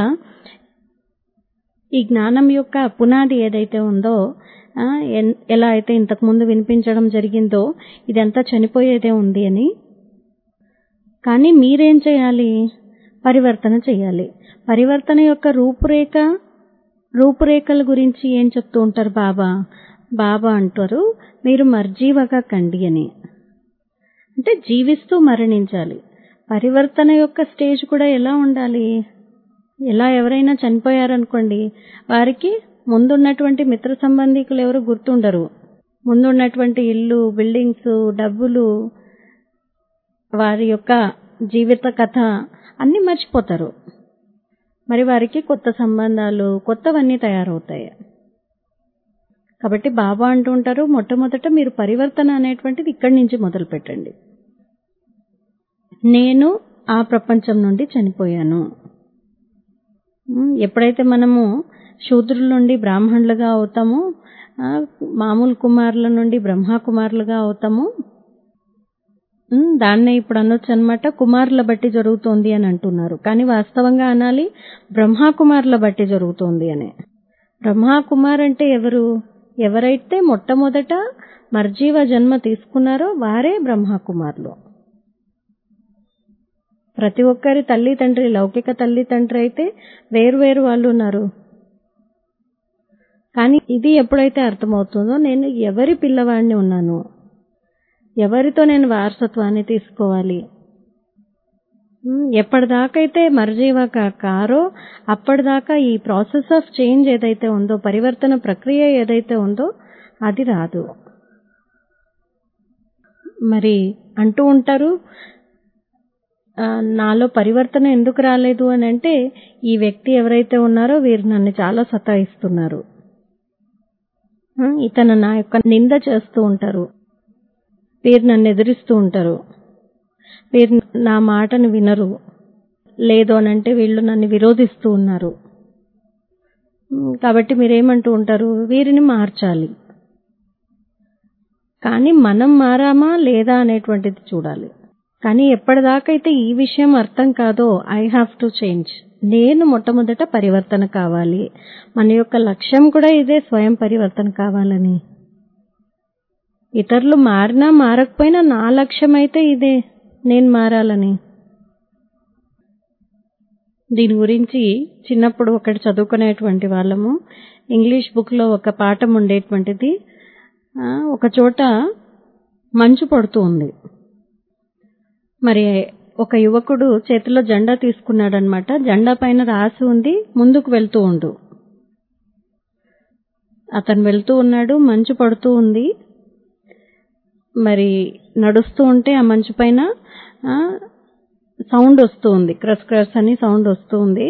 ఈ జ్ఞానం యొక్క పునాది ఏదైతే ఉందో ఆ, ఎన్- ఎలా అయితే ఇంతకు ముందు వినిపించడం జరిగిందో ఇదంతా చనిపోయేదే ఉంది అని కానీ మీరేం చేయాలి పరివర్తన చేయాలి పరివర్తన యొక్క రూపురేఖ రూపురేఖల గురించి ఏం చెప్తూ ఉంటారు బాబా బాబా అంటారు మీరు మర్జీవగా కండి అని అంటే జీవిస్తూ మరణించాలి పరివర్తన యొక్క స్టేజ్ కూడా ఎలా ఉండాలి ఎలా ఎవరైనా చనిపోయారనుకోండి వారికి ముందున్నటువంటి మిత్ర సంబంధికులు ఎవరు గుర్తుండరు ముందున్నటువంటి ఇల్లు బిల్డింగ్స్ డబ్బులు వారి యొక్క జీవిత కథ అన్ని మర్చిపోతారు మరి వారికి కొత్త సంబంధాలు కొత్తవన్నీ తయారవుతాయి కాబట్టి బాబా అంటూ ఉంటారు మొట్టమొదట మీరు పరివర్తన అనేటువంటిది ఇక్కడి నుంచి మొదలు పెట్టండి నేను ఆ ప్రపంచం నుండి చనిపోయాను ఉమ్, ఎప్పుడైతే మనము శూద్రుల నుండి బ్రాహ్మణులుగా అవుతామో ఆ, మామూలు కుమారుల నుండి బ్రహ్మ కుమారులుగా అవుతాము ఉమ్, దాన్నే ఇప్పుడు అనొచ్చు అనమాట కుమారుల బట్టి జరుగుతోంది అని అంటున్నారు కానీ వాస్తవంగా అనాలి బ్రహ్మ కుమారుల బట్టి జరుగుతోంది అని బ్రహ్మ కుమార్ అంటే ఎవరు ఎవరైతే మొట్టమొదట మర్జీవ జన్మ తీసుకున్నారో వారే బ్రహ్మ కుమారులు ప్రతి ఒక్కరి తల్లి తండ్రి లౌకిక తల్లి తండ్రి అయితే వేరు వేరు వాళ్ళు ఉన్నారు కానీ ఇది ఎప్పుడైతే అర్థమవుతుందో నేను ఎవరి పిల్లవాడిని ఉన్నాను ఎవరితో నేను వారసత్వాన్ని తీసుకోవాలి ఉమ్, ఎప్పటిదాకైతే మర్జీవా కా- కారో అప్పటిదాకా ఈ ప్రాసెస్ ఆఫ్ చేంజ్ ఏదైతే ఉందో పరివర్తన ప్రక్రియ ఏదైతే ఉందో అది రాదు మరి అంటూ ఉంటారు ఆ, నాలో పరివర్తన ఎందుకు రాలేదు అని అంటే ఈ వ్యక్తి ఎవరైతే ఉన్నారో వీరు నన్ను చాలా సతాయిస్తున్నారు ఆ, ఇతను నా యొక్క నింద చేస్తూ ఉంటారు వీరు నన్ను ఎదిరిస్తూ ఉంటారు వీరు నా మాటను వినరు లేదు అని అంటే వీళ్ళు నన్ను విరోధిస్తూ ఉన్నారు ఉమ్, కాబట్టి మీరేమంటూ ఉంటారు వీరిని మార్చాలి కానీ మనం మారామా లేదా అనేటువంటిది చూడాలి కానీ ఎప్పటిదాకైతే ఈ విషయం అర్థం కాదో ఐ హ్యావ్ టు చేంజ్ నేను మొట్టమొదట పరివర్తన కావాలి మన యొక్క లక్ష్యం కూడా ఇదే స్వయం పరివర్తన కావాలని ఇతరులు మారినా మారకపోయినా నా లక్ష్యం అయితే ఇదే నేను మారాలని దీని గురించి చిన్నప్పుడు ఒకటి చదువుకునేటువంటి వాళ్ళము ఇంగ్లీష్ బుక్లో ఒక పాఠం ఉండేటువంటిది ఆ, ఒక చోట మంచు పడుతూ ఉంది మరి ఒక యువకుడు చేతిలో జెండా తీసుకున్నాడనమాట జెండా పైన రాసి ఉంది ముందుకు వెళ్తూ ఉండు అతను వెళ్తూ ఉన్నాడు మంచు పడుతూ ఉంది మరి నడుస్తూ ఉంటే ఆ మంచు పైన ఆ, సౌండ్ వస్తూ ఉంది క్రస్ క్రస్ అని సౌండ్ వస్తూ ఉంది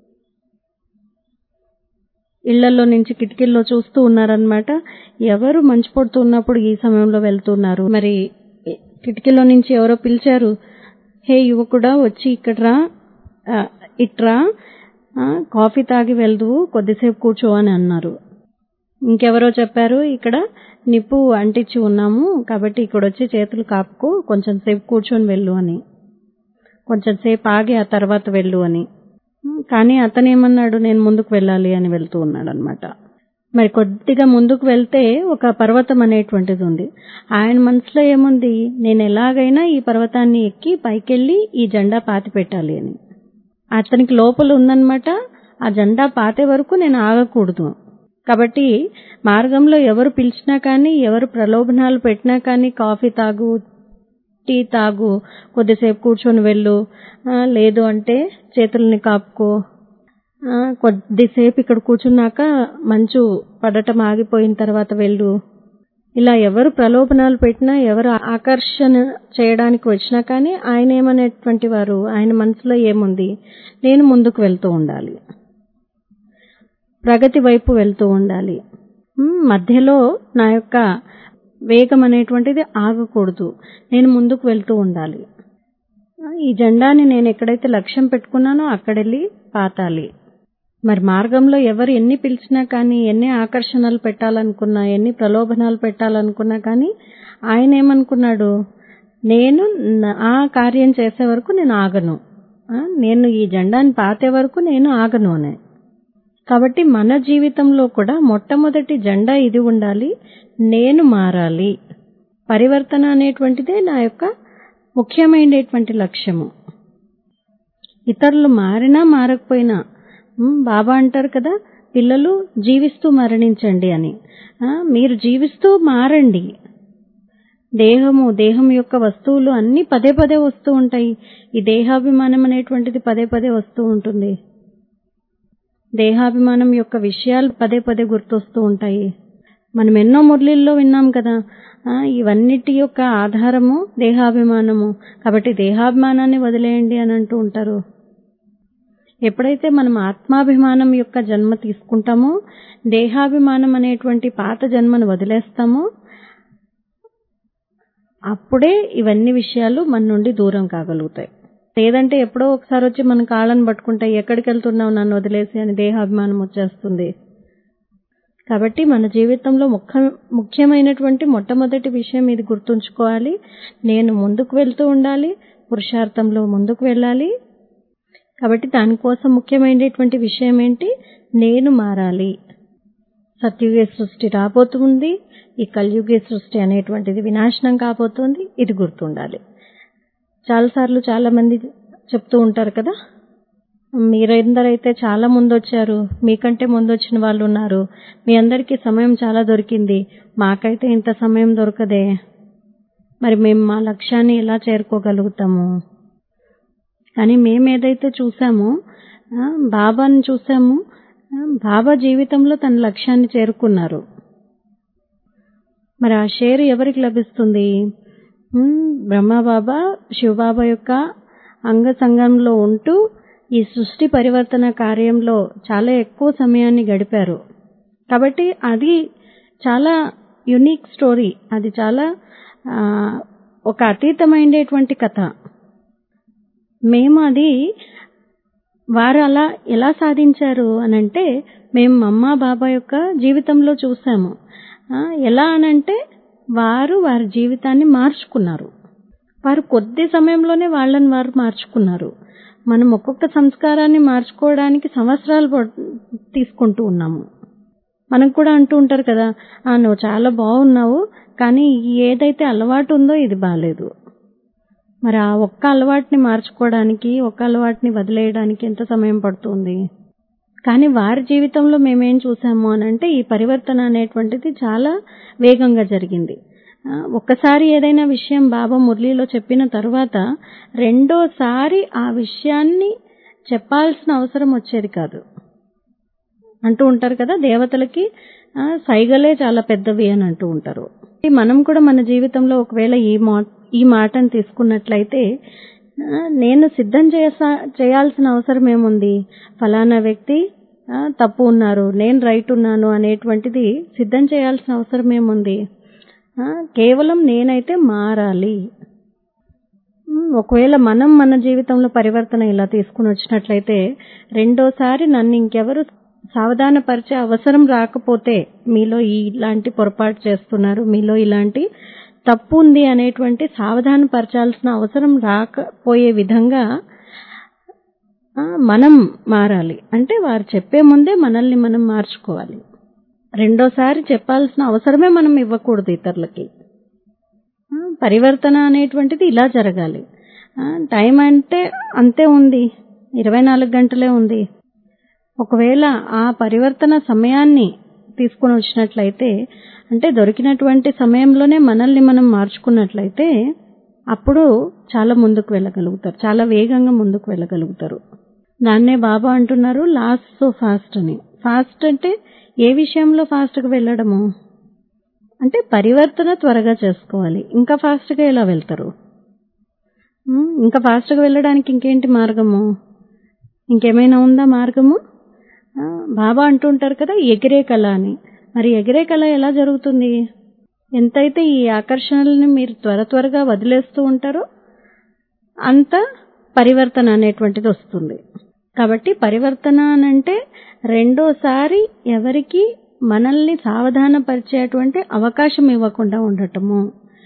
ఇళ్లలో నుంచి కిటికీల్లో చూస్తూ ఉన్నారనమాట ఎవరు మంచు పడుతూ ఉన్నప్పుడు ఈ సమయంలో వెళ్తున్నారు మరి కిటికీలో నుంచి ఎవరో పిలిచారు హే యువకుడా వచ్చి ఇక్కడ రా ఆ, ఇట్రా ఆ, కాఫీ తాగి వెళ్దువు కొద్దిసేపు కూర్చో అని అన్నారు ఇంకెవరో చెప్పారు ఇక్కడ నిప్పు అంటించి ఉన్నాము కాబట్టి ఇక్కడ వచ్చి చేతులు కాపుకో కొంచెం సేపు కూర్చొని వెళ్ళు అని కొంచెం సేపు ఆగి ఆ తర్వాత వెళ్ళు అని ఉమ్, కానీ అతను ఏమన్నాడు నేను ముందుకు వెళ్ళాలి అని వెళ్తూ ఉన్నాడు అనమాట మరి కొద్దిగా ముందుకు వెళ్తే ఒక పర్వతం అనేటువంటిది ఉంది ఆయన మనసులో ఏముంది నేను ఎలాగైనా ఈ పర్వతాన్ని ఎక్కి పైకెళ్ళి ఈ జెండా పాతి పెట్టాలి అని అతనికి లోపల ఉందన్నమాట ఆ జెండా పాతే వరకు నేను ఆగకూడదు కాబట్టి మార్గంలో ఎవరు పిలిచినా కానీ ఎవరు ప్రలోభనాలు పెట్టినా కానీ కాఫీ తాగు టీ తాగు కొద్దిసేపు కూర్చొని వెళ్ళు ఆ, లేదు అంటే చేతుల్ని కాపుకో ఆ, కొద్దిసేపు ఇక్కడ కూర్చున్నాక మంచు పడటం ఆగిపోయిన తర్వాత వెళ్ళు ఇలా ఎవరు ప్రలోభనాలు పెట్టినా ఎవరు ఆకర్షణ చేయడానికి వచ్చినా కానీ ఆయన ఏమనేటువంటి వారు ఆయన మనసులో ఏముంది నేను ముందుకు వెళ్తూ ఉండాలి ప్రగతి వైపు వెళ్తూ ఉండాలి మ్, మధ్యలో నా యొక్క వేగం అనేటువంటిది ఆగకూడదు నేను ముందుకు వెళ్తూ ఉండాలి ఆ, ఈ జెండాని నేను ఎక్కడైతే లక్ష్యం పెట్టుకున్నానో అక్కడెళ్ళి పాతాలి మరి మార్గంలో ఎవరు ఎన్ని పిలిచినా కానీ ఎన్ని ఆకర్షణలు పెట్టాలనుకున్నా ఎన్ని ప్రలోభనాలు పెట్టాలనుకున్నా కానీ ఆయన ఏమనుకున్నాడు నేను నా- ఆ కార్యం చేసే వరకు నేను ఆగను ఆ, నేను ఈ జెండాని పాతే వరకు నేను ఆగను అని కాబట్టి మన జీవితంలో కూడా మొట్టమొదటి జెండా ఇది ఉండాలి నేను మారాలి పరివర్తన అనేటువంటిదే నా యొక్క ముఖ్యమైనటువంటి లక్ష్యము ఇతరులు మారినా మారకపోయినా ఉమ్, బాబా అంటారు కదా పిల్లలు జీవిస్తూ మరణించండి అని ఆ, మీరు జీవిస్తూ మారండి దేహము దేహం యొక్క వస్తువులు అన్ని పదే పదే వస్తూ ఉంటాయి ఈ దేహాభిమానం అనేటువంటిది పదే పదే వస్తూ ఉంటుంది దేహాభిమానం యొక్క విషయాలు పదే పదే గుర్తొస్తూ ఉంటాయి మనం ఎన్నో మురళిల్లో విన్నాం కదా ఆ, ఇవన్నిటి యొక్క ఆధారము దేహాభిమానము కాబట్టి దేహాభిమానాన్ని వదిలేయండి అని అంటూ ఉంటారు ఎప్పుడైతే మనం ఆత్మాభిమానం యొక్క జన్మ తీసుకుంటామో దేహాభిమానం అనేటువంటి పాత జన్మను వదిలేస్తామో అప్పుడే ఇవన్నీ విషయాలు మన నుండి దూరం కాగలుగుతాయి లేదంటే ఎప్పుడో ఒకసారి వచ్చి మన కాళ్ళని పట్టుకుంటాయి ఎక్కడికి వెళ్తున్నావు నన్ను వదిలేసి అని దేహాభిమానం వచ్చేస్తుంది కాబట్టి మన జీవితంలో ముఖ్య ముఖ్యమైనటువంటి మొట్టమొదటి విషయం ఇది గుర్తుంచుకోవాలి నేను ముందుకు వెళ్తూ ఉండాలి పురుషార్థంలో ముందుకు వెళ్ళాలి కాబట్టి దానికోసం ముఖ్యమైనటువంటి విషయం ఏంటి నేను మారాలి సత్యుగే సృష్టి రాబోతుంది ఈ కలియుగే సృష్టి అనేటువంటిది వినాశనం కాబోతుంది ఇది గుర్తుండాలి చాలాసార్లు చాలా మంది చెప్తూ ఉంటారు కదా మీరందరైతే చాలా ముందు వచ్చారు మీకంటే ముందు వచ్చిన వాళ్ళు ఉన్నారు మీ అందరికీ సమయం చాలా దొరికింది మాకైతే ఇంత సమయం దొరకదే మరి మేము మా లక్ష్యాన్ని ఎలా చేరుకోగలుగుతాము కానీ మేము ఏదైతే చూసామో ఆ, బాబాని చూసాము ఆ, బాబా జీవితంలో తన లక్ష్యాన్ని చేరుకున్నారు మరి ఆ షేర్ ఎవరికి లభిస్తుంది ఉమ్, బ్రహ్మబాబా శివబాబా యొక్క అంగ సంఘంలో ఉంటూ ఈ సృష్టి పరివర్తన కార్యంలో చాలా ఎక్కువ సమయాన్ని గడిపారు కాబట్టి అది చాలా యునిక్ స్టోరీ అది చాలా ఆ, ఒక అతీతమైనటువంటి కథ మేము అది వారు అలా ఎలా సాధించారు అనంటే మేము అమ్మ బాబా యొక్క జీవితంలో చూసాము ఆ, ఎలా అనంటే వారు వారి జీవితాన్ని మార్చుకున్నారు వారు కొద్ది సమయంలోనే వాళ్ళని వారు మార్చుకున్నారు మనం ఒక్కొక్క సంస్కారాన్ని మార్చుకోవడానికి సంవత్సరాలు పడ్- తీసుకుంటూ ఉన్నాము మనకు కూడా అంటూ ఉంటారు కదా "ఆ, నువ్వు చాలా బాగున్నావు కానీ ఏదైతే అలవాటు ఉందో ఇది బాలేదు మరి ఆ ఒక్క అలవాటుని మార్చుకోవడానికి ఒక్క అలవాటుని వదిలేయడానికి ఎంత సమయం పడుతుంది కానీ వారి జీవితంలో మేమేం చూసాము అని అంటే ఈ పరివర్తన అనేటువంటిది చాలా వేగంగా జరిగింది ఆ, ఒక్కసారి ఏదైనా విషయం బాబా మురళీలో చెప్పిన తర్వాత రెండోసారి ఆ విషయాన్ని చెప్పాల్సిన అవసరం వచ్చేది కాదు అంటూ ఉంటారు కదా దేవతలకి ఆ, సైగలే చాలా పెద్దవి అని అంటూ ఉంటారు మనం కూడా మన జీవితంలో ఒకవేళ ఈ మా ఈ మాటను తీసుకున్నట్లయితే ఆ, నేను సిద్ధం చేసా చేయాల్సిన అవసరం ఏముంది ఫలానా వ్యక్తి ఆ, తప్పు ఉన్నారు నేను రైట్ ఉన్నాను అనేటువంటిది సిద్ధం చేయాల్సిన అవసరం ఏముంది ఆ, కేవలం నేనైతే మారాలి ఉమ్, ఒకవేళ మనం మన జీవితంలో పరివర్తన ఇలా తీసుకుని వచ్చినట్లయితే రెండోసారి నన్ను ఇంకెవరు సావధానపరిచే అవసరం రాకపోతే మీలో ఈ ఇలాంటి పొరపాటు చేస్తున్నారు మీలో ఇలాంటి తప్పు ఉంది అనేటువంటి సావధానపరచాల్సిన అవసరం రాకపోయే విధంగా ఆ, మనం మారాలి అంటే వారు చెప్పే ముందే మనల్ని మనం మార్చుకోవాలి రెండోసారి చెప్పాల్సిన అవసరమే మనం ఇవ్వకూడదు ఇతరులకి ఆ, పరివర్తన అనేటువంటిది ఇలా జరగాలి ఆ, టైం అంటే అంతే ఉంది ఇరవై నాలుగు గంటలే ఉంది ఒకవేళ ఆ పరివర్తన సమయాన్ని తీసుకొని వచ్చినట్లయితే అంటే దొరికినటువంటి సమయంలోనే మనల్ని మనం మార్చుకున్నట్లయితే అప్పుడు చాలా ముందుకు వెళ్ళగలుగుతారు చాలా వేగంగా ముందుకు వెళ్ళగలుగుతారు దాన్నే బాబా అంటున్నారు లాస్ట్ సో ఫాస్ట్ అని ఫాస్ట్ అంటే ఏ విషయంలో ఫాస్ట్గా వెళ్ళడము అంటే పరివర్తన త్వరగా చేసుకోవాలి ఇంకా ఫాస్ట్గా ఎలా వెళ్తారు ఉమ్, ఇంకా ఫాస్ట్గా వెళ్ళడానికి ఇంకేంటి మార్గము ఇంకేమైనా ఉందా మార్గము ఆ, బాబా అంటుంటారు కదా ఎగిరే కళ అని మరి ఎగిరే కళ ఎలా జరుగుతుంది ఎంతైతే ఈ ఆకర్షణలని మీరు త్వర త్వరగా వదిలేస్తూ ఉంటారో అంత పరివర్తన అనేటువంటిది వస్తుంది కాబట్టి పరివర్తన అనంటే రెండోసారి ఎవరికి మనల్ని సావధానపరిచేటువంటి అవకాశం ఇవ్వకుండా ఉండటము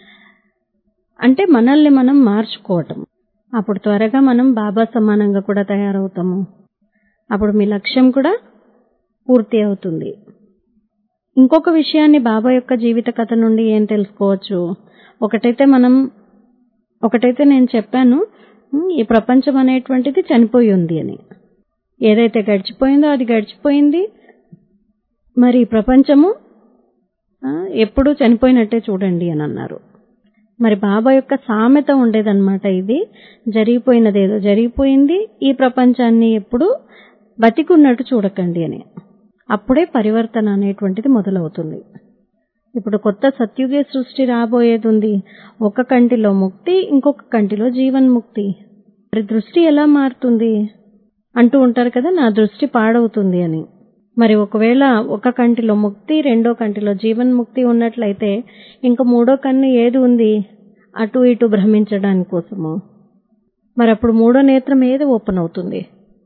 అంటే మనల్ని మనం మార్చుకోవటం అప్పుడు త్వరగా మనం బాబా సమానంగా కూడా తయారవుతాము అప్పుడు మీ లక్ష్యం కూడా పూర్తి అవుతుంది ఇంకొక విషయాన్ని బాబా యొక్క జీవిత కథ నుండి ఏం తెలుసుకోవచ్చు ఒకటైతే మనం ఒకటైతే నేను చెప్పాను ఉమ్, ఈ ప్రపంచం అనేటువంటిది చనిపోయి ఉంది అని ఏదైతే గడిచిపోయిందో అది గడిచిపోయింది మరి ఈ ప్రపంచము ఆ, ఎప్పుడూ చనిపోయినట్టే చూడండి అని అన్నారు మరి బాబా యొక్క సామెత ఉండేదన్నమాట ఇది జరిగిపోయినదేదో జరిగిపోయింది ఈ ప్రపంచాన్ని ఎప్పుడు బతికున్నట్టు చూడకండి అని అప్పుడే పరివర్తన అనేటువంటిది మొదలవుతుంది ఇప్పుడు కొత్త సత్యుగే సృష్టి రాబోయేది ఉంది ఒక కంటిలో ముక్తి ఇంకొక కంటిలో జీవన్ముక్తి మరి దృష్టి ఎలా మారుతుంది అంటూ ఉంటారు కదా నా దృష్టి పాడవుతుంది అని మరి ఒకవేళ ఒక కంటిలో ముక్తి రెండో కంటిలో జీవన్ముక్తి ఉన్నట్లయితే ఇంకా మూడో కన్ను ఏది ఉంది అటు ఇటు భ్రమించడానికి కోసము మరి అప్పుడు మూడో నేత్రం ఏది ఓపెన్ అవుతుంది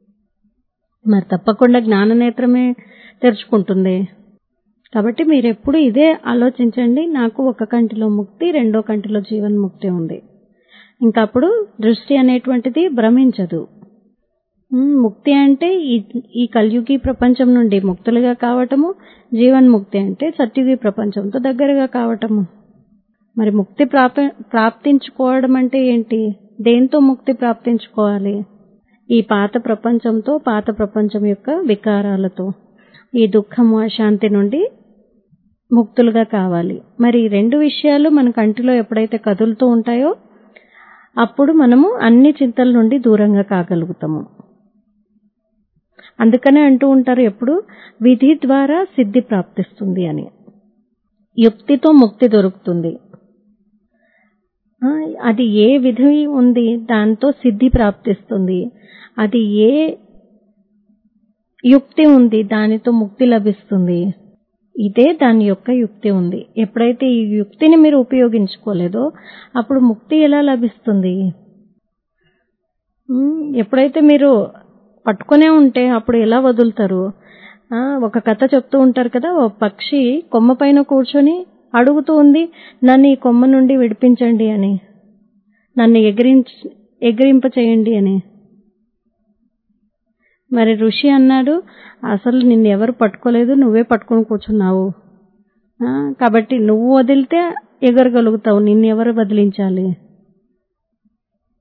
మరి తప్పకుండా జ్ఞాన నేత్రమే తెరుచుకుంటుంది కాబట్టి మీరు ఎప్పుడు ఇదే ఆలోచించండి నాకు ఒక కంటిలో ముక్తి రెండో కంటిలో జీవన్ముక్తి ఉంది ఇంకా అప్పుడు దృష్టి అనేటువంటిది భ్రమించదు ఉమ్, ముక్తి అంటే ఈ ఈ కలియుగి ప్రపంచం నుండి ముక్తులుగా కావటము జీవన్ముక్తి అంటే సత్యుగి ప్రపంచంతో దగ్గరగా కావటము మరి ముక్తి ప్రాప ప్రాప్తించుకోవడం అంటే ఏంటి దేంతో ముక్తి ప్రాప్తించుకోవాలి ఈ పాత ప్రపంచంతో పాత ప్రపంచం యొక్క వికారాలతో ఈ దుఃఖము అశాంతి నుండి ముక్తులుగా కావాలి మరి ఈ రెండు విషయాలు మన కంటిలో ఎప్పుడైతే కదులుతూ ఉంటాయో అప్పుడు మనము అన్ని చింతల నుండి దూరంగా కాగలుగుతాము అందుకనే అంటూ ఉంటారు ఎప్పుడు విధి ద్వారా సిద్ధి ప్రాప్తిస్తుంది అని యుక్తితో ముక్తి దొరుకుతుంది ఆ, అది ఏ విధి ఉంది దాంతో సిద్ధి ప్రాప్తిస్తుంది అది ఏ యుక్తి ఉంది దానితో ముక్తి లభిస్తుంది ఇదే దాని యొక్క యుక్తి ఉంది ఎప్పుడైతే ఈ యుక్తిని మీరు ఉపయోగించుకోలేదో అప్పుడు ముక్తి ఎలా లభిస్తుంది ఉమ్, ఎప్పుడైతే మీరు పట్టుకునే ఉంటే అప్పుడు ఎలా వదులుతారు ఆ, ఒక కథ చెప్తూ ఉంటారు కదా ఓ పక్షి కొమ్మ పైన కూర్చొని అడుగుతూ ఉంది నన్ను ఈ కొమ్మ నుండి విడిపించండి అని నన్ను ఎగిరించ ఎగిరింప చేయండి అని మరి ఋషి అన్నాడు అసలు నిన్ను ఎవరు పట్టుకోలేదు నువ్వే పట్టుకొని కూర్చున్నావు ఆ, కాబట్టి నువ్వు వదిలితే ఎగరగలుగుతావు నిన్ను ఎవరు వదిలించాలి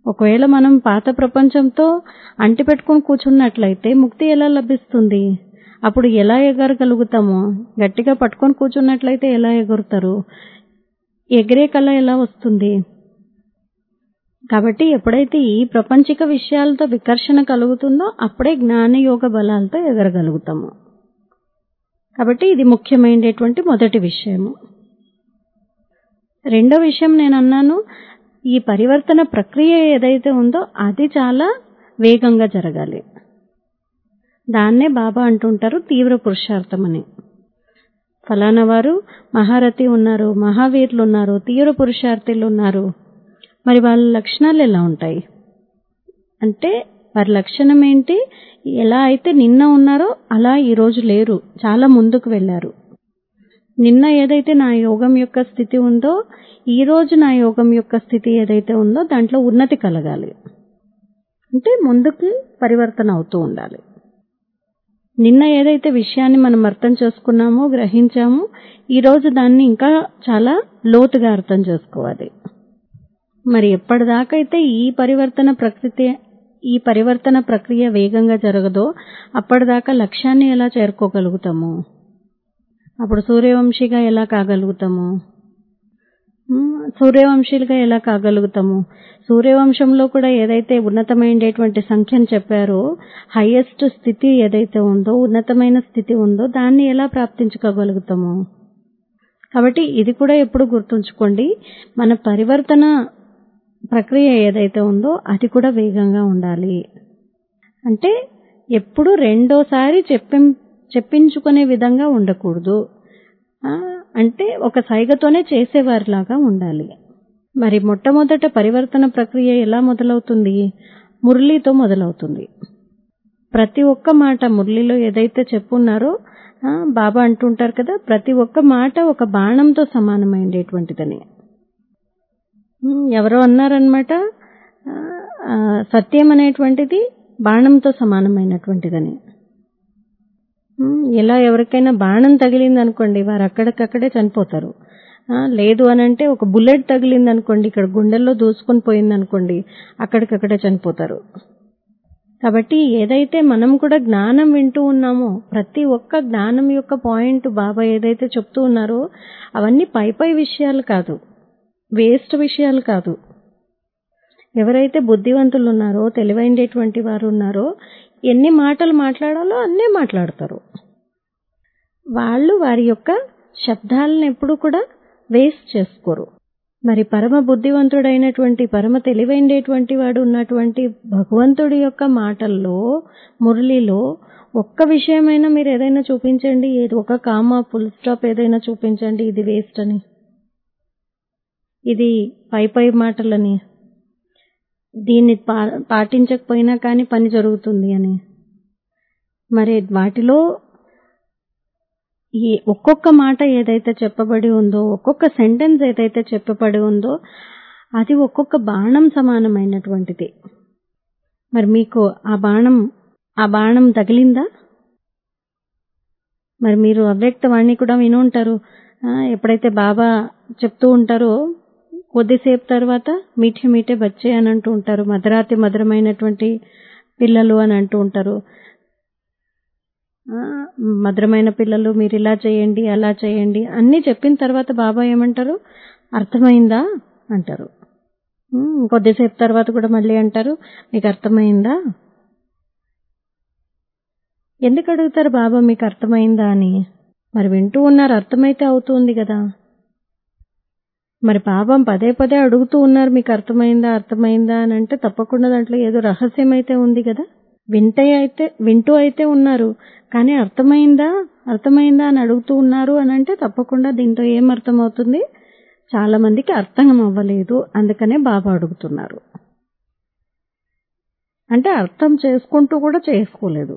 ఒకవేళ మనం పాత ప్రపంచంతో అంటిపెట్టుకుని కూర్చున్నట్లయితే ముక్తి ఎలా లభిస్తుంది అప్పుడు ఎలా ఎగరగలుగుతాము గట్టిగా పట్టుకొని కూర్చున్నట్లయితే ఎలా ఎగురుతారు ఎగిరే కళ ఎలా వస్తుంది కాబట్టి ఎప్పుడైతే ఈ ప్రపంచిక విషయాలతో వికర్షణ కలుగుతుందో అప్పుడే జ్ఞాన యోగ బలాలతో ఎగరగలుగుతాము కాబట్టి ఇది ముఖ్యమైనటువంటి మొదటి విషయము రెండో విషయం నేను అన్నాను ఈ పరివర్తన ప్రక్రియ ఏదైతే ఉందో అది చాలా వేగంగా జరగాలి దాన్నే బాబా అంటుంటారు తీవ్ర పురుషార్థం అని ఫలానా వారు మహారథి ఉన్నారు మహావీరులు ఉన్నారు తీవ్ర పురుషార్థులు ఉన్నారు మరి వాళ్ళ లక్షణాలు ఎలా ఉంటాయి అంటే వారి లక్షణం ఏంటి ఎలా అయితే నిన్న ఉన్నారో అలా ఈరోజు లేరు చాలా ముందుకు వెళ్ళారు నిన్న ఏదైతే నా యోగం యొక్క స్థితి ఉందో ఈ రోజు నా యోగం యొక్క స్థితి ఏదైతే ఉందో దాంట్లో ఉన్నతి కలగాలి అంటే ముందుకి పరివర్తన అవుతూ ఉండాలి నిన్న ఏదైతే విషయాన్ని మనం అర్థం చేసుకున్నామో గ్రహించామో ఈరోజు దాన్ని ఇంకా చాలా లోతుగా అర్థం చేసుకోవాలి మరి ఎప్పటిదాకైతే ఈ పరివర్తన ప్రకృతి ఈ పరివర్తన ప్రక్రియ వేగంగా జరగదో అప్పటిదాకా లక్ష్యాన్ని ఎలా చేరుకోగలుగుతాము అప్పుడు సూర్యవంశీగా ఎలా కాగలుగుతాము సూర్యవంశీలుగా ఎలా కాగలుగుతాము సూర్యవంశంలో కూడా ఏదైతే ఉన్నతమైనటువంటి సంఖ్యను చెప్పారో హైయెస్ట్ స్థితి ఏదైతే ఉందో ఉన్నతమైన స్థితి ఉందో దాన్ని ఎలా ప్రాప్తించుకోగలుగుతాము కాబట్టి ఇది కూడా ఎప్పుడు గుర్తుంచుకోండి మన పరివర్తన ప్రక్రియ ఏదైతే ఉందో అది కూడా వేగంగా ఉండాలి అంటే ఎప్పుడు రెండోసారి చెప్పి చెప్పించుకునే విధంగా ఉండకూడదు అంటే ఒక సైగతోనే చేసేవారిలాగా ఉండాలి మరి మొట్టమొదట పరివర్తన ప్రక్రియ ఎలా మొదలవుతుంది మురళితో మొదలవుతుంది ప్రతి ఒక్క మాట మురళిలో ఏదైతే చెప్పున్నారో బాబా అంటుంటారు కదా ప్రతి ఒక్క మాట ఒక బాణంతో సమానమైనటువంటిదని ఎవరో అన్నారనమాట సత్యం అనేటువంటిది బాణంతో సమానమైనటువంటిదని ఎలా ఎవరికైనా బాణం తగిలింది అనుకోండి వారు అక్కడికక్కడే చనిపోతారు లేదు అని అంటే ఒక బుల్లెట్ తగిలింది అనుకోండి ఇక్కడ గుండెల్లో దూసుకొని పోయింది అనుకోండి అక్కడికక్కడే చనిపోతారు కాబట్టి ఏదైతే మనం కూడా జ్ఞానం వింటూ ఉన్నామో ప్రతి ఒక్క జ్ఞానం యొక్క పాయింట్ బాబా ఏదైతే చెప్తూ ఉన్నారో అవన్నీ పై పై విషయాలు కాదు వేస్ట్ విషయాలు కాదు ఎవరైతే బుద్ధివంతులు ఉన్నారో తెలివైనటువంటి వారు ఉన్నారో ఎన్ని మాటలు మాట్లాడాలో అన్నీ మాట్లాడతారు వాళ్ళు వారి యొక్క శబ్దాలను ఎప్పుడు కూడా వేస్ట్ చేసుకోరు మరి పరమ బుద్ధివంతుడైనటువంటి పరమ తెలివైనటువంటి వాడు ఉన్నటువంటి భగవంతుడి యొక్క మాటల్లో మురళిలో ఒక్క విషయమైనా మీరు ఏదైనా చూపించండి ఏది ఒక కామా ఫుల్ స్టాప్ ఏదైనా చూపించండి ఇది వేస్ట్ అని ఇది పై పై మాటలని దీన్ని పా పాటించకపోయినా కానీ పని జరుగుతుంది అని మరి వాటిలో ఈ ఒక్కొక్క మాట ఏదైతే చెప్పబడి ఉందో ఒక్కొక్క సెంటెన్స్ ఏదైతే చెప్పబడి ఉందో అది ఒక్కొక్క బాణం సమానమైనటువంటిది మరి మీకు ఆ బాణం ఆ బాణం తగిలిందా మరి మీరు అవ్యక్తవాణి కూడా విని ఉంటారు ఎప్పుడైతే బాబా చెప్తూ ఉంటారో కొద్దిసేపు తర్వాత మీఠే మీఠే బచ్చే అని అంటూ ఉంటారు మధురాతి మధురమైనటువంటి పిల్లలు అని అంటూ ఉంటారు మధురమైన పిల్లలు మీరు ఇలా చేయండి అలా చేయండి అన్నీ చెప్పిన తర్వాత బాబా ఏమంటారు అర్థమైందా అంటారు కొద్దిసేపు తర్వాత కూడా మళ్ళీ అంటారు మీకు అర్థమైందా ఎందుకు అడుగుతారు బాబా మీకు అర్థమైందా అని మరి వింటూ ఉన్నారు అర్థమైతే అవుతుంది కదా మరి పాపం పదే పదే అడుగుతూ ఉన్నారు మీకు అర్థమైందా అర్థమైందా అని అంటే తప్పకుండా దాంట్లో ఏదో రహస్యం అయితే ఉంది కదా వింటే అయితే వింటూ అయితే ఉన్నారు కానీ అర్థమైందా అర్థమైందా అని అడుగుతూ ఉన్నారు అని అంటే తప్పకుండా దీంతో ఏం అర్థమవుతుంది చాలా మందికి అర్థం అవ్వలేదు అందుకనే బాబా అడుగుతున్నారు అంటే అర్థం చేసుకుంటూ కూడా చేసుకోలేదు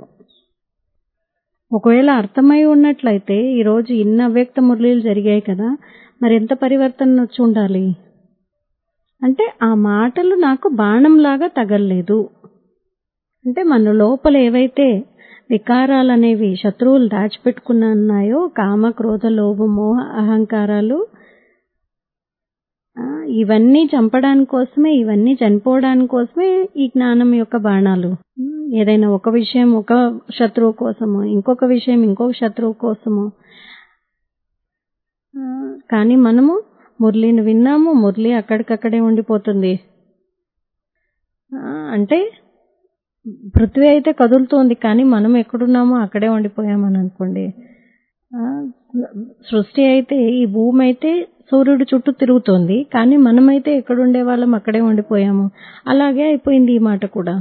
ఒకవేళ అర్థమై ఉన్నట్లయితే ఈరోజు ఇన్ని అవ్యక్త మురళీలు జరిగాయి కదా మరి ఎంత పరివర్తన వచ్చి ఉండాలి అంటే ఆ మాటలు నాకు బాణంలాగా తగలలేదు అంటే మన లోపల ఏవైతే వికారాలు అనేవి శత్రువులు దాచిపెట్టుకున్న ఉన్నాయో కామ క్రోధ లోభ మోహ అహంకారాలు ఆ, ఇవన్నీ చంపడానికి కోసమే ఇవన్నీ చనిపోవడానికి కోసమే ఈ జ్ఞానం యొక్క బాణాలు ఉమ్, ఏదైనా ఒక విషయం ఒక శత్రువు కోసము ఇంకొక విషయం ఇంకొక శత్రువు కోసము ఆ, కానీ మనము మురళిని విన్నాము మురళి అక్కడికక్కడే ఉండిపోతుంది ఆ, అంటే పృథ్వీ అయితే కదులుతోంది కానీ మనం ఎక్కడున్నామో అక్కడే ఉండిపోయామని అనుకోండి ఆ, సృష్టి అయితే ఈ భూమి అయితే సూర్యుడు చుట్టూ తిరుగుతోంది కానీ మనమైతే ఎక్కడుండే వాళ్ళం అక్కడే ఉండిపోయాము అలాగే అయిపోయింది ఈ మాట కూడా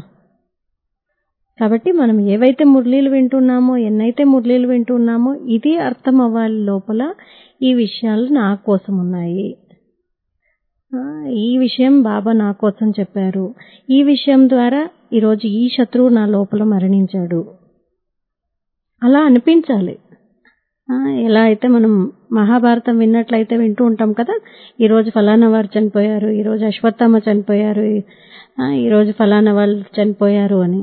కాబట్టి మనం ఏవైతే మురళీలు వింటున్నామో ఎన్నైతే మురళీలు వింటున్నామో ఇది అర్థం అవ్వాలి లోపల ఈ విషయాలు నా కోసం ఉన్నాయి ఆ, ఈ విషయం బాబా నా కోసం చెప్పారు ఈ విషయం ద్వారా ఈరోజు ఈ శత్రువు నా లోపల మరణించాడు అలా అనిపించాలి ఆ, ఎలా అయితే మనం మహాభారతం విన్నట్లయితే వింటూ ఉంటాం కదా ఈరోజు ఫలానా వారు చనిపోయారు ఈరోజు అశ్వత్థామ చనిపోయారు ఆ, ఈరోజు ఫలానా వాళ్ళు చనిపోయారు అని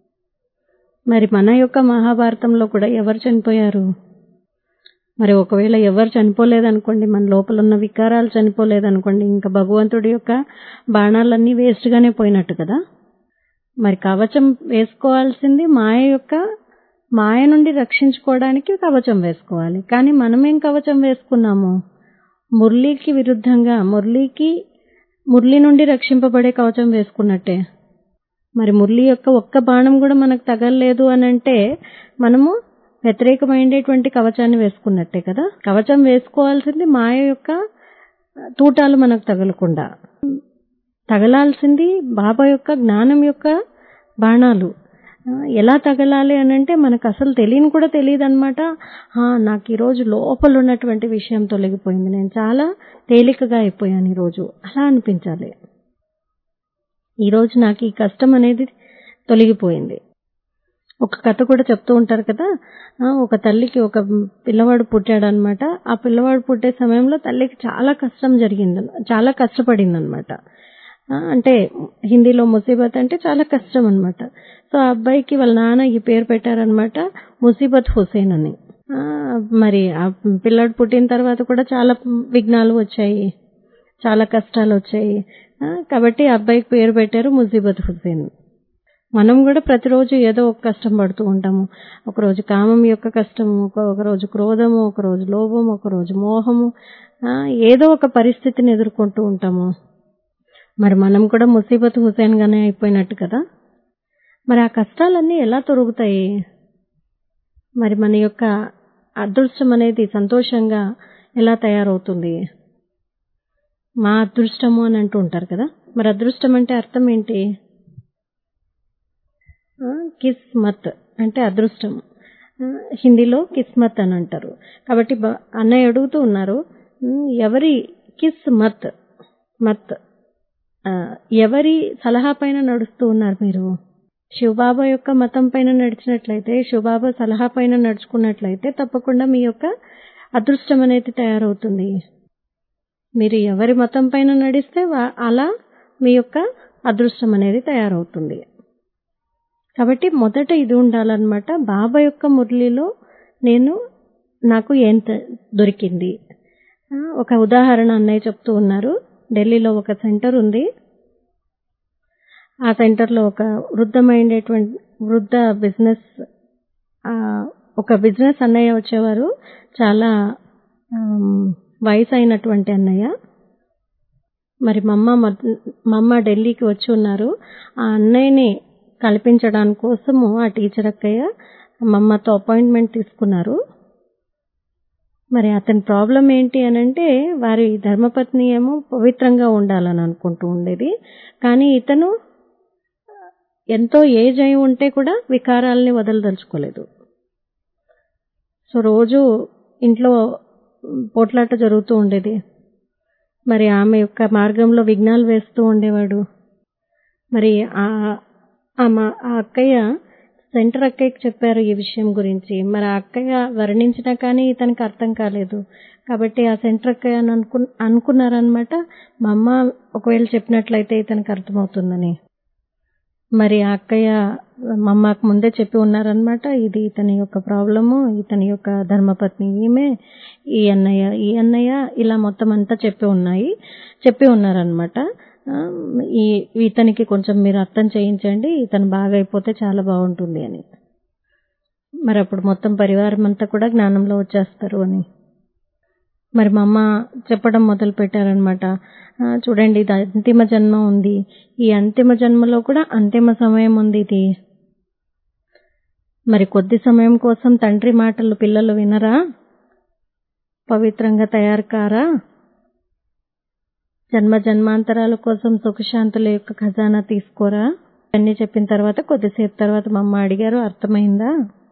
మరి మన యొక్క మహాభారతంలో కూడా ఎవరు చనిపోయారు మరి ఒకవేళ ఎవరు చనిపోలేదనుకోండి మన లోపల ఉన్న వికారాలు చనిపోలేదనుకోండి ఇంకా భగవంతుడి యొక్క బాణాలన్నీ వేస్ట్గానే పోయినట్టు కదా మరి కవచం వేసుకోవాల్సింది మాయ యొక్క మాయ నుండి రక్షించుకోవడానికి కవచం వేసుకోవాలి కానీ మనమేం కవచం వేసుకున్నాము మురళీకి విరుద్ధంగా మురళీకి మురళి నుండి రక్షింపబడే కవచం వేసుకున్నట్టే మరి మురళి యొక్క ఒక్క బాణం కూడా మనకు తగలలేదు అని అంటే మనము వ్యతిరేకమైనటువంటి కవచాన్ని వేసుకున్నట్టే కదా కవచం వేసుకోవాల్సింది మాయ యొక్క తూటాలు మనకు తగలకుండా తగలాల్సింది బాబా యొక్క జ్ఞానం యొక్క బాణాలు ఆ, ఎలా తగలాలి అని అంటే మనకు అసలు తెలియని కూడా తెలియదు అనమాట నాకు ఈరోజు లోపల ఉన్నటువంటి విషయం తొలగిపోయింది నేను చాలా తేలికగా అయిపోయాను ఈరోజు అలా అనిపించాలి ఈరోజు నాకు ఈ కష్టం అనేది తొలగిపోయింది ఒక కథ కూడా చెప్తూ ఉంటారు కదా ఆ, ఒక తల్లికి ఒక పిల్లవాడు పుట్టాడనమాట ఆ పిల్లవాడు పుట్టే సమయంలో తల్లికి చాలా కష్టం జరిగింది చాలా కష్టపడింది అనమాట అంటే హిందీలో ముసీబత్ అంటే చాలా కష్టం అనమాట సో ఆ అబ్బాయికి వాళ్ళ నాన్న ఈ పేరు పెట్టారనమాట ముసీబత్ హుసేన్ అని ఆ, మరి ఆ పిల్లాడు పుట్టిన తర్వాత కూడా చాలా విఘ్నాలు వచ్చాయి చాలా కష్టాలు వచ్చాయి ఆ, కాబట్టి ఆ అబ్బాయికి పేరు పెట్టారు ముసీబత్ హుసేన్ మనం కూడా ప్రతిరోజు ఏదో ఒక కష్టం పడుతూ ఉంటాము ఒకరోజు కామం యొక్క కష్టము ఒక ఒకరోజు క్రోధము ఒకరోజు లోభం ఒకరోజు మోహము ఆ, ఏదో ఒక పరిస్థితిని ఎదుర్కొంటూ ఉంటాము మరి మనం కూడా ముసీబత్ హుసేన్ గానే అయిపోయినట్టు కదా మరి ఆ కష్టాలన్నీ ఎలా తొరుగుతాయి మరి మన యొక్క అదృష్టం అనేది సంతోషంగా ఎలా తయారవుతుంది మా అదృష్టము అని అంటూ ఉంటారు కదా మరి అదృష్టం అంటే అర్థం ఏంటి ఆ, కిస్మత్ అంటే అదృష్టం ఆ, హిందీలో కిస్మత్ అని అంటారు కాబట్టి బ- అన్నయ్య అడుగుతూ ఉన్నారు "ఉమ్, ఎవరి కిస్మత్ మత్ ఆ, ఎవరి సలహా పైన నడుస్తూ ఉన్నారు మీరు శివబాబా యొక్క మతం పైన నడిచినట్లయితే శివబాబా సలహా పైన నడుచుకున్నట్లయితే తప్పకుండా మీ యొక్క అదృష్టం అనేది తయారవుతుంది మీరు ఎవరి మతం పైన నడిస్తే వా- అలా మీ యొక్క అదృష్టం అనేది తయారవుతుంది కాబట్టి మొదట ఇది ఉండాలన్నమాట బాబా యొక్క మురళిలో నేను నాకు ఏం త- దొరికింది ఆ, ఒక ఉదాహరణ అన్నయ్య చెప్తూ ఉన్నారు ఢిల్లీలో ఒక సెంటర్ ఉంది ఆ సెంటర్లో ఒక వృద్ధమైనటువంటి వృద్ధ బిజినెస్ ఆ, ఒక బిజినెస్ అన్నయ్య వచ్చేవారు చాలా ఆమ్, వయసు అయినటువంటి అన్నయ్య మరి మా అమ్మ మొద- మా అమ్మ ఢిల్లీకి వచ్చి ఉన్నారు ఆ అన్నయ్యని కల్పించడానికి కోసము ఆ టీచర్ అక్కయ్య మా అమ్మతో అపాయింట్మెంట్ తీసుకున్నారు మరి అతని ప్రాబ్లం ఏంటి అని అంటే వారి ధర్మపత్ని ఏమో పవిత్రంగా ఉండాలని అనుకుంటూ ఉండేది కానీ ఇతను ఎంతో ఏజ్ అయి ఉంటే కూడా వికారాలని వదలదలుచుకోలేదు సో రోజు ఇంట్లో పోట్లాట జరుగుతూ ఉండేది మరి ఆమె యొక్క మార్గంలో విఘ్నాలు వేస్తూ ఉండేవాడు మరి ఆ ఆ మా- ఆ అక్కయ్య సెంటర్ అక్కయ్యకి చెప్పారు ఈ విషయం గురించి మరి ఆ అక్కయ్య వర్ణించినా కానీ ఇతనికి అర్థం కాలేదు కాబట్టి ఆ సెంటర్ అక్కయ్య అని అనుకు అనుకున్నారనమాట మా అమ్మ ఒకవేళ చెప్పినట్లయితే ఇతనికి అర్థమవుతుందని మరి ఆ అక్కయ్య మా అమ్మకు ముందే చెప్పి ఉన్నారనమాట ఇది ఇతని యొక్క ప్రాబ్లము ఇతని యొక్క ధర్మపత్ని ఈమె ఈ అన్నయ్య ఈ అన్నయ్య ఇలా మొత్తం అంతా చెప్పి ఉన్నాయి చెప్పి ఉన్నారనమాట ఆ, ఈ ఇతనికి కొంచెం మీరు అర్థం చేయించండి ఇతను బాగా అయిపోతే చాలా బాగుంటుంది అని మరి అప్పుడు మొత్తం పరివారం అంతా కూడా జ్ఞానంలో వచ్చేస్తారు అని మరి మా అమ్మ చెప్పడం మొదలు పెట్టారనమాట చూడండి ఇది అంతిమ జన్మ ఉంది ఈ అంతిమ జన్మలో కూడా అంతిమ సమయం ఉంది ఇది మరి కొద్ది సమయం కోసం తండ్రి మాటలు పిల్లలు వినరా పవిత్రంగా తయారు కారా జన్మ జన్మాంతరాల కోసం సుఖశాంతుల యొక్క ఖజానా తీసుకోరా అన్ని చెప్పిన తర్వాత కొద్దిసేపు తర్వాత మా అమ్మ అడిగారు అర్థమైందా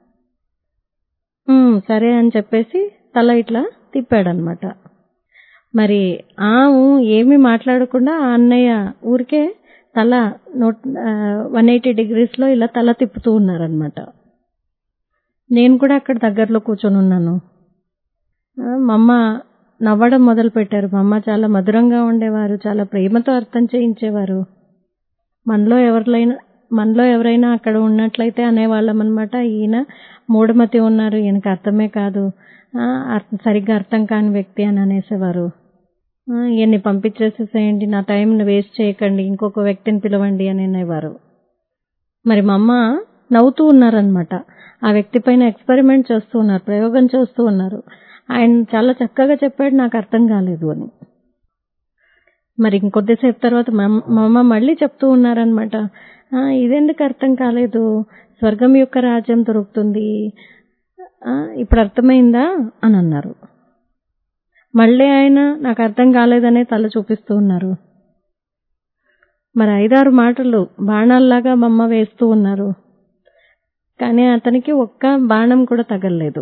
"ఉమ్, సరే అని చెప్పేసి తల ఇట్లా తిప్పాడనమాట మరి ఆ ఊ ఏమీ మాట్లాడకుండా ఆ అన్నయ్య ఊరికే తల నోట్ వన్ ఎయిటీ డిగ్రీస్లో ఇలా తల తిప్పుతూ ఉన్నారనమాట నేను కూడా అక్కడ దగ్గరలో కూర్చొని ఉన్నాను ఆ, మా అమ్మ నవ్వడం మొదలు పెట్టారు మా అమ్మ చాలా మధురంగా ఉండేవారు చాలా ప్రేమతో అర్థం చేయించేవారు మనలో ఎవరిలైనా మనలో ఎవరైనా అక్కడ ఉన్నట్లయితే అనేవాళ్ళం అనమాట ఈయన మూఢమతి ఉన్నారు ఈయనకి అర్థమే కాదు ఆ, అర్థ- సరిగ్గా అర్థం కాని వ్యక్తి అని అనేసేవారు ఆ, ఈయన్ని పంపించేసేసేయండి నా టైంని వేస్ట్ చేయకండి ఇంకొక వ్యక్తిని పిలవండి అని అనేవారు మరి మా అమ్మ నవ్వుతూ ఉన్నారనమాట ఆ వ్యక్తి పైన ఎక్స్పెరిమెంట్ చేస్తూ ఉన్నారు ప్రయోగం చేస్తూ ఉన్నారు ఆయన చాలా చక్కగా చెప్పాడు నాకు అర్థం కాలేదు అని మరి ఇంకొద్దిసేపు తర్వాత మా అమ్మ- మా అమ్మ మళ్ళీ చెప్తూ ఉన్నారనమాట "ఆ, ఇదెందుకు అర్థం కాలేదు స్వర్గం యొక్క రాజ్యం దొరుకుతుంది ఆ, ఇప్పుడు అర్థమైందా అని అన్నారు మళ్ళీ ఆయన నాకు అర్థం కాలేదనే తల చూపిస్తూ ఉన్నారు మరి ఐదారు మాటలు బాణాల్లాగా మా అమ్మ వేస్తూ ఉన్నారు కానీ అతనికి ఒక్క బాణం కూడా తగలలేదు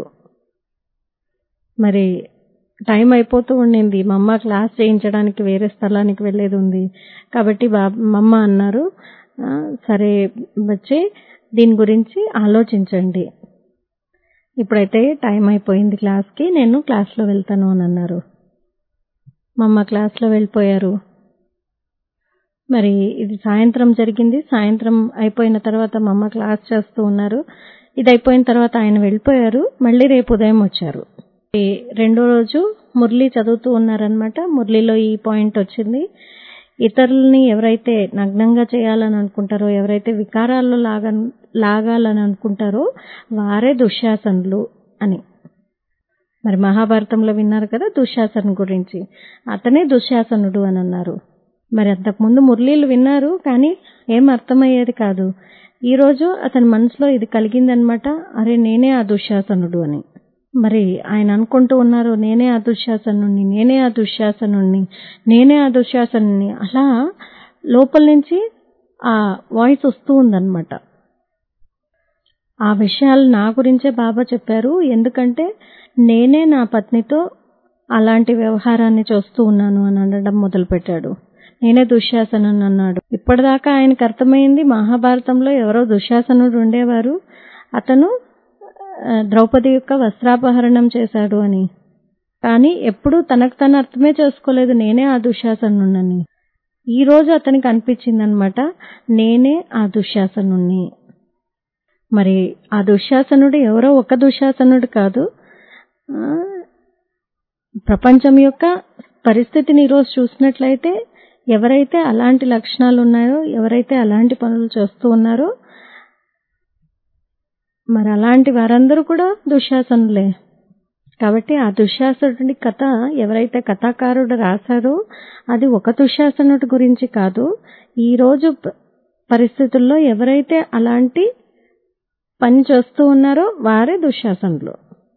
మరి టైం అయిపోతూ ఉండింది మా అమ్మ క్లాస్ చేయించడానికి వేరే స్థలానికి వెళ్ళేది ఉంది కాబట్టి బా మా అమ్మ అన్నారు "ఆ, సరే వచ్చి దీని గురించి ఆలోచించండి ఇప్పుడైతే టైం అయిపోయింది క్లాస్కి నేను క్లాస్లో వెళ్తాను అని అన్నారు మా అమ్మ క్లాస్లో వెళ్ళిపోయారు మరి ఇది సాయంత్రం జరిగింది సాయంత్రం అయిపోయిన తర్వాత మా అమ్మ క్లాస్ చేస్తూ ఉన్నారు ఇది అయిపోయిన తర్వాత ఆయన వెళ్ళిపోయారు మళ్ళీ రేపు ఉదయం వచ్చారు ఈ రెండో రోజు మురళి చదువుతూ ఉన్నారనమాట మురళిలో ఈ పాయింట్ వచ్చింది ఇతరులని ఎవరైతే నగ్నంగా చేయాలని అనుకుంటారో ఎవరైతే వికారాల్లో లాగ లాగాలని అనుకుంటారో వారే దుశ్శాసనులు అని మరి మహాభారతంలో విన్నారు కదా దుశ్శాసను గురించి అతనే దుశ్శాసనుడు అని అన్నారు మరి అంతకుముందు మురళీలు విన్నారు కానీ ఏం అర్థమయ్యేది కాదు ఈ రోజు అతని మనసులో ఇది కలిగిందనమాట అరే నేనే ఆ దుశ్శాసనుడు అని మరి ఆయన అనుకుంటూ ఉన్నారు నేనే ఆ దుశ్శాసనుణ్ణి నేనే ఆ దుశ్శాసనుణ్ణి నేనే ఆ దుశ్శాసనుణ్ణి అలా లోపల నుంచి ఆ వాయిస్ వస్తూ ఉందన్నమాట ఆ విషయాలు నా గురించే బాబా చెప్పారు ఎందుకంటే నేనే నా పత్నితో అలాంటి వ్యవహారాన్ని చూస్తూ ఉన్నాను అని అనడం మొదలుపెట్టాడు నేనే దుశ్శాసనుని అన్నాడు ఇప్పటిదాకా ఆయనకు అర్థమైంది మహాభారతంలో ఎవరో దుశ్శాసనుడు ఉండేవారు అతను ఆ, ద్రౌపది యొక్క వస్త్రాపహరణం చేశాడు అని కానీ ఎప్పుడూ తనకు తను అర్థమే చేసుకోలేదు నేనే ఆ దుశ్శాసనుని ఈ రోజు అతనికి అనిపించింది అనమాట నేనే ఆ దుశ్శాసనుణ్ణి మరి ఆ దుశ్శాసనుడు ఎవరో ఒక దుశ్శాసనుడు కాదు ఆ, ప్రపంచం యొక్క పరిస్థితిని ఈరోజు చూసినట్లయితే ఎవరైతే అలాంటి లక్షణాలు ఉన్నాయో ఎవరైతే అలాంటి పనులు చేస్తూ ఉన్నారో మరి అలాంటి వారందరూ కూడా దుశ్శాసనులే కాబట్టి ఆ దుశ్శాసనుడి కథ ఎవరైతే కథాకారుడు రాశారో అది ఒక దుశ్శాసనుడి గురించి కాదు ఈ రోజు ప- పరిస్థితుల్లో ఎవరైతే అలాంటి పని చేస్తూ ఉన్నారో వారే దుశ్శాసనులు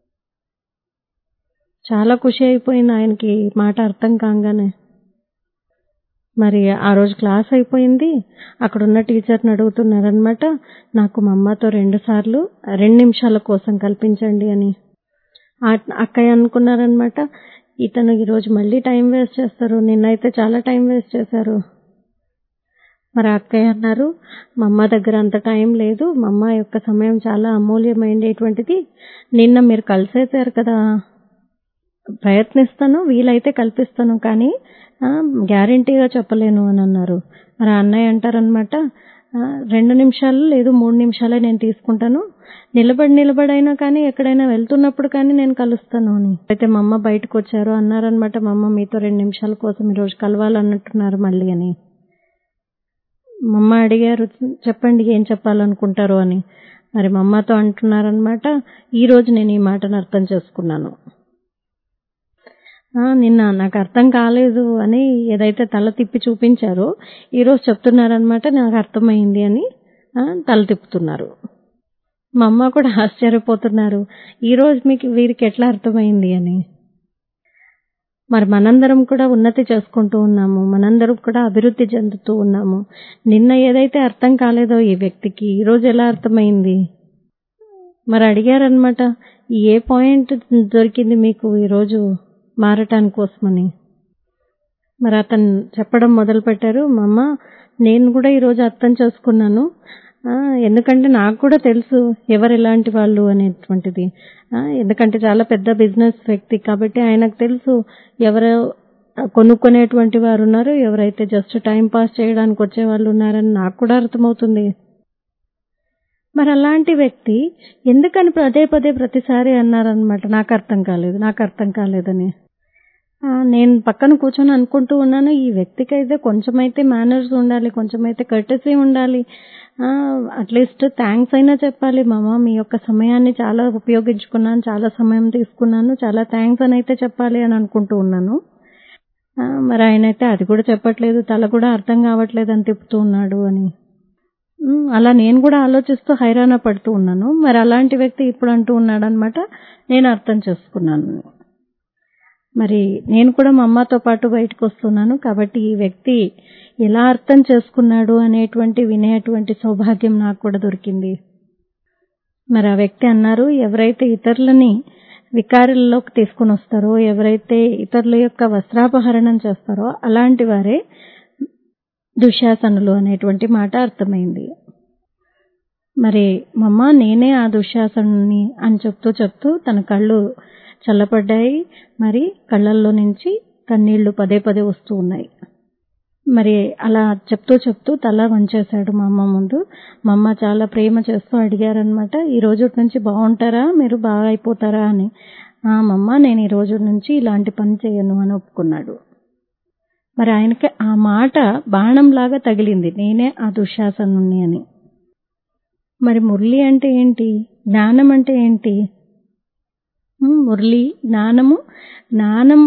చాలా ఖుషి అయిపోయింది ఆయనకి ఈ మాట అర్థం కాగానే మరి ఆ రోజు క్లాస్ అయిపోయింది అక్కడ ఉన్న టీచర్ని అడుగుతున్నారనమాట నాకు మా అమ్మతో రెండు సార్లు రెండు నిమిషాల కోసం కల్పించండి అని ఆ- అక్కయ్య అనుకున్నారనమాట ఇతను ఈరోజు మళ్ళీ టైం వేస్ట్ చేస్తారు నిన్నైతే చాలా టైం వేస్ట్ చేశారు మరి ఆ అక్కయ్య అన్నారు మా అమ్మ దగ్గర అంత టైం లేదు మా అమ్మ యొక్క సమయం చాలా అమూల్యమైనటువంటిది నిన్న మీరు కలిసేశారు కదా ప్రయత్నిస్తాను వీలైతే కల్పిస్తాను కానీ గ్యారంటీగా చెప్పలేను అని అన్నారు మరి ఆ అన్నయ్య అంటారనమాట ఆ, రెండు నిమిషాలు లేదు మూడు నిమిషాలే నేను తీసుకుంటాను నిలబడి నిలబడైనా కానీ ఎక్కడైనా వెళ్తున్నప్పుడు కానీ నేను కలుస్తాను అని అయితే మా అమ్మ బయటకు వచ్చారు అన్నారనమాట మా అమ్మ మీతో రెండు నిమిషాల కోసం ఈరోజు కలవాలన్నట్టున్నారు మళ్ళీ అని మా అమ్మ అడిగారు చెప్పండి ఏం చెప్పాలనుకుంటారు అని మరి మా అమ్మతో అంటున్నారనమాట ఈ రోజు నేను ఈ మాటను అర్థం చేసుకున్నాను ఆ, నిన్న నాకు అర్థం కాలేదు అని ఏదైతే తల తిప్పి చూపించారో ఈరోజు చెప్తున్నారనమాట నాకు అర్థమైంది అని ఆ, తల తిప్పుతున్నారు మా అమ్మ కూడా ఆశ్చర్యపోతున్నారు ఈరోజు మీకు వీరికి ఎట్లా అర్థమైంది అని మరి మనందరం కూడా ఉన్నతి చేసుకుంటూ ఉన్నాము మనందరం కూడా అభివృద్ధి చెందుతూ ఉన్నాము నిన్న ఏదైతే అర్థం కాలేదో ఈ వ్యక్తికి ఈరోజు ఎలా అర్థమైంది మరి అడిగారనమాట ఏ పాయింట్ దొరికింది మీకు ఈరోజు మారటాని కోసమని మరి అతను చెప్పడం మొదలు పెట్టారు మా అమ్మ నేను కూడా ఈరోజు అర్థం చేసుకున్నాను ఆ, ఎందుకంటే నాకు కూడా తెలుసు ఎవరు ఎలాంటి వాళ్ళు అనేటువంటిది ఆ, ఎందుకంటే చాలా పెద్ద బిజినెస్ వ్యక్తి కాబట్టి ఆయనకు తెలుసు ఎవరు కొనుక్కునేటువంటి వారు ఉన్నారు ఎవరైతే జస్ట్ టైం పాస్ చేయడానికి వచ్చే వాళ్ళు ఉన్నారని నాకు కూడా అర్థమవుతుంది మరి అలాంటి వ్యక్తి ఎందుకని పదే పదే ప్రతిసారి అన్నారనమాట నాకు అర్థం కాలేదు నాకు అర్థం కాలేదని ఆ, నేను పక్కన కూర్చొని అనుకుంటూ ఉన్నాను ఈ వ్యక్తికి అయితే కొంచెమైతే మేనర్స్ ఉండాలి కొంచెమైతే కర్టసీ ఉండాలి అట్లీస్ట్ థ్యాంక్స్ అయినా చెప్పాలి మామ మీ యొక్క సమయాన్ని చాలా ఉపయోగించుకున్నాను చాలా సమయం తీసుకున్నాను చాలా థ్యాంక్స్ అని అయితే చెప్పాలి అని అనుకుంటూ ఉన్నాను ఆ, మరి ఆయన అయితే అది కూడా చెప్పట్లేదు తల కూడా అర్థం కావట్లేదు అని తిప్పుతూ ఉన్నాడు అని ఉమ్, అలా నేను కూడా ఆలోచిస్తూ హైరాణ పడుతూ ఉన్నాను మరి అలాంటి వ్యక్తి ఇప్పుడు అంటూ ఉన్నాడు అనమాట నేను అర్థం చేసుకున్నాను మరి నేను కూడా మా అమ్మతో పాటు బయటకు వస్తున్నాను కాబట్టి ఈ వ్యక్తి ఎలా అర్థం చేసుకున్నాడు అనేటువంటి వినేటువంటి సౌభాగ్యం నాకు కూడా దొరికింది మరి ఆ వ్యక్తి అన్నారు ఎవరైతే ఇతరులని వికారుల్లోకి తీసుకుని వస్తారో ఎవరైతే ఇతరుల యొక్క వస్త్రాపహరణం చేస్తారో అలాంటి వారే దుశ్శాసనులు అనేటువంటి మాట అర్థమైంది మరి మమ్మ నేనే ఆ దుశ్శాసనుని అని చెప్తూ చెప్తూ తన కళ్ళు చల్లపడ్డాయి మరి కళ్ళల్లో నుంచి కన్నీళ్లు పదే పదే వస్తూ ఉన్నాయి మరి అలా చెప్తూ చెప్తూ తల వంచేశాడు మా అమ్మ ముందు మా అమ్మ చాలా ప్రేమ చేస్తూ అడిగారనమాట ఈ రోజు నుంచి బాగుంటారా మీరు బాగా అయిపోతారా అని ఆ మమ్మ నేను ఈ రోజు నుంచి ఇలాంటి పని చేయను అని ఒప్పుకున్నాడు మరి ఆయనకి ఆ మాట బాణంలాగా తగిలింది నేనే ఆ దుశ్శాసనుణ్ణి అని మరి మురళి అంటే ఏంటి జ్ఞానం అంటే ఏంటి ఉమ్, మురళి జ్ఞానము జ్ఞానం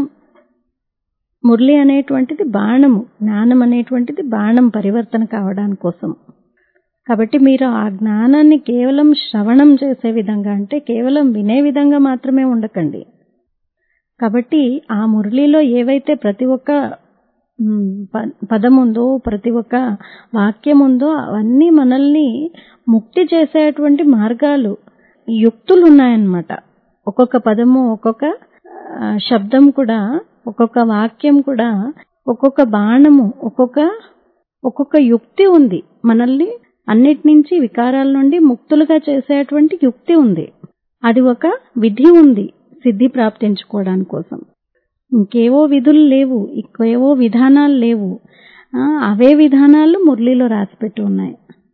మురళి అనేటువంటిది బాణము జ్ఞానం అనేటువంటిది బాణం పరివర్తన కావడానికి కోసం కాబట్టి మీరు ఆ జ్ఞానాన్ని కేవలం శ్రవణం చేసే విధంగా అంటే కేవలం వినే విధంగా మాత్రమే ఉండకండి కాబట్టి ఆ మురళిలో ఏవైతే ప్రతి ఒక్క మ్, ప- పదం ఉందో ప్రతి ఒక్క వాక్యం ఉందో అవన్నీ మనల్ని ముక్తి చేసేటువంటి మార్గాలు యుక్తులు ఉన్నాయన్నమాట ఒక్కొక్క పదము ఒక్కొక్క ఆ, శబ్దం కూడా ఒక్కొక్క వాక్యం కూడా ఒక్కొక్క బాణము ఒక్కొక్క ఒక్కొక్క యుక్తి ఉంది మనల్ని అన్నిటి నుంచి వికారాల నుండి ముక్తులుగా చేసేటువంటి యుక్తి ఉంది అది ఒక విధి ఉంది సిద్ధి ప్రాప్తించుకోవడానికి కోసం ఇంకేవో విధులు లేవు ఇంకేవో విధానాలు లేవు ఆ, అవే విధానాలు మురళిలో రాసిపెట్టి ఉన్నాయి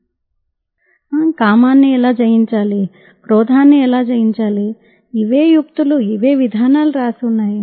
ఆ, కామాన్ని ఎలా జయించాలి క్రోధాన్ని ఎలా జయించాలి ఇవే యుక్తులు ఇవే విధానాలు రాసి ఉన్నాయి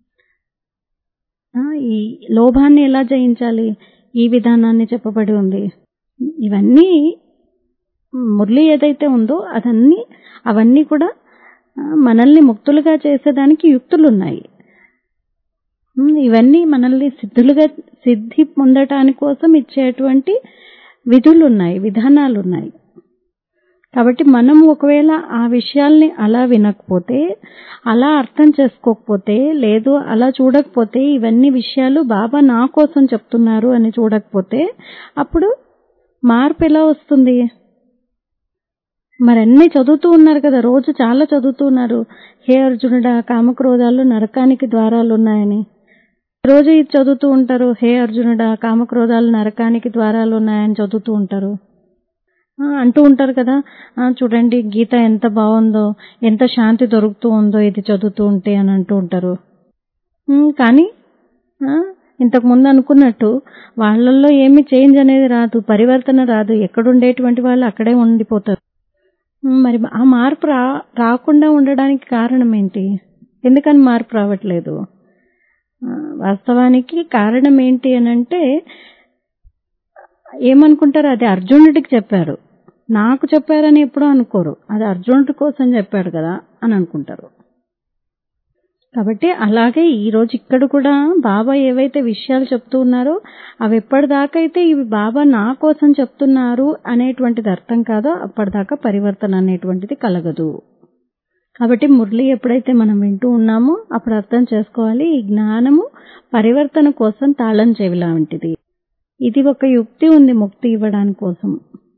ఆ, ఈ లోభాన్ని ఎలా జయించాలి ఈ విధానాన్ని చెప్పబడి ఉంది ఇవన్నీ మురళి ఏదైతే ఉందో అదన్నీ అవన్నీ కూడా ఆ, మనల్ని ముక్తులుగా చేసేదానికి యుక్తులు ఉన్నాయి ఉమ్, ఇవన్నీ మనల్ని సిద్ధులుగా సిద్ధి పొందటానికి కోసం ఇచ్చేటువంటి విధులు ఉన్నాయి విధానాలు ఉన్నాయి కాబట్టి మనం ఒకవేళ ఆ విషయాల్ని అలా వినకపోతే అలా అర్థం చేసుకోకపోతే లేదు అలా చూడకపోతే ఇవన్నీ విషయాలు బాబా నా కోసం చెప్తున్నారు అని చూడకపోతే అప్పుడు మార్పు ఎలా వస్తుంది మరి అన్నీ చదువుతూ ఉన్నారు కదా రోజు చాలా చదువుతూ ఉన్నారు హే అర్జునుడా కామక్రోధాలు నరకానికి ద్వారాలు ఉన్నాయని రోజు ఇది చదువుతూ ఉంటారు హే అర్జునుడా కామక్రోధాలు నరకానికి ద్వారాలు ఉన్నాయని చదువుతూ ఉంటారు ఆ, అంటూ ఉంటారు కదా ఆ, చూడండి గీత ఎంత బాగుందో ఎంత శాంతి దొరుకుతూ ఉందో ఇది చదువుతూ ఉంటే అని అంటూ ఉంటారు ఉమ్, కానీ ఆ, ఇంతకు ముందు అనుకున్నట్టు వాళ్ళల్లో ఏమి చేంజ్ అనేది రాదు పరివర్తన రాదు ఎక్కడుండేటువంటి వాళ్ళు అక్కడే ఉండిపోతారు ఉమ్, మరి ఆ మార్పు రా రాకుండా ఉండడానికి కారణం ఏంటి ఎందుకని మార్పు రావట్లేదు ఆ, వాస్తవానికి కారణం ఏంటి అని అంటే ఏమనుకుంటారు అది అర్జునుడికి చెప్పారు నాకు చెప్పారని ఎప్పుడూ అనుకోరు అది అర్జునుడి కోసం చెప్పాడు కదా అని అనుకుంటారు కాబట్టి అలాగే ఈ రోజు ఇక్కడ కూడా బాబా ఏవైతే విషయాలు చెప్తూ ఉన్నారో అవి ఎప్పటిదాకా అయితే ఇవి బాబా నా కోసం చెప్తున్నారు అనేటువంటిది అర్థం కాదో అప్పటిదాకా పరివర్తన అనేటువంటిది కలగదు కాబట్టి మురళి ఎప్పుడైతే మనం వింటూ ఉన్నామో అప్పుడు అర్థం చేసుకోవాలి ఈ జ్ఞానము పరివర్తన కోసం తాళం చెవి లాంటిది ఇది ఒక యుక్తి ఉంది ముక్తి ఇవ్వడానికి కోసం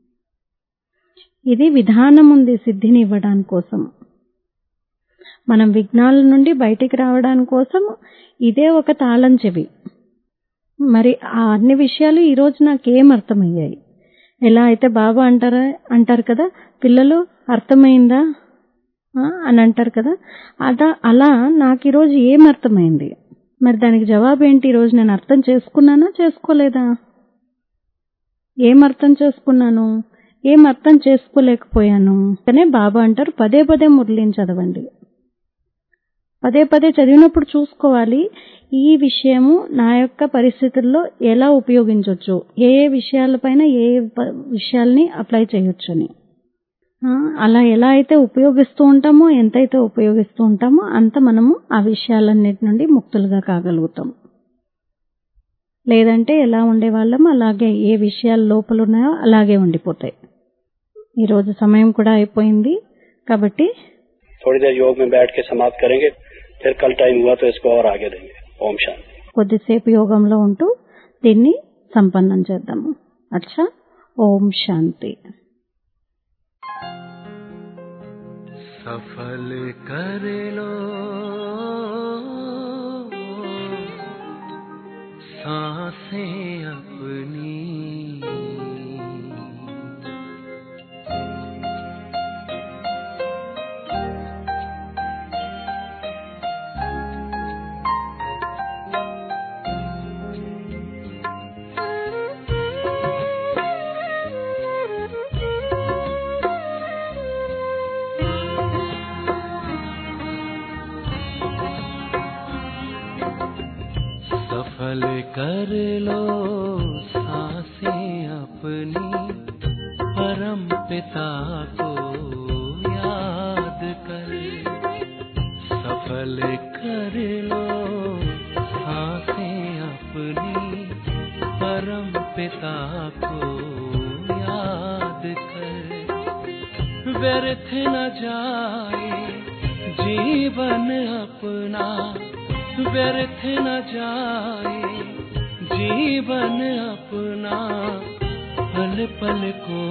ఇది విధానం ఉంది సిద్ధిని ఇవ్వడానికి కోసం మనం విఘ్నాల నుండి బయటికి రావడానికి కోసం ఇదే ఒక తాళం చెవి మరి ఆ అన్ని విషయాలు ఈ రోజు నాకేం అర్థమయ్యాయి ఎలా అయితే బాబా అంటారా అంటారు కదా పిల్లలు అర్థమైందా ఆ, అని అంటారు కదా అదా అలా నాకు ఈరోజు ఏం అర్థమైంది మరి దానికి జవాబు ఏంటి ఈరోజు నేను అర్థం చేసుకున్నానా చేసుకోలేదా ఏం అర్థం చేసుకున్నాను ఏం అర్థం చేసుకోలేకపోయాను కానీ బాబా అంటారు పదే పదే మురళిని చదవండి పదే పదే చదివినప్పుడు చూసుకోవాలి ఈ విషయము నా యొక్క పరిస్థితుల్లో ఎలా ఉపయోగించవచ్చు ఏ ఏ విషయాలపైన ఏ ఏ ప- విషయాల్ని అప్లై చేయొచ్చు అని ఆ, అలా ఎలా అయితే ఉపయోగిస్తూ ఉంటామో ఎంతైతే ఉపయోగిస్తూ ఉంటామో అంత మనము ఆ విషయాలన్నిటి నుండి ముక్తులుగా కాగలుగుతాం లేదంటే ఎలా ఉండేవాళ్ళం అలాగే ఏ విషయాలు లోపల ఉన్నాయో అలాగే ఉండిపోతాయి ఈరోజు సమయం కూడా అయిపోయింది కాబట్టి थोड़ी देर योग में बैठ के समाप्त करेंगे फिर कल टाइम हुआ तो इसको और आगे देंगे ओम शांति కొద్దిసేపు యోగంలో ఉంటూ దీన్ని సంపన్నం చేద్దాము అచ్చా ఓం శాంతి सफल कर लो सांसें अपनी सफल कर लो सांसें अपनी परम पिता को याद कर सफल कर लो सांसें अपनी परम पिता को याद कर व्यर्थ न जाए जीवन अपना व्यर्थ न जाए जीवन अपना पल पल को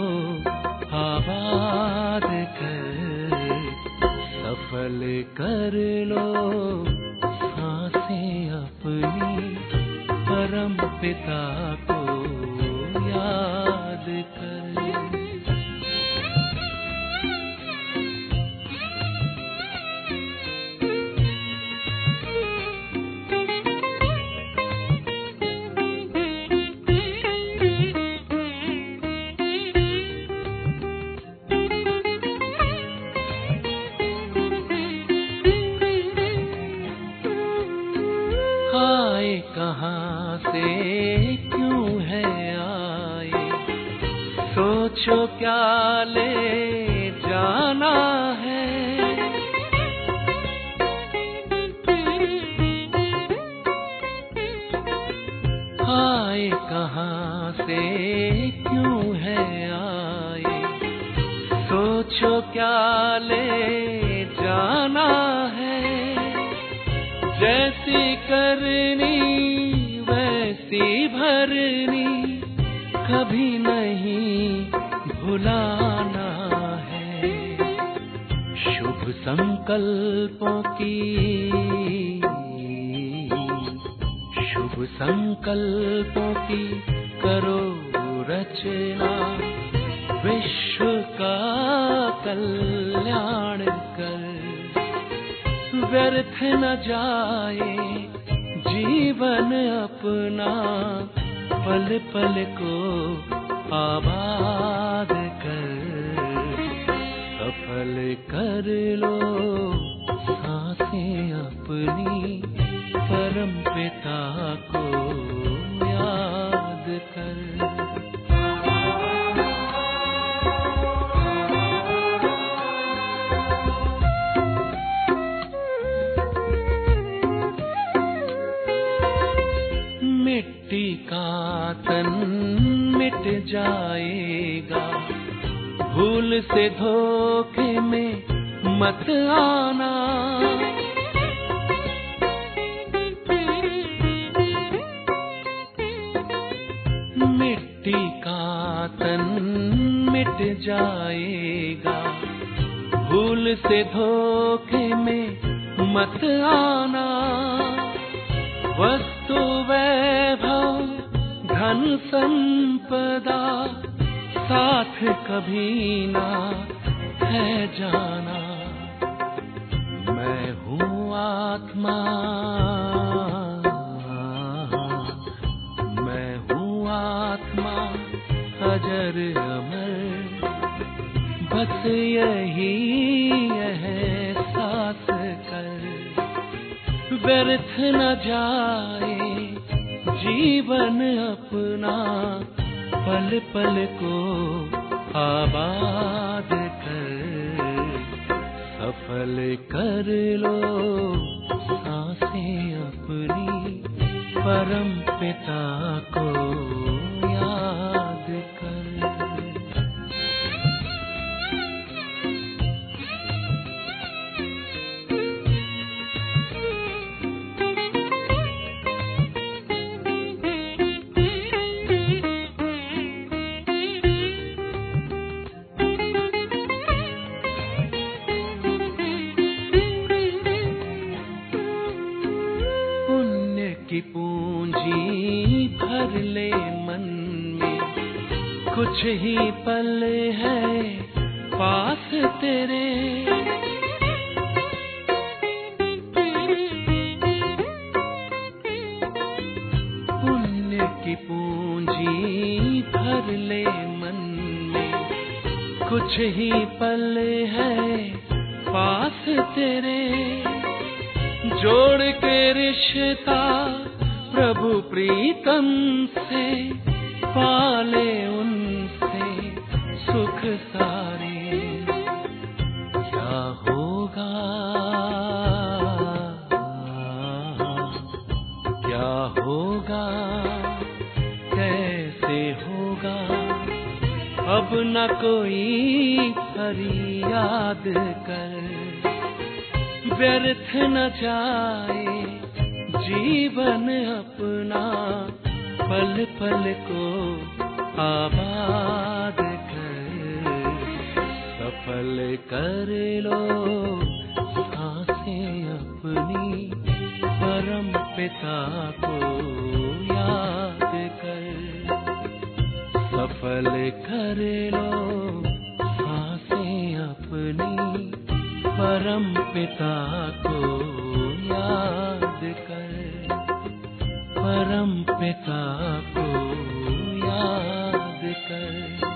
आबाद कर सफल कर लो सांसें अपनी परम पिता को याद कर आए कहाँ से क्यों है आए सोचो क्या ले जाना है आए कहाँ से क्यों है आए सोचो क्या ले जाना है जैसी करनी वैसी भरनी कभी नहीं भुलाना है शुभ संकल्पों की शुभ संकल्पों की करो रचना विश्व का कल्याण कर व्यर्थ न जाए जीवन जीवन अपना पल पल को आबाद कर सफल कर लो सांसें अपनी परम पिता को याद कर मिट्टी का तन मिट जाएगा भूल से धोखे में मत आना मिट्टी का तन मिट जाएगा भूल से धोखे में मत आना वस्तु वैभव धन संपदा साथ कभी ना है जाना मैं हूँ आत्मा मैं हूँ आत्मा अजर अमर बस यही एहसास कर व्यर्थ न जाए जीवन अपना पल पल को आबाद कर सफल कर लो सांसें अपनी परम पिता को याद कर पुण्य की पूंजी भर ले मन में कुछ ही पल है पास तेरे पुण्य की पूंजी भर ले मन में कुछ ही पल है पास तेरे जोड़ के रिश्ता प्रभु प्रीतम से पाले उनसे सुख सारे क्या होगा क्या होगा कैसे होगा अब न कोई फरियाद कर व्यर्थ न जाए जीवन अपना पल पल को आबाद कर सफल कर लो सांसें अपनी परम पिता को याद कर सफल कर लो सांसें अपनी परम पिता को याद कर परम पिता को याद कर